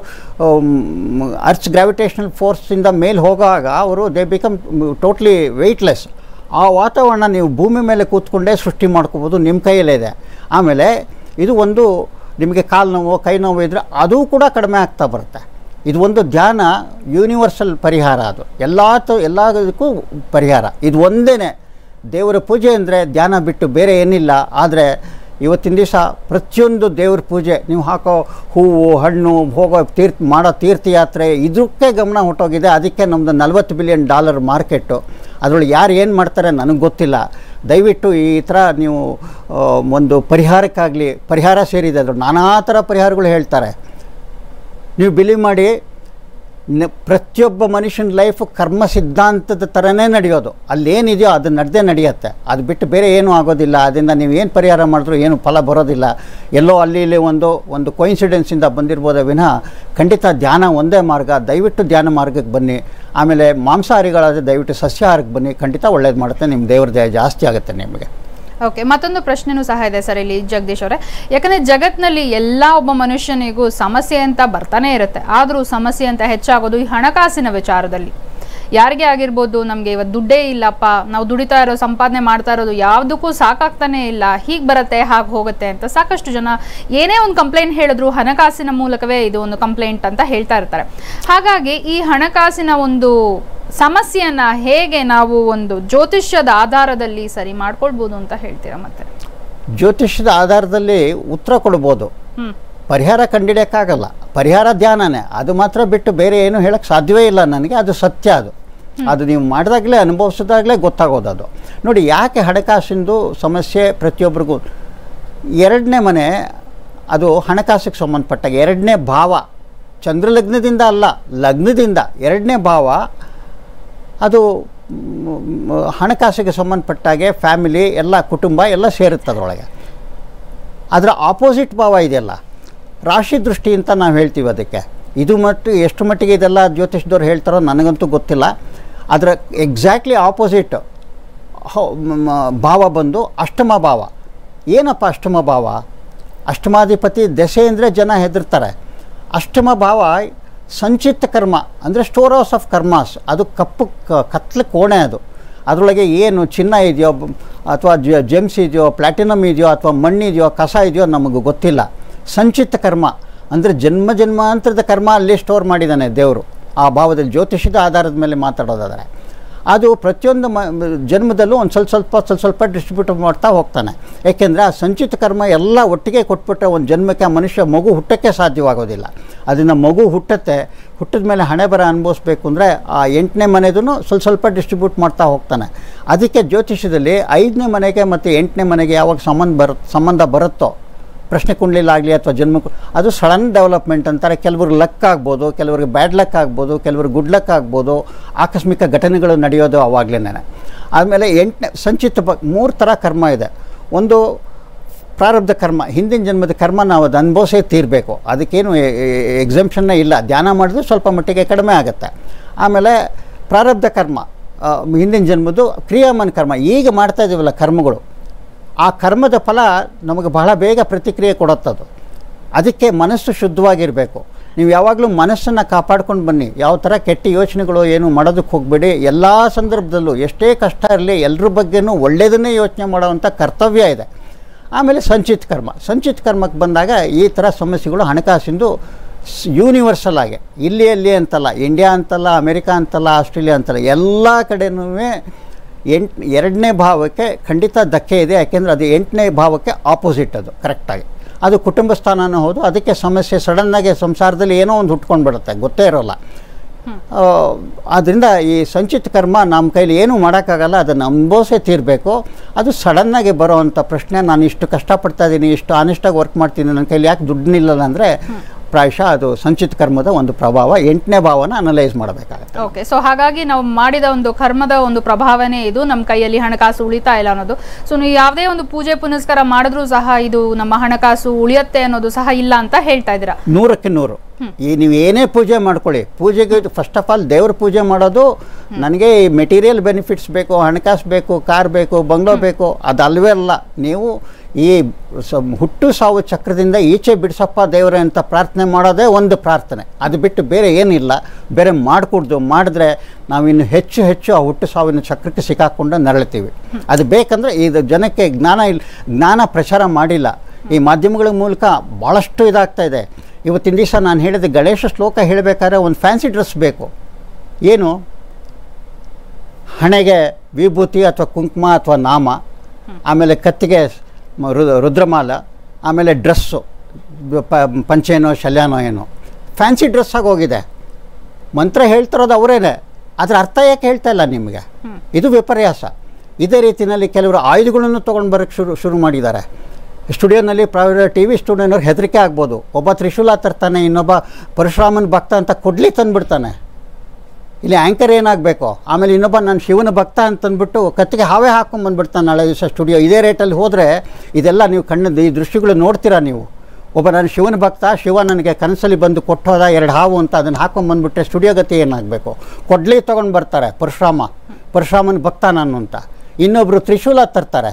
ಅರ್ಚ್ ಗ್ರಾವಿಟೇಷನಲ್ ಫೋರ್ಸಿಂದ ಮೇಲೆ ಹೋಗುವಾಗ ಅವರು ದೇ ಬಿಕಮ್ ಟೋಟ್ಲಿ ವೆಯ್ಟ್ಲೆಸ್ ಆ ವಾತಾವರಣ ನೀವು ಭೂಮಿ ಮೇಲೆ ಕೂತ್ಕೊಂಡೇ ಸೃಷ್ಟಿ ಮಾಡ್ಕೋಬೋದು ನಿಮ್ಮ ಕೈಯಲ್ಲೇ ಇದೆ ಆಮೇಲೆ ಇದು ಒಂದು ನಿಮಗೆ ಕಾಲು ನೋವು ಕೈ ನೋವು ಇದ್ದರೆ ಅದು ಕೂಡ ಕಡಿಮೆ ಆಗ್ತಾ ಬರುತ್ತೆ ಇದು ಒಂದು ಧ್ಯಾನ ಯೂನಿವರ್ಸಲ್ ಪರಿಹಾರ ಅದು ಎಲ್ಲ ಎಲ್ಲದಕ್ಕೂ ಪರಿಹಾರ ಇದು ಒಂದೇ ದೇವರ ಪೂಜೆ ಅಂದರೆ ಧ್ಯಾನ ಬಿಟ್ಟು ಬೇರೆ ಏನಿಲ್ಲ ಆದರೆ ಇವತ್ತಿನ ದಿವಸ ಪ್ರತಿಯೊಂದು ದೇವ್ರ ಪೂಜೆ ನೀವು ಹಾಕೋ ಹೂವು ಹಣ್ಣು ಹೋಗೋ ತೀರ್ಥ ಮಾಡೋ ತೀರ್ಥಯಾತ್ರೆ ಇದಕ್ಕೆ ಗಮನ ಹೊಟ್ಟೋಗಿದೆ ಅದಕ್ಕೆ ನಮ್ಮದು ನಲ್ವತ್ತು ಬಿಲಿಯನ್ ಡಾಲರ್ ಮಾರ್ಕೆಟು ಅದರೊಳಗೆ ಯಾರು ಏನು ಮಾಡ್ತಾರೆ ನನಗೆ ಗೊತ್ತಿಲ್ಲ ದಯವಿಟ್ಟು ಈ ಥರ ನೀವು ಆ, ಒಂದು ಪರಿಹಾರಕ್ಕಾಗಲಿ ಪರಿಹಾರ ಸೇರಿದೆ ಅದ್ರ ನಾನಾ ಥರ ಪರಿಹಾರಗಳು ಹೇಳ್ತಾರೆ ನೀವು ಬಿಲೀವ್ ಮಾಡಿ ನ- ಪ್ರತಿಯೊಬ್ಬ ಮನುಷ್ಯನ ಲೈಫ್ ಕರ್ಮ ಸಿದ್ಧಾಂತದ ಥರನೇ ನಡೆಯೋದು ಅಲ್ಲೇನಿದೆಯೋ ಅದು ನಡೆದೇ ನಡೆಯುತ್ತೆ ಅದು ಬಿಟ್ಟು ಬೇರೆ ಏನೂ ಆಗೋದಿಲ್ಲ ಅದರಿಂದ ನೀವು ಏನು ಪರಿಹಾರ ಮಾಡಿದ್ರೂ ಏನು ಫಲ ಬರೋದಿಲ್ಲ ಎಲ್ಲೋ ಅಲ್ಲಿ ಇಲ್ಲಿ ಒಂದು ಒಂದು ಕೊಯಿನ್ಸಿಡೆನ್ಸಿಂದ ಬಂದಿರ್ಬೋದೇ ವಿನಃ ಖಂಡಿತ ಧ್ಯಾನ ಒಂದೇ ಮಾರ್ಗ ದಯವಿಟ್ಟು ಧ್ಯಾನ ಮಾರ್ಗಕ್ಕೆ ಬನ್ನಿ ಆಮೇಲೆ ಮಾಂಸಾಹಾರಿಗಳಾದರೆ ದಯವಿಟ್ಟು ಸಸ್ಯಾಹಾರಕ್ಕೆ ಬನ್ನಿ ಖಂಡಿತ ಒಳ್ಳೇದು ಮಾಡುತ್ತೆ ನಿಮ್ಮ ದೇವ್ರ ದಯ ಜಾಸ್ತಿ ಆಗುತ್ತೆ ನಿಮಗೆ ಓಕೆ ಮತ್ತೊಂದು ಪ್ರಶ್ನೆನೂ ಸಹ ಇದೆ ಸರ್ ಇಲ್ಲಿ ಜಗದೀಶ್ ಅವರೇ ಯಾಕಂದ್ರೆ ಜಗತ್ನಲ್ಲಿ ಎಲ್ಲ ಒಬ್ಬ ಮನುಷ್ಯನಿಗೂ ಸಮಸ್ಯೆ ಅಂತ ಬರ್ತಾನೆ ಇರುತ್ತೆ ಆದರೂ ಸಮಸ್ಯೆ ಅಂತ ಹೆಚ್ಚಾಗೋದು ಈ ಹಣಕಾಸಿನ ವಿಚಾರದಲ್ಲಿ ಯಾರಿಗೆ ಆಗಿರ್ಬೋದು ನಮಗೆ ಇವತ್ತು ದುಡ್ಡೇ ಇಲ್ಲಪ್ಪ ನಾವು ದುಡಿತಾ ಇರೋ ಸಂಪಾದನೆ ಮಾಡ್ತಾ ಇರೋದು ಯಾವುದಕ್ಕೂ ಸಾಕಾಗ್ತಾನೆ ಇಲ್ಲ ಹೀಗೆ ಬರುತ್ತೆ ಹಾಗೆ ಹೋಗುತ್ತೆ ಅಂತ ಸಾಕಷ್ಟು ಜನ ಏನೇ ಒಂದು ಕಂಪ್ಲೇಂಟ್ ಹೇಳಿದ್ರು ಹಣಕಾಸಿನ ಮೂಲಕವೇ ಇದು ಒಂದು ಕಂಪ್ಲೇಂಟ್ ಅಂತ ಹೇಳ್ತಾ ಇರ್ತಾರೆ ಹಾಗಾಗಿ ಈ ಹಣಕಾಸಿನ ಒಂದು ಸಮಸ್ಯೆಯನ್ನ ಹೇಗೆ ನಾವು ಒಂದು ಜ್ಯೋತಿಷ್ಯದ ಆಧಾರದಲ್ಲಿ ಸರಿ ಮಾಡ್ಕೊಳ್ಬೋದು ಅಂತ ಹೇಳ್ತೀರಾ ಮತ್ತೆ ಜ್ಯೋತಿಷ್ಯದ ಆಧಾರದಲ್ಲಿ ಉತ್ತರ ಕೊಡ್ಬೋದು ಹ್ಮ್ ಪರಿಹಾರ ಕಂಡಿಡಿಯೋಕ್ಕಾಗಲ್ಲ ಪರಿಹಾರ ಧ್ಯಾನನೇ ಅದು ಮಾತ್ರ ಬಿಟ್ಟು ಬೇರೆ ಏನು ಹೇಳಕ್ಕೆ ಸಾಧ್ಯವೇ ಇಲ್ಲ ನನಗೆ ಅದು ಸತ್ಯ ಅದು ಅದು ನೀವು ಮಾಡಿದಾಗಲೇ ಅನುಭವಿಸಿದಾಗಲೇ ಗೊತ್ತಾಗೋದು ಅದು ನೋಡಿ ಯಾಕೆ ಹಣಕಾಸಿಂದು ಸಮಸ್ಯೆ ಪ್ರತಿಯೊಬ್ಬರಿಗೂ ಎರಡನೇ ಮನೆ ಅದು ಹಣಕಾಸಿಗೆ ಸಂಬಂಧಪಟ್ಟಾಗ ಎರಡನೇ ಭಾವ ಚಂದ್ರಲಗ್ನದಿಂದ ಅಲ್ಲ ಲಗ್ನದಿಂದ ಎರಡನೇ ಭಾವ ಅದು ಮ್, ಮ್, ಹಣಕಾಸಿಗೆ ಸಂಬಂಧಪಟ್ಟಾಗೆ ಫ್ಯಾಮಿಲಿ ಎಲ್ಲ ಕುಟುಂಬ ಎಲ್ಲ ಸೇರುತ್ತೆ ಅದರೊಳಗೆ ಅದರ ಆಪೋಸಿಟ್ ಭಾವ ಇದೆಯಲ್ಲ ರಾಶಿ ದೃಷ್ಟಿ ಅಂತ ನಾವು ಹೇಳ್ತೀವಿ ಅದಕ್ಕೆ ಇದು ಮಟ್ಟು ಎಷ್ಟು ಮಟ್ಟಿಗೆ ಇದೆಲ್ಲ ಜ್ಯೋತಿಷ್ದವ್ರು ಹೇಳ್ತಾರೋ ನನಗಂತೂ ಗೊತ್ತಿಲ್ಲ ಅದರ ಎಕ್ಸಾಕ್ಟ್ಲಿ ಆಪೋಸಿಟ್ ಭಾವ ಬಂದು ಅಷ್ಟಮ ಭಾವ ಏನಪ್ಪ ಅಷ್ಟಮ ಭಾವ ಅಷ್ಟಮಾಧಿಪತಿ ದಶೆ ಅಂದರೆ ಜನ ಹೆದರ್ತಾರೆ ಅಷ್ಟಮ ಭಾವ ಸಂಚಿತ ಕರ್ಮ ಅಂದರೆ ಸ್ಟೋರ್ ಹೌಸ್ ಆಫ್ ಕರ್ಮಾಸ್ ಅದು ಕಪ್ಪು ಕ- ಕತ್ಲೆ ಕೋಣೆ ಅದು ಅದರೊಳಗೆ ಏನು ಚಿನ್ನ ಇದೆಯೋ ಬ- ಅಥವಾ ಜ ಜೆಮ್ಸ್ ಇದೆಯೋ ಪ್ಲಾಟಿನಮ್ ಇದೆಯೋ ಅಥವಾ ಮಣ್ಣಿದೆಯೋ ಕಸ ಇದೆಯೋ ನಮಗೆ ಗೊತ್ತಿಲ್ಲ ಸಂಚಿತ ಕರ್ಮ ಅಂದರೆ ಜನ್ಮ ಜನ್ಮಾಂತರದ ಕರ್ಮ ಅಲ್ಲಿ ಸ್ಟೋರ್ ಮಾಡಿದ್ದಾನೆ ದೇವರು ಆ ಭಾವದಲ್ಲಿ ಜ್ಯೋತಿಷದ ಆಧಾರದ ಮೇಲೆ ಮಾತಾಡೋದಾದರೆ ಅದು ಪ್ರತಿಯೊಂದು ಮ ಜನ್ಮದಲ್ಲೂ ಒಂದು ಸ್ವಲ್ಪ ಸ್ವಲ್ಪ ಸ್ವಲ್ಪ ಸ್ವಲ್ಪ ಡಿಸ್ಟ್ರಿಬ್ಯೂಟ್ ಮಾಡ್ತಾ ಹೋಗ್ತಾನೆ ಏಕೆಂದರೆ ಆ ಸಂಚಿತ ಕರ್ಮ ಎಲ್ಲ ಒಟ್ಟಿಗೆ ಕೊಟ್ಬಿಟ್ರೆ ಒಂದು ಜನ್ಮಕ್ಕೆ ಆ ಮನುಷ್ಯ ಮಗು ಹುಟ್ಟಕ್ಕೆ ಸಾಧ್ಯವಾಗೋದಿಲ್ಲ ಅದನ್ನು ಮಗು ಹುಟ್ಟುತ್ತೆ ಹುಟ್ಟಿದ ಮೇಲೆ ಹಣೆ ಬರ ಅನುಭವಿಸ್ಬೇಕು ಅಂದರೆ ಆ ಎಂಟನೇ ಮನೆದೂ ಸ್ವಲ್ಪ ಸ್ವಲ್ಪ ಡಿಸ್ಟ್ರಿಬ್ಯೂಟ್ ಮಾಡ್ತಾ ಹೋಗ್ತಾನೆ ಅದಕ್ಕೆ ಜ್ಯೋತಿಷ್ಯದಲ್ಲಿ ಐದನೇ ಮನೆಗೆ ಮತ್ತು ಎಂಟನೇ ಮನೆಗೆ ಯಾವಾಗ ಸಂಬಂಧ ಬರು ಸಂಬಂಧ ಬರುತ್ತೋ ಪ್ರಶ್ನೆ ಕುಂಡ್ಲಿಲಾಗಲಿ ಅಥವಾ ಜನ್ಮ ಕು- ಅದು ಸಡನ್ ಡೆವಲಪ್ಮೆಂಟ್ ಅಂತಾರೆ ಕೆಲವ್ರಿಗೆ ಲಕ್ ಆಗ್ಬೋದು ಕೆಲವ್ರಿಗೆ ಬ್ಯಾಡ್ ಲಕ್ ಆಗ್ಬೋದು ಕೆಲವ್ರಿಗೆ ಗುಡ್ ಲಕ್ ಆಗ್ಬೋದು ಆಕಸ್ಮಿಕ ಘಟನೆಗಳು ನಡೆಯೋದು ಅವಾಗಲೇ ಆದಮೇಲೆ ಎಂಟನೇ ಸಂಚಿತ ಬ ಮೂರು ಥರ ಕರ್ಮ ಇದೆ ಒಂದು ಪ್ರಾರಬ್ಧ ಕರ್ಮ ಹಿಂದಿನ ಜನ್ಮದ ಕರ್ಮ ನಾವು ಅದು ಅನುಭವಿಸೇ ತೀರಬೇಕು ಅದಕ್ಕೇನು ಎಕ್ಸಂಪ್ಷನ್ನೇ ಇಲ್ಲ ಧ್ಯಾನ ಮಾಡಿದ್ರೆ ಸ್ವಲ್ಪ ಮಟ್ಟಿಗೆ ಕಡಿಮೆ ಆಗುತ್ತೆ ಆಮೇಲೆ ಪ್ರಾರಬ್ಧ ಕರ್ಮ ಆ, ಹಿಂದಿನ ಜನ್ಮದ್ದು ಕ್ರಿಯಾಮನ್ ಕರ್ಮ ಈಗ ಮಾಡ್ತಾ ಇದ್ದೀವಲ್ಲ ಕರ್ಮಗಳು ಆ ಕರ್ಮದ ಫಲ ನಮಗೆ ಬಹಳ ಬೇಗ ಪ್ರತಿಕ್ರಿಯೆ ಕೊಡುತ್ತದು ಅದಕ್ಕೆ ಮನಸ್ಸು ಶುದ್ಧವಾಗಿರಬೇಕು ನೀವು ಯಾವಾಗಲೂ ಮನಸ್ಸನ್ನು ಕಾಪಾಡ್ಕೊಂಡು ಬನ್ನಿ ಯಾವ ಥರ ಕೆಟ್ಟ ಯೋಚನೆಗಳು ಏನು ಮಾಡೋದಕ್ಕೆ ಹೋಗಬೇಡಿ ಎಲ್ಲ ಸಂದರ್ಭದಲ್ಲೂ ಎಷ್ಟೇ ಕಷ್ಟ ಇರಲಿ ಎಲ್ಲರ ಬಗ್ಗೆನೂ ಒಳ್ಳೆಯದನ್ನೇ ಯೋಚನೆ ಮಾಡೋವಂಥ ಕರ್ತವ್ಯ ಇದೆ ಆಮೇಲೆ ಸಂಚಿತ್ ಕರ್ಮ ಸಂಚಿತ್ ಕರ್ಮಕ್ಕೆ ಬಂದಾಗ ಈ ಥರ ಸಮಸ್ಯೆಗಳು ಹಣಕಾಸಿಂದು ಯೂನಿವರ್ಸಲ್ ಆಗಿ ಇಲ್ಲಿ ಅಲ್ಲಿ ಅಂತಲ್ಲ ಇಂಡಿಯಾ ಅಂತಲ್ಲ ಅಮೆರಿಕ ಅಂತಲ್ಲ ಆಸ್ಟ್ರೇಲಿಯಾ ಅಂತಲ್ಲ ಎಲ್ಲ ಕಡೆನೂ ಎಂಟ್ ಎರಡನೇ ಭಾವಕ್ಕೆ ಖಂಡಿತ ಧಕ್ಕೆ ಇದೆ ಯಾಕೆಂದರೆ ಅದು ಎಂಟನೇ ಭಾವಕ್ಕೆ ಆಪೋಸಿಟ್ ಅದು ಕರೆಕ್ಟಾಗಿ ಅದು ಕುಟುಂಬ ಸ್ಥಾನನೂ ಹೌದು ಅದಕ್ಕೆ ಸಮಸ್ಯೆ ಸಡನ್ನಾಗಿ ಸಂಸಾರದಲ್ಲಿ ಏನೋ ಒಂದು ಹುಟ್ಕೊಂಡು ಬಿಡುತ್ತೆ ಗೊತ್ತೇ ಇರೋಲ್ಲ ಆದ್ದರಿಂದ ಈ ಸಂಚಿತ ಕರ್ಮ ನಮ್ಮ ಕೈಲಿ ಏನೂ ಮಾಡೋಕ್ಕಾಗಲ್ಲ ಅದನ್ನು ಅನುಭವಿಸೇ ತೀರಬೇಕು ಅದು ಸಡನ್ನಾಗಿ ಬರೋವಂಥ ಪ್ರಶ್ನೆ ನಾನು ಇಷ್ಟು ಕಷ್ಟಪಡ್ತಾ ಇದ್ದೀನಿ ಇಷ್ಟು ಆನೆಸ್ಟಾಗಿ ವರ್ಕ್ ಮಾಡ್ತೀನಿ ನನ್ನ ಕೈಲಿ ಯಾಕೆ ದುಡ್ಡು ನಿಲ್ಲಲ್ಲ ಅಂದರೆ ಪ್ರಾಯಶಃ ಅದು ಸಂಚಿತ ಕರ್ಮದ ಒಂದು ಪ್ರಭಾವ ಎಂಟನೇ ಭಾವನ ಅನಲೈಸ್ ಮಾಡಬೇಕಾಗತ್ತೆ ಓಕೆ ಸೊ ಹಾಗಾಗಿ ನಾವು ಮಾಡಿದ ಒಂದು ಕರ್ಮದ ಒಂದು ಪ್ರಭಾವನೆ ಇದು ನಮ್ಮ ಕೈಯಲ್ಲಿ ಹಣಕಾಸು ಉಳಿತಾ ಇಲ್ಲ ಅನ್ನೋದು ಸೊ ನೀವು ಯಾವುದೇ ಒಂದು ಪೂಜೆ ಪುನಸ್ಕಾರ ಮಾಡಿದ್ರೂ ಸಹ ಇದು ನಮ್ಮ ಹಣಕಾಸು ಉಳಿಯುತ್ತೆ ಅನ್ನೋದು ಸಹ ಇಲ್ಲ ಅಂತ ಹೇಳ್ತಾ ಇದ್ದೀರಾ ನೂರಕ್ಕೆ ನೂರು ಈ ನೀವು ಏನೇ ಪೂಜೆ ಮಾಡ್ಕೊಳ್ಳಿ ಪೂಜೆಗೆ ಫಸ್ಟ್ ಆಫ್ ಆಲ್ ದೇವ್ರ ಪೂಜೆ ಮಾಡೋದು ನನಗೆ ಈ ಮೆಟೀರಿಯಲ್ ಬೆನಿಫಿಟ್ಸ್ ಬೇಕು ಹಣಕಾಸು ಬೇಕು ಕಾರ್ ಬೇಕು ಬಂಗ್ಲೋ ಬೇಕು ಅದು ಅಲ್ವೇ ಅಲ್ಲ ನೀವು ಈ ಸ ಹುಟ್ಟು ಸಾವು ಚಕ್ರದಿಂದ ಈಚೆ ಬಿಡಿಸಪ್ಪ ದೇವರೇ ಅಂತ ಪ್ರಾರ್ಥನೆ ಮಾಡೋದೇ ಒಂದು ಪ್ರಾರ್ಥನೆ ಅದು ಬಿಟ್ಟು ಬೇರೆ ಏನಿಲ್ಲ ಬೇರೆ ಮಾಡಿಕೊಡ್ದು ಮಾಡಿದ್ರೆ ನಾವಿನ್ನು ಹೆಚ್ಚು ಹೆಚ್ಚು ಆ ಹುಟ್ಟು ಸಾವಿನ ಚಕ್ರಕ್ಕೆ ಸಿಕ್ಕಾಕೊಂಡು ನರಳ್ತೀವಿ ಅದು ಬೇಕಂದರೆ ಇದು ಜನಕ್ಕೆ ಜ್ಞಾನ ಇಲ್ಲ ಜ್ಞಾನ ಪ್ರಚಾರ ಮಾಡಿಲ್ಲ ಈ ಮಾಧ್ಯಮಗಳ ಮೂಲಕ ಭಾಳಷ್ಟು ಇದಾಗ್ತಾ ಇದೆ ಇವತ್ತಿನ ದಿವಸ ನಾನು ಹೇಳಿದ ಗಣೇಶ ಶ್ಲೋಕ ಹೇಳಬೇಕಾದ್ರೆ ಒಂದು ಫ್ಯಾನ್ಸಿ ಡ್ರೆಸ್ ಬೇಕು ಏನು ಹಣೆಗೆ ವಿಭೂತಿ ಅಥವಾ ಕುಂಕುಮ ಅಥವಾ ನಾಮ ಆಮೇಲೆ ಕತ್ತಿಗೆ ಮ- ರು- ರುದ್ರಮಾಲ ಆಮೇಲೆ ಡ್ರೆಸ್ಸು ಪ ಪಂಚೆನೋ ಶಲ್ಯಾನೋ ಏನೋ ಫ್ಯಾನ್ಸಿ ಡ್ರೆಸ್ ಆಗಿ ಹೋಗಿದೆ ಮಂತ್ರ ಹೇಳ್ತಿರೋದು ಅವರೇನೆ ಅದರ ಅರ್ಥ ಯಾಕೆ ಹೇಳ್ತಾ ಇಲ್ಲ ನಿಮಗೆ ಇದು ವಿಪರ್ಯಾಸ ಇದೇ ರೀತಿಯಲ್ಲಿ ಕೆಲವರು ಆಯುಧಗಳನ್ನು ತೊಗೊಂಡು ಬರೋಕ್ಕೆ ಶುರು ಶುರು ಮಾಡಿದ್ದಾರೆ ಸ್ಟುಡಿಯೋನಲ್ಲಿ ಪ್ರೈವೇಟ್ ಟಿ ವಿ ಸ್ಟುಡಿಯೋನವ್ರು ಹೆದರಿಕೆ ಆಗ್ಬೋದು ಒಬ್ಬ ತ್ರಿಶೂಲ ತರ್ತಾನೆ ಇನ್ನೊಬ್ಬ ಪರಶುರಾಮನ ಭಕ್ತ ಅಂತ ಕೊಡ್ಲಿ ತಂದುಬಿಡ್ತಾನೆ ಇಲ್ಲಿ ಆ್ಯಂಕರ್ ಏನಾಗಬೇಕು ಆಮೇಲೆ ಇನ್ನೊಬ್ಬ ನಾನು ಶಿವನ ಭಕ್ತ ಅಂತಂದ್ಬಿಟ್ಟು ಕತ್ತಿಗೆ ಹಾವೇ ಹಾಕ್ಕೊಂಬಂದ್ಬಿಡ್ತಾನೆ ನಾಳೆ ದಿವಸ ಸ್ಟುಡಿಯೋ ಇದೇ ರೇಟಲ್ಲಿ ಹೋದರೆ ಇದೆಲ್ಲ ನೀವು ಕಣ್ಣು ಈ ದೃಶ್ಯಗಳು ನೋಡ್ತೀರಾ ನೀವು ಒಬ್ಬ ನಾನು ಶಿವನ ಭಕ್ತ ಶಿವ ನನಗೆ ಕನಸಲ್ಲಿ ಬಂದು ಕೊಟ್ಟೋದ ಎರಡು ಹಾವು ಅಂತ ಅದನ್ನು ಹಾಕೊಂಬಂದ್ಬಿಟ್ರೆ ಸ್ಟುಡಿಯೋ ಗತಿ ಏನಾಗಬೇಕು ಕೊಡ್ಲಿ ತೊಗೊಂಡು ಬರ್ತಾರೆ ಪರಶುರಾಮ ಪರಶುರಾಮನ ಭಕ್ತ ನಾನು ಅಂತ ಇನ್ನೊಬ್ಬರು ತ್ರಿಶೂಲ ತರ್ತಾರೆ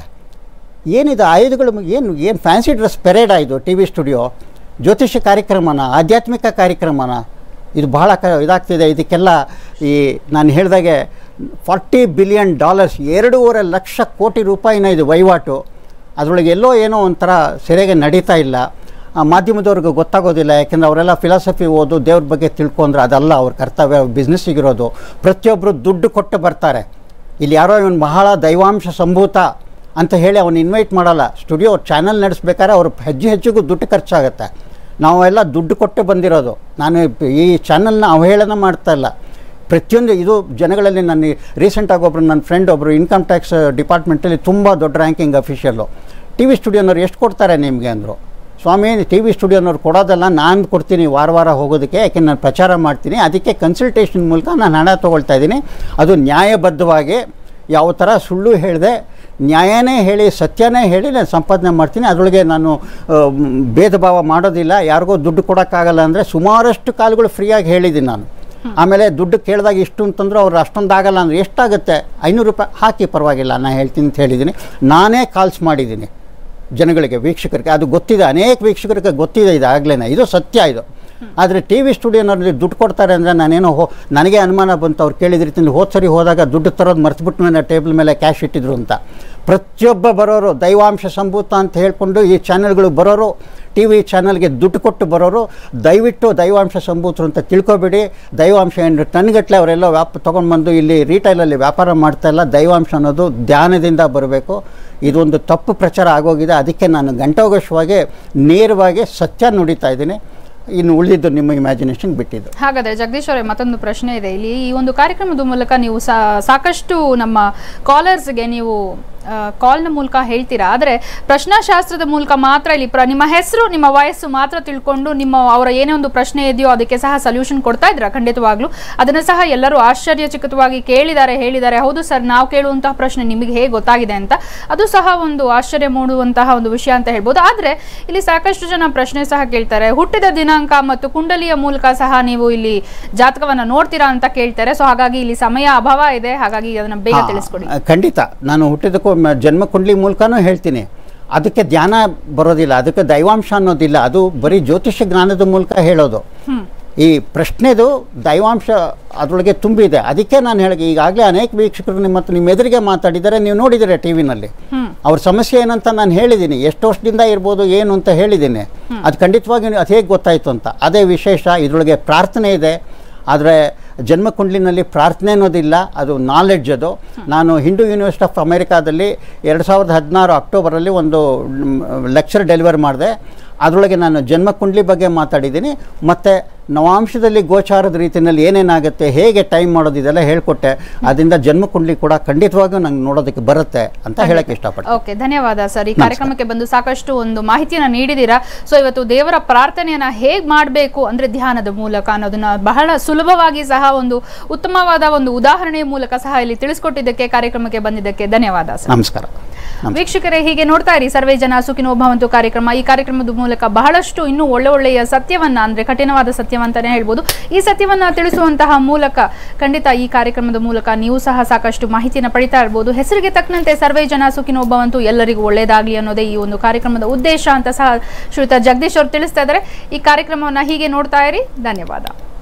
ಏನಿದೆ ಆಯುಧಗಳು ಏನು ಏನು ಫ್ಯಾನ್ಸಿ ಡ್ರೆಸ್ ಪೆರೇಡಾ ಇದು ಟಿ ವಿ ಸ್ಟುಡಿಯೋ ಜ್ಯೋತಿಷ್ಯ ಕಾರ್ಯಕ್ರಮನ ಆಧ್ಯಾತ್ಮಿಕ ಕಾರ್ಯಕ್ರಮನ ಇದು ಬಹಳ ಕ ಇದಾಗ್ತಿದೆ ಇದಕ್ಕೆಲ್ಲ ಈ ನಾನು ಹೇಳಿದಾಗೆ ಫಾರ್ಟಿ ಬಿಲಿಯನ್ ಡಾಲರ್ಸ್ ಎರಡೂವರೆ ಲಕ್ಷ ಕೋಟಿ ರೂಪಾಯಿನ ಇದು ವಹಿವಾಟು ಅದರೊಳಗೆ ಎಲ್ಲೋ ಏನೋ ಒಂಥರ ಸರಿಯಾಗಿ ನಡೀತಾ ಇಲ್ಲ ಆ ಮಾಧ್ಯಮದವ್ರಿಗೆ ಗೊತ್ತಾಗೋದಿಲ್ಲ ಯಾಕೆಂದರೆ ಅವರೆಲ್ಲ ಫಿಲಾಸಫಿ ಓದು ದೇವ್ರ ಬಗ್ಗೆ ತಿಳ್ಕೊಂಡ್ರೆ ಅದಲ್ಲ ಅವ್ರ ಕರ್ತವ್ಯ ಬಿಸ್ನೆಸ್ಸಿಗಿರೋದು ಪ್ರತಿಯೊಬ್ಬರು ದುಡ್ಡು ಕೊಟ್ಟು ಬರ್ತಾರೆ ಇಲ್ಲಿ ಯಾರೋ ಇವನು ಬಹಳ ದೈವಾಂಶ ಸಂಭೂತ ಅಂತ ಹೇಳಿ ಅವನು ಇನ್ವೈಟ್ ಮಾಡಲ್ಲ ಸ್ಟುಡಿಯೋ ಚಾನಲ್ ನಡೆಸ್ಬೇಕಾದ್ರೆ ಅವ್ರು ಹೆಚ್ಚು ಹೆಚ್ಚಿಗೂ ದುಡ್ಡು ಖರ್ಚಾಗುತ್ತೆ ನಾವೆಲ್ಲ ದುಡ್ಡು ಕೊಟ್ಟು ಬಂದಿರೋದು ನಾನು ಈ ಚಾನಲ್ನ ಅವಹೇಳನ ಮಾಡ್ತಾ ಇಲ್ಲ ಪ್ರತಿಯೊಂದು ಇದು ಜನಗಳಲ್ಲಿ ನನ್ನ ರೀಸೆಂಟಾಗಿ ಒಬ್ಬರು ನನ್ನ ಫ್ರೆಂಡ್ ಒಬ್ಬರು ಇನ್ಕಮ್ ಟ್ಯಾಕ್ಸ್ ಡಿಪಾರ್ಟ್ಮೆಂಟಲ್ಲಿ ತುಂಬ ದೊಡ್ಡ ರ್ಯಾಂಕಿಂಗ್ ಅಫಿಷಿಯಲ್ಲು ಟಿ ವಿ ಸ್ಟುಡಿಯೋನವ್ರು ಎಷ್ಟು ಕೊಡ್ತಾರೆ ನಿಮಗೆ ಅಂದರು ಸ್ವಾಮಿ ಟಿ ವಿ ಸ್ಟುಡಿಯೋನವ್ರು ಕೊಡೋದಲ್ಲ ನಾನು ಕೊಡ್ತೀನಿ ವಾರ ವಾರ ಹೋಗೋದಕ್ಕೆ ಯಾಕೆ ನಾನು ಪ್ರಚಾರ ಮಾಡ್ತೀನಿ ಅದಕ್ಕೆ ಕನ್ಸಲ್ಟೇಷನ್ ಮೂಲಕ ನಾನು ಹಣ ತೊಗೊಳ್ತಾ ಇದ್ದೀನಿ ಅದು ನ್ಯಾಯಬದ್ಧವಾಗಿ ಯಾವ ಥರ ಸುಳ್ಳು ಹೇಳಿದೆ ನ್ಯಾಯನೇ ಹೇಳಿ ಸತ್ಯನೇ ಹೇಳಿ ನಾನು ಸಂಪಾದನೆ ಮಾಡ್ತೀನಿ ಅದರೊಳಗೆ ನಾನು ಆ, ಮ್, ಭೇದ ಭಾವ ಮಾಡೋದಿಲ್ಲ ಯಾರಿಗೋ ದುಡ್ಡು ಕೊಡೋಕ್ಕಾಗಲ್ಲ ಅಂದರೆ ಸುಮಾರಷ್ಟು ಕಾಲುಗಳು ಫ್ರೀಯಾಗಿ ಹೇಳಿದ್ದೀನಿ ನಾನು ಆಮೇಲೆ ದುಡ್ಡು ಕೇಳಿದಾಗ ಇಷ್ಟು ಅಂತಂದ್ರೆ ಅವ್ರು ಅಷ್ಟೊಂದು ಆಗಲ್ಲ ಅಂದರೆ ಎಷ್ಟಾಗುತ್ತೆ ಐನೂರು ರೂಪಾಯಿ ಹಾಕಿ ಪರವಾಗಿಲ್ಲ ನಾನು ಹೇಳ್ತೀನಿ ಅಂತ ಹೇಳಿದ್ದೀನಿ ನಾನೇ ಕಾಲ್ಸ್ ಮಾಡಿದ್ದೀನಿ ಜನಗಳಿಗೆ ವೀಕ್ಷಕರಿಗೆ ಅದು ಗೊತ್ತಿದೆ ಅನೇಕ ವೀಕ್ಷಕರಿಗೆ ಗೊತ್ತಿದೆ ಇದಾಗಲೇ ಇದು ಸತ್ಯ ಇದು ಆದರೆ ಟಿ ವಿ ಸ್ಟುಡಿಯೋನಲ್ಲಿ ದುಡ್ಡು ಕೊಡ್ತಾರೆ ಅಂದರೆ ನಾನೇನೋ ಹೋ ನನಗೆ ಅನುಮಾನ ಬಂತು ಅವ್ರು ಕೇಳಿದ ರೀತಿಯಲ್ಲಿ ಹೋದ ಸರಿ ಹೋದಾಗ ದುಡ್ಡು ತರೋದು ಮರ್ತ್ಬಿಟ್ಟು ಮೇಲೆ ಟೇಬಲ್ ಮೇಲೆ ಕ್ಯಾಶ್ ಇಟ್ಟಿದ್ರು ಅಂತ ಪ್ರತಿಯೊಬ್ಬ ಬರೋರು ದೈವಾಂಶ ಸಂಭೂತ ಅಂತ ಹೇಳ್ಕೊಂಡು ಈ ಚಾನೆಲ್ಗಳು ಬರೋರು ಟಿ ವಿ ಚಾನಲ್ಗೆ ದುಡ್ಡು ಕೊಟ್ಟು ಬರೋರು ದಯವಿಟ್ಟು ದೈವಾಂಶ ಸಂಭೂತರು ಅಂತ ತಿಳ್ಕೊಬೇಡಿ ದೈವಾಂಶ ಏನು ಟನ್ಗಟ್ಟಲೆ ಅವರೆಲ್ಲ ವ್ಯಾಪ ತೊಗೊಂಡು ಬಂದು ಇಲ್ಲಿ ರೀಟೈಲಲ್ಲಿ ವ್ಯಾಪಾರ ಮಾಡ್ತಾ ಇಲ್ಲ ದೈವಾಂಶ ಅನ್ನೋದು ಧ್ಯಾನದಿಂದ ಬರಬೇಕು ಇದೊಂದು ತಪ್ಪು ಪ್ರಚಾರ ಆಗೋಗಿದೆ ಅದಕ್ಕೆ ನಾನು ಗಂಟೋಗಶವಾಗಿ ನೇರವಾಗಿ ಸತ್ಯ ನುಡಿತಾ ಇದ್ದೀನಿ ಇನ್ನು ಉಳಿದಿದ್ದು ನಿಮ್ಮ ಇಮ್ಯಾಜಿನೇಷನ್ ಬಿಟ್ಟಿದ್ದು ಹಾಗಾದ್ರೆ ಜಗದೀಶ್ ಅವರೇ ಮತ್ತೊಂದು ಪ್ರಶ್ನೆ ಇದೆ ಇಲ್ಲಿ ಈ ಒಂದು ಕಾರ್ಯಕ್ರಮದ ಮೂಲಕ ನೀವು ಸಾ- ಸಾಕಷ್ಟು ನಮ್ಮ ಕಾಲರ್ಸ್ಗೆ ನೀವು ಕಾಲ್ನ ಮೂಲಕ ಹೇಳ್ತೀರಾ ಆದರೆ ಪ್ರಶ್ನಾಶಾಸ್ತ್ರದ ಮೂಲಕ ಮಾತ್ರ ಇಲ್ಲಿ ಪ್ರ ನಿಮ್ಮ ಹೆಸರು ನಿಮ್ಮ ವಯಸ್ಸು ಮಾತ್ರ ತಿಳ್ಕೊಂಡು ನಿಮ್ಮ ಅವರ ಏನೇ ಒಂದು ಪ್ರಶ್ನೆ ಇದೆಯೋ ಅದಕ್ಕೆ ಸಹ ಸೊಲ್ಯೂಷನ್ ಕೊಡ್ತಾ ಇದ್ದೀರಾ ಖಂಡಿತವಾಗ್ಲೂ ಅದನ್ನು ಸಹ ಎಲ್ಲರೂ ಆಶ್ಚರ್ಯಚಕಿತವಾಗಿ ಕೇಳಿದ್ದಾರೆ ಹೇಳಿದ್ದಾರೆ ಹೌದು ಸರ್ ನಾವು ಕೇಳುವಂತಹ ಪ್ರಶ್ನೆ ನಿಮಗೆ ಹೇಗೆ ಗೊತ್ತಾಗಿದೆ ಅಂತ ಅದು ಸಹ ಒಂದು ಆಶ್ಚರ್ಯ ಮೂಡುವಂತಹ ಒಂದು ವಿಷಯ ಅಂತ ಹೇಳ್ಬೋದು ಆದರೆ ಇಲ್ಲಿ ಸಾಕಷ್ಟು ಜನ ಪ್ರಶ್ನೆ ಸಹ ಕೇಳ್ತಾರೆ ಹುಟ್ಟಿದ ದಿನಾಂಕ ಮತ್ತು ಕುಂಡಲಿಯ ಮೂಲಕ ಸಹ ನೀವು ಇಲ್ಲಿ ಜಾತಕವನ್ನ ನೋಡ್ತೀರಾ ಅಂತ ಕೇಳ್ತಾರೆ ಸೊ ಹಾಗಾಗಿ ಇಲ್ಲಿ ಸಮಯ ಅಭಾವ ಇದೆ ಹಾಗಾಗಿ ಅದನ್ನ ಬೇಗ ಹಾ, ತಿಳಿಸ್ಕೊಡಿ ಖಂಡಿತ ನಾನು ಹುಟ್ಟಿದಕ್ಕೂ ಮ- ಜನ್ಮ ಕುಂಡ್ಲಿ ಮೂಲಕನೂ ಹೇಳ್ತೀನಿ ಅದಕ್ಕೆ ಧ್ಯಾನ ಬರೋದಿಲ್ಲ ಅದಕ್ಕೆ ದೈವಾಂಶ ಅನ್ನೋದಿಲ್ಲ ಅದು ಬರೀ ಜ್ಯೋತಿಷ್ಯ ಜ್ಞಾನದ ಮೂಲಕ ಹೇಳೋದು ಈ ಪ್ರಶ್ನೆದು ದೈವಾಂಶ ಅದರೊಳಗೆ ತುಂಬಿದೆ ಅದಕ್ಕೆ ನಾನು ಹೇಳಿದೆ ಈಗಾಗಲೇ ಅನೇಕ ವೀಕ್ಷಕರು ನಿಮ್ಮ ಹತ್ರ ನಿಮ್ಮ ಎದುರಿಗೆ ಮಾತಾಡಿದ್ದಾರೆ ನೀವು ನೋಡಿದ್ದೀರಾ ಟಿ ವಿನಲ್ಲಿ ಅವ್ರ ಸಮಸ್ಯೆ ಏನಂತ ನಾನು ಹೇಳಿದ್ದೀನಿ ಎಷ್ಟು ವರ್ಷದಿಂದ ಇರ್ಬೋದು ಏನು ಅಂತ ಹೇಳಿದ್ದೀನಿ ಅದು ಖಂಡಿತವಾಗಿ ಅದು ಹೇಗೆ ಗೊತ್ತಾಯಿತು ಅಂತ ಅದೇ ವಿಶೇಷ ಇದರೊಳಗೆ ಪ್ರಾರ್ಥನೆ ಇದೆ ಆದರೆ ಜನ್ಮಕುಂಡ್ಲಿನಲ್ಲಿ ಪ್ರಾರ್ಥನೆ ಅನ್ನೋದಿಲ್ಲ ಅದು ನಾಲೆಡ್ಜ್ ಅದು ನಾನು ಹಿಂದೂ ಯೂನಿವರ್ಸಿಟಿ ಆಫ್ ಅಮೇರಿಕಾದಲ್ಲಿ ಎರಡು ಸಾವಿರದ ಹದಿನಾರು ಅಕ್ಟೋಬರಲ್ಲಿ ಒಂದು ಲೆಕ್ಚರ್ ಡೆಲಿವರ್ ಮಾಡಿದೆ ಅದರೊಳಗೆ ನಾನು ಜನ್ಮಕುಂಡ್ಲಿ ಬಗ್ಗೆ ಮಾತಾಡಿದ್ದೀನಿ ಮತ್ತು ನವಾಂಶದಲ್ಲಿ ಗೋಚಾರದ ರೀತಿಯಲ್ಲಿ ಏನೇನಾಗುತ್ತೆ ಹೇಗೆ ಟೈಮ್ ಮಾಡೋದು ಇದೆಲ್ಲ ಹೇಳ್ಕೊಟ್ಟೆ ಅದರಿಂದ ಜನ್ಮಕುಂಡ್ಲಿ ಕೂಡ ಖಂಡಿತವಾಗಿಯೂ ನಂಗೆ ನೋಡೋದಕ್ಕೆ ಬರುತ್ತೆ ಅಂತ ಹೇಳಕ್ಕೆ ಇಷ್ಟಪಡ್ತೀನಿ ಓಕೆ ಧನ್ಯವಾದ ಸರ್ ಈ ಕಾರ್ಯಕ್ರಮಕ್ಕೆ ಬಂದು ಸಾಕಷ್ಟು ಒಂದು ಮಾಹಿತಿಯನ್ನ ನೀಡಿದ್ದೀರಾ ಸೊ ಇವತ್ತು ದೇವರ ಪ್ರಾರ್ಥನೆಯನ್ನ ಹೇಗ್ ಮಾಡಬೇಕು ಅಂದ್ರೆ ಧ್ಯಾನದ ಮೂಲಕ ಅನ್ನೋದನ್ನ ಬಹಳ ಸುಲಭವಾಗಿ ಸಹ ಒಂದು ಉತ್ತಮವಾದ ಒಂದು ಉದಾಹರಣೆಯ ಮೂಲಕ ಸಹ ಇಲ್ಲಿ ತಿಳಿಸ್ಕೊಟ್ಟಿದ್ದಕ್ಕೆ ಕಾರ್ಯಕ್ರಮಕ್ಕೆ ಬಂದಿದ್ದಕ್ಕೆ ಧನ್ಯವಾದ ಸರ್ ನಮಸ್ಕಾರ ವೀಕ್ಷಕರೇ ಹೀಗೆ ನೋಡ್ತಾ ಇರಿ ಸರ್ವೇ ಜನ ಸುಖಿನೋ ಭವಂತು ಕಾರ್ಯಕ್ರಮ ಈ ಕಾರ್ಯಕ್ರಮದ ಮೂಲಕ ಬಹಳಷ್ಟು ಇನ್ನೂ ಒಳ್ಳೆ ಒಳ್ಳೆಯ ಸತ್ಯವನ್ನ ಅಂದ್ರೆ ಕಠಿಣವಾದ ಸತ್ಯವಂತಾನೆ ಹೇಳ್ಬೋದು ಈ ಸತ್ಯವನ್ನ ತಿಳಿಸುವಂತಹ ಮೂಲಕ ಖಂಡಿತ ಈ ಕಾರ್ಯಕ್ರಮದ ಮೂಲಕ ನೀವು ಸಹ ಸಾಕಷ್ಟು ಮಾಹಿತಿಯನ್ನು ಪಡಿತಾ ಇರ್ಬೋದು ಹೆಸರಿಗೆ ತಕ್ಕಂತೆ ಸರ್ವೇ ಜನ ಸುಖಿನೋ ಭವಂತು ಎಲ್ಲರಿಗೂ ಒಳ್ಳೆಯದಾಗಲಿ ಅನ್ನೋದೇ ಈ ಒಂದು ಕಾರ್ಯಕ್ರಮದ ಉದ್ದೇಶ ಅಂತ ಸಹ ಶ್ರೀಯುತ ಜಗದೀಶ್ ಅವರು ತಿಳಿಸ್ತಾ ಇದ್ದಾರೆ ಈ ಕಾರ್ಯಕ್ರಮವನ್ನ ಹೀಗೆ ನೋಡ್ತಾ ಇರಿ ಧನ್ಯವಾದ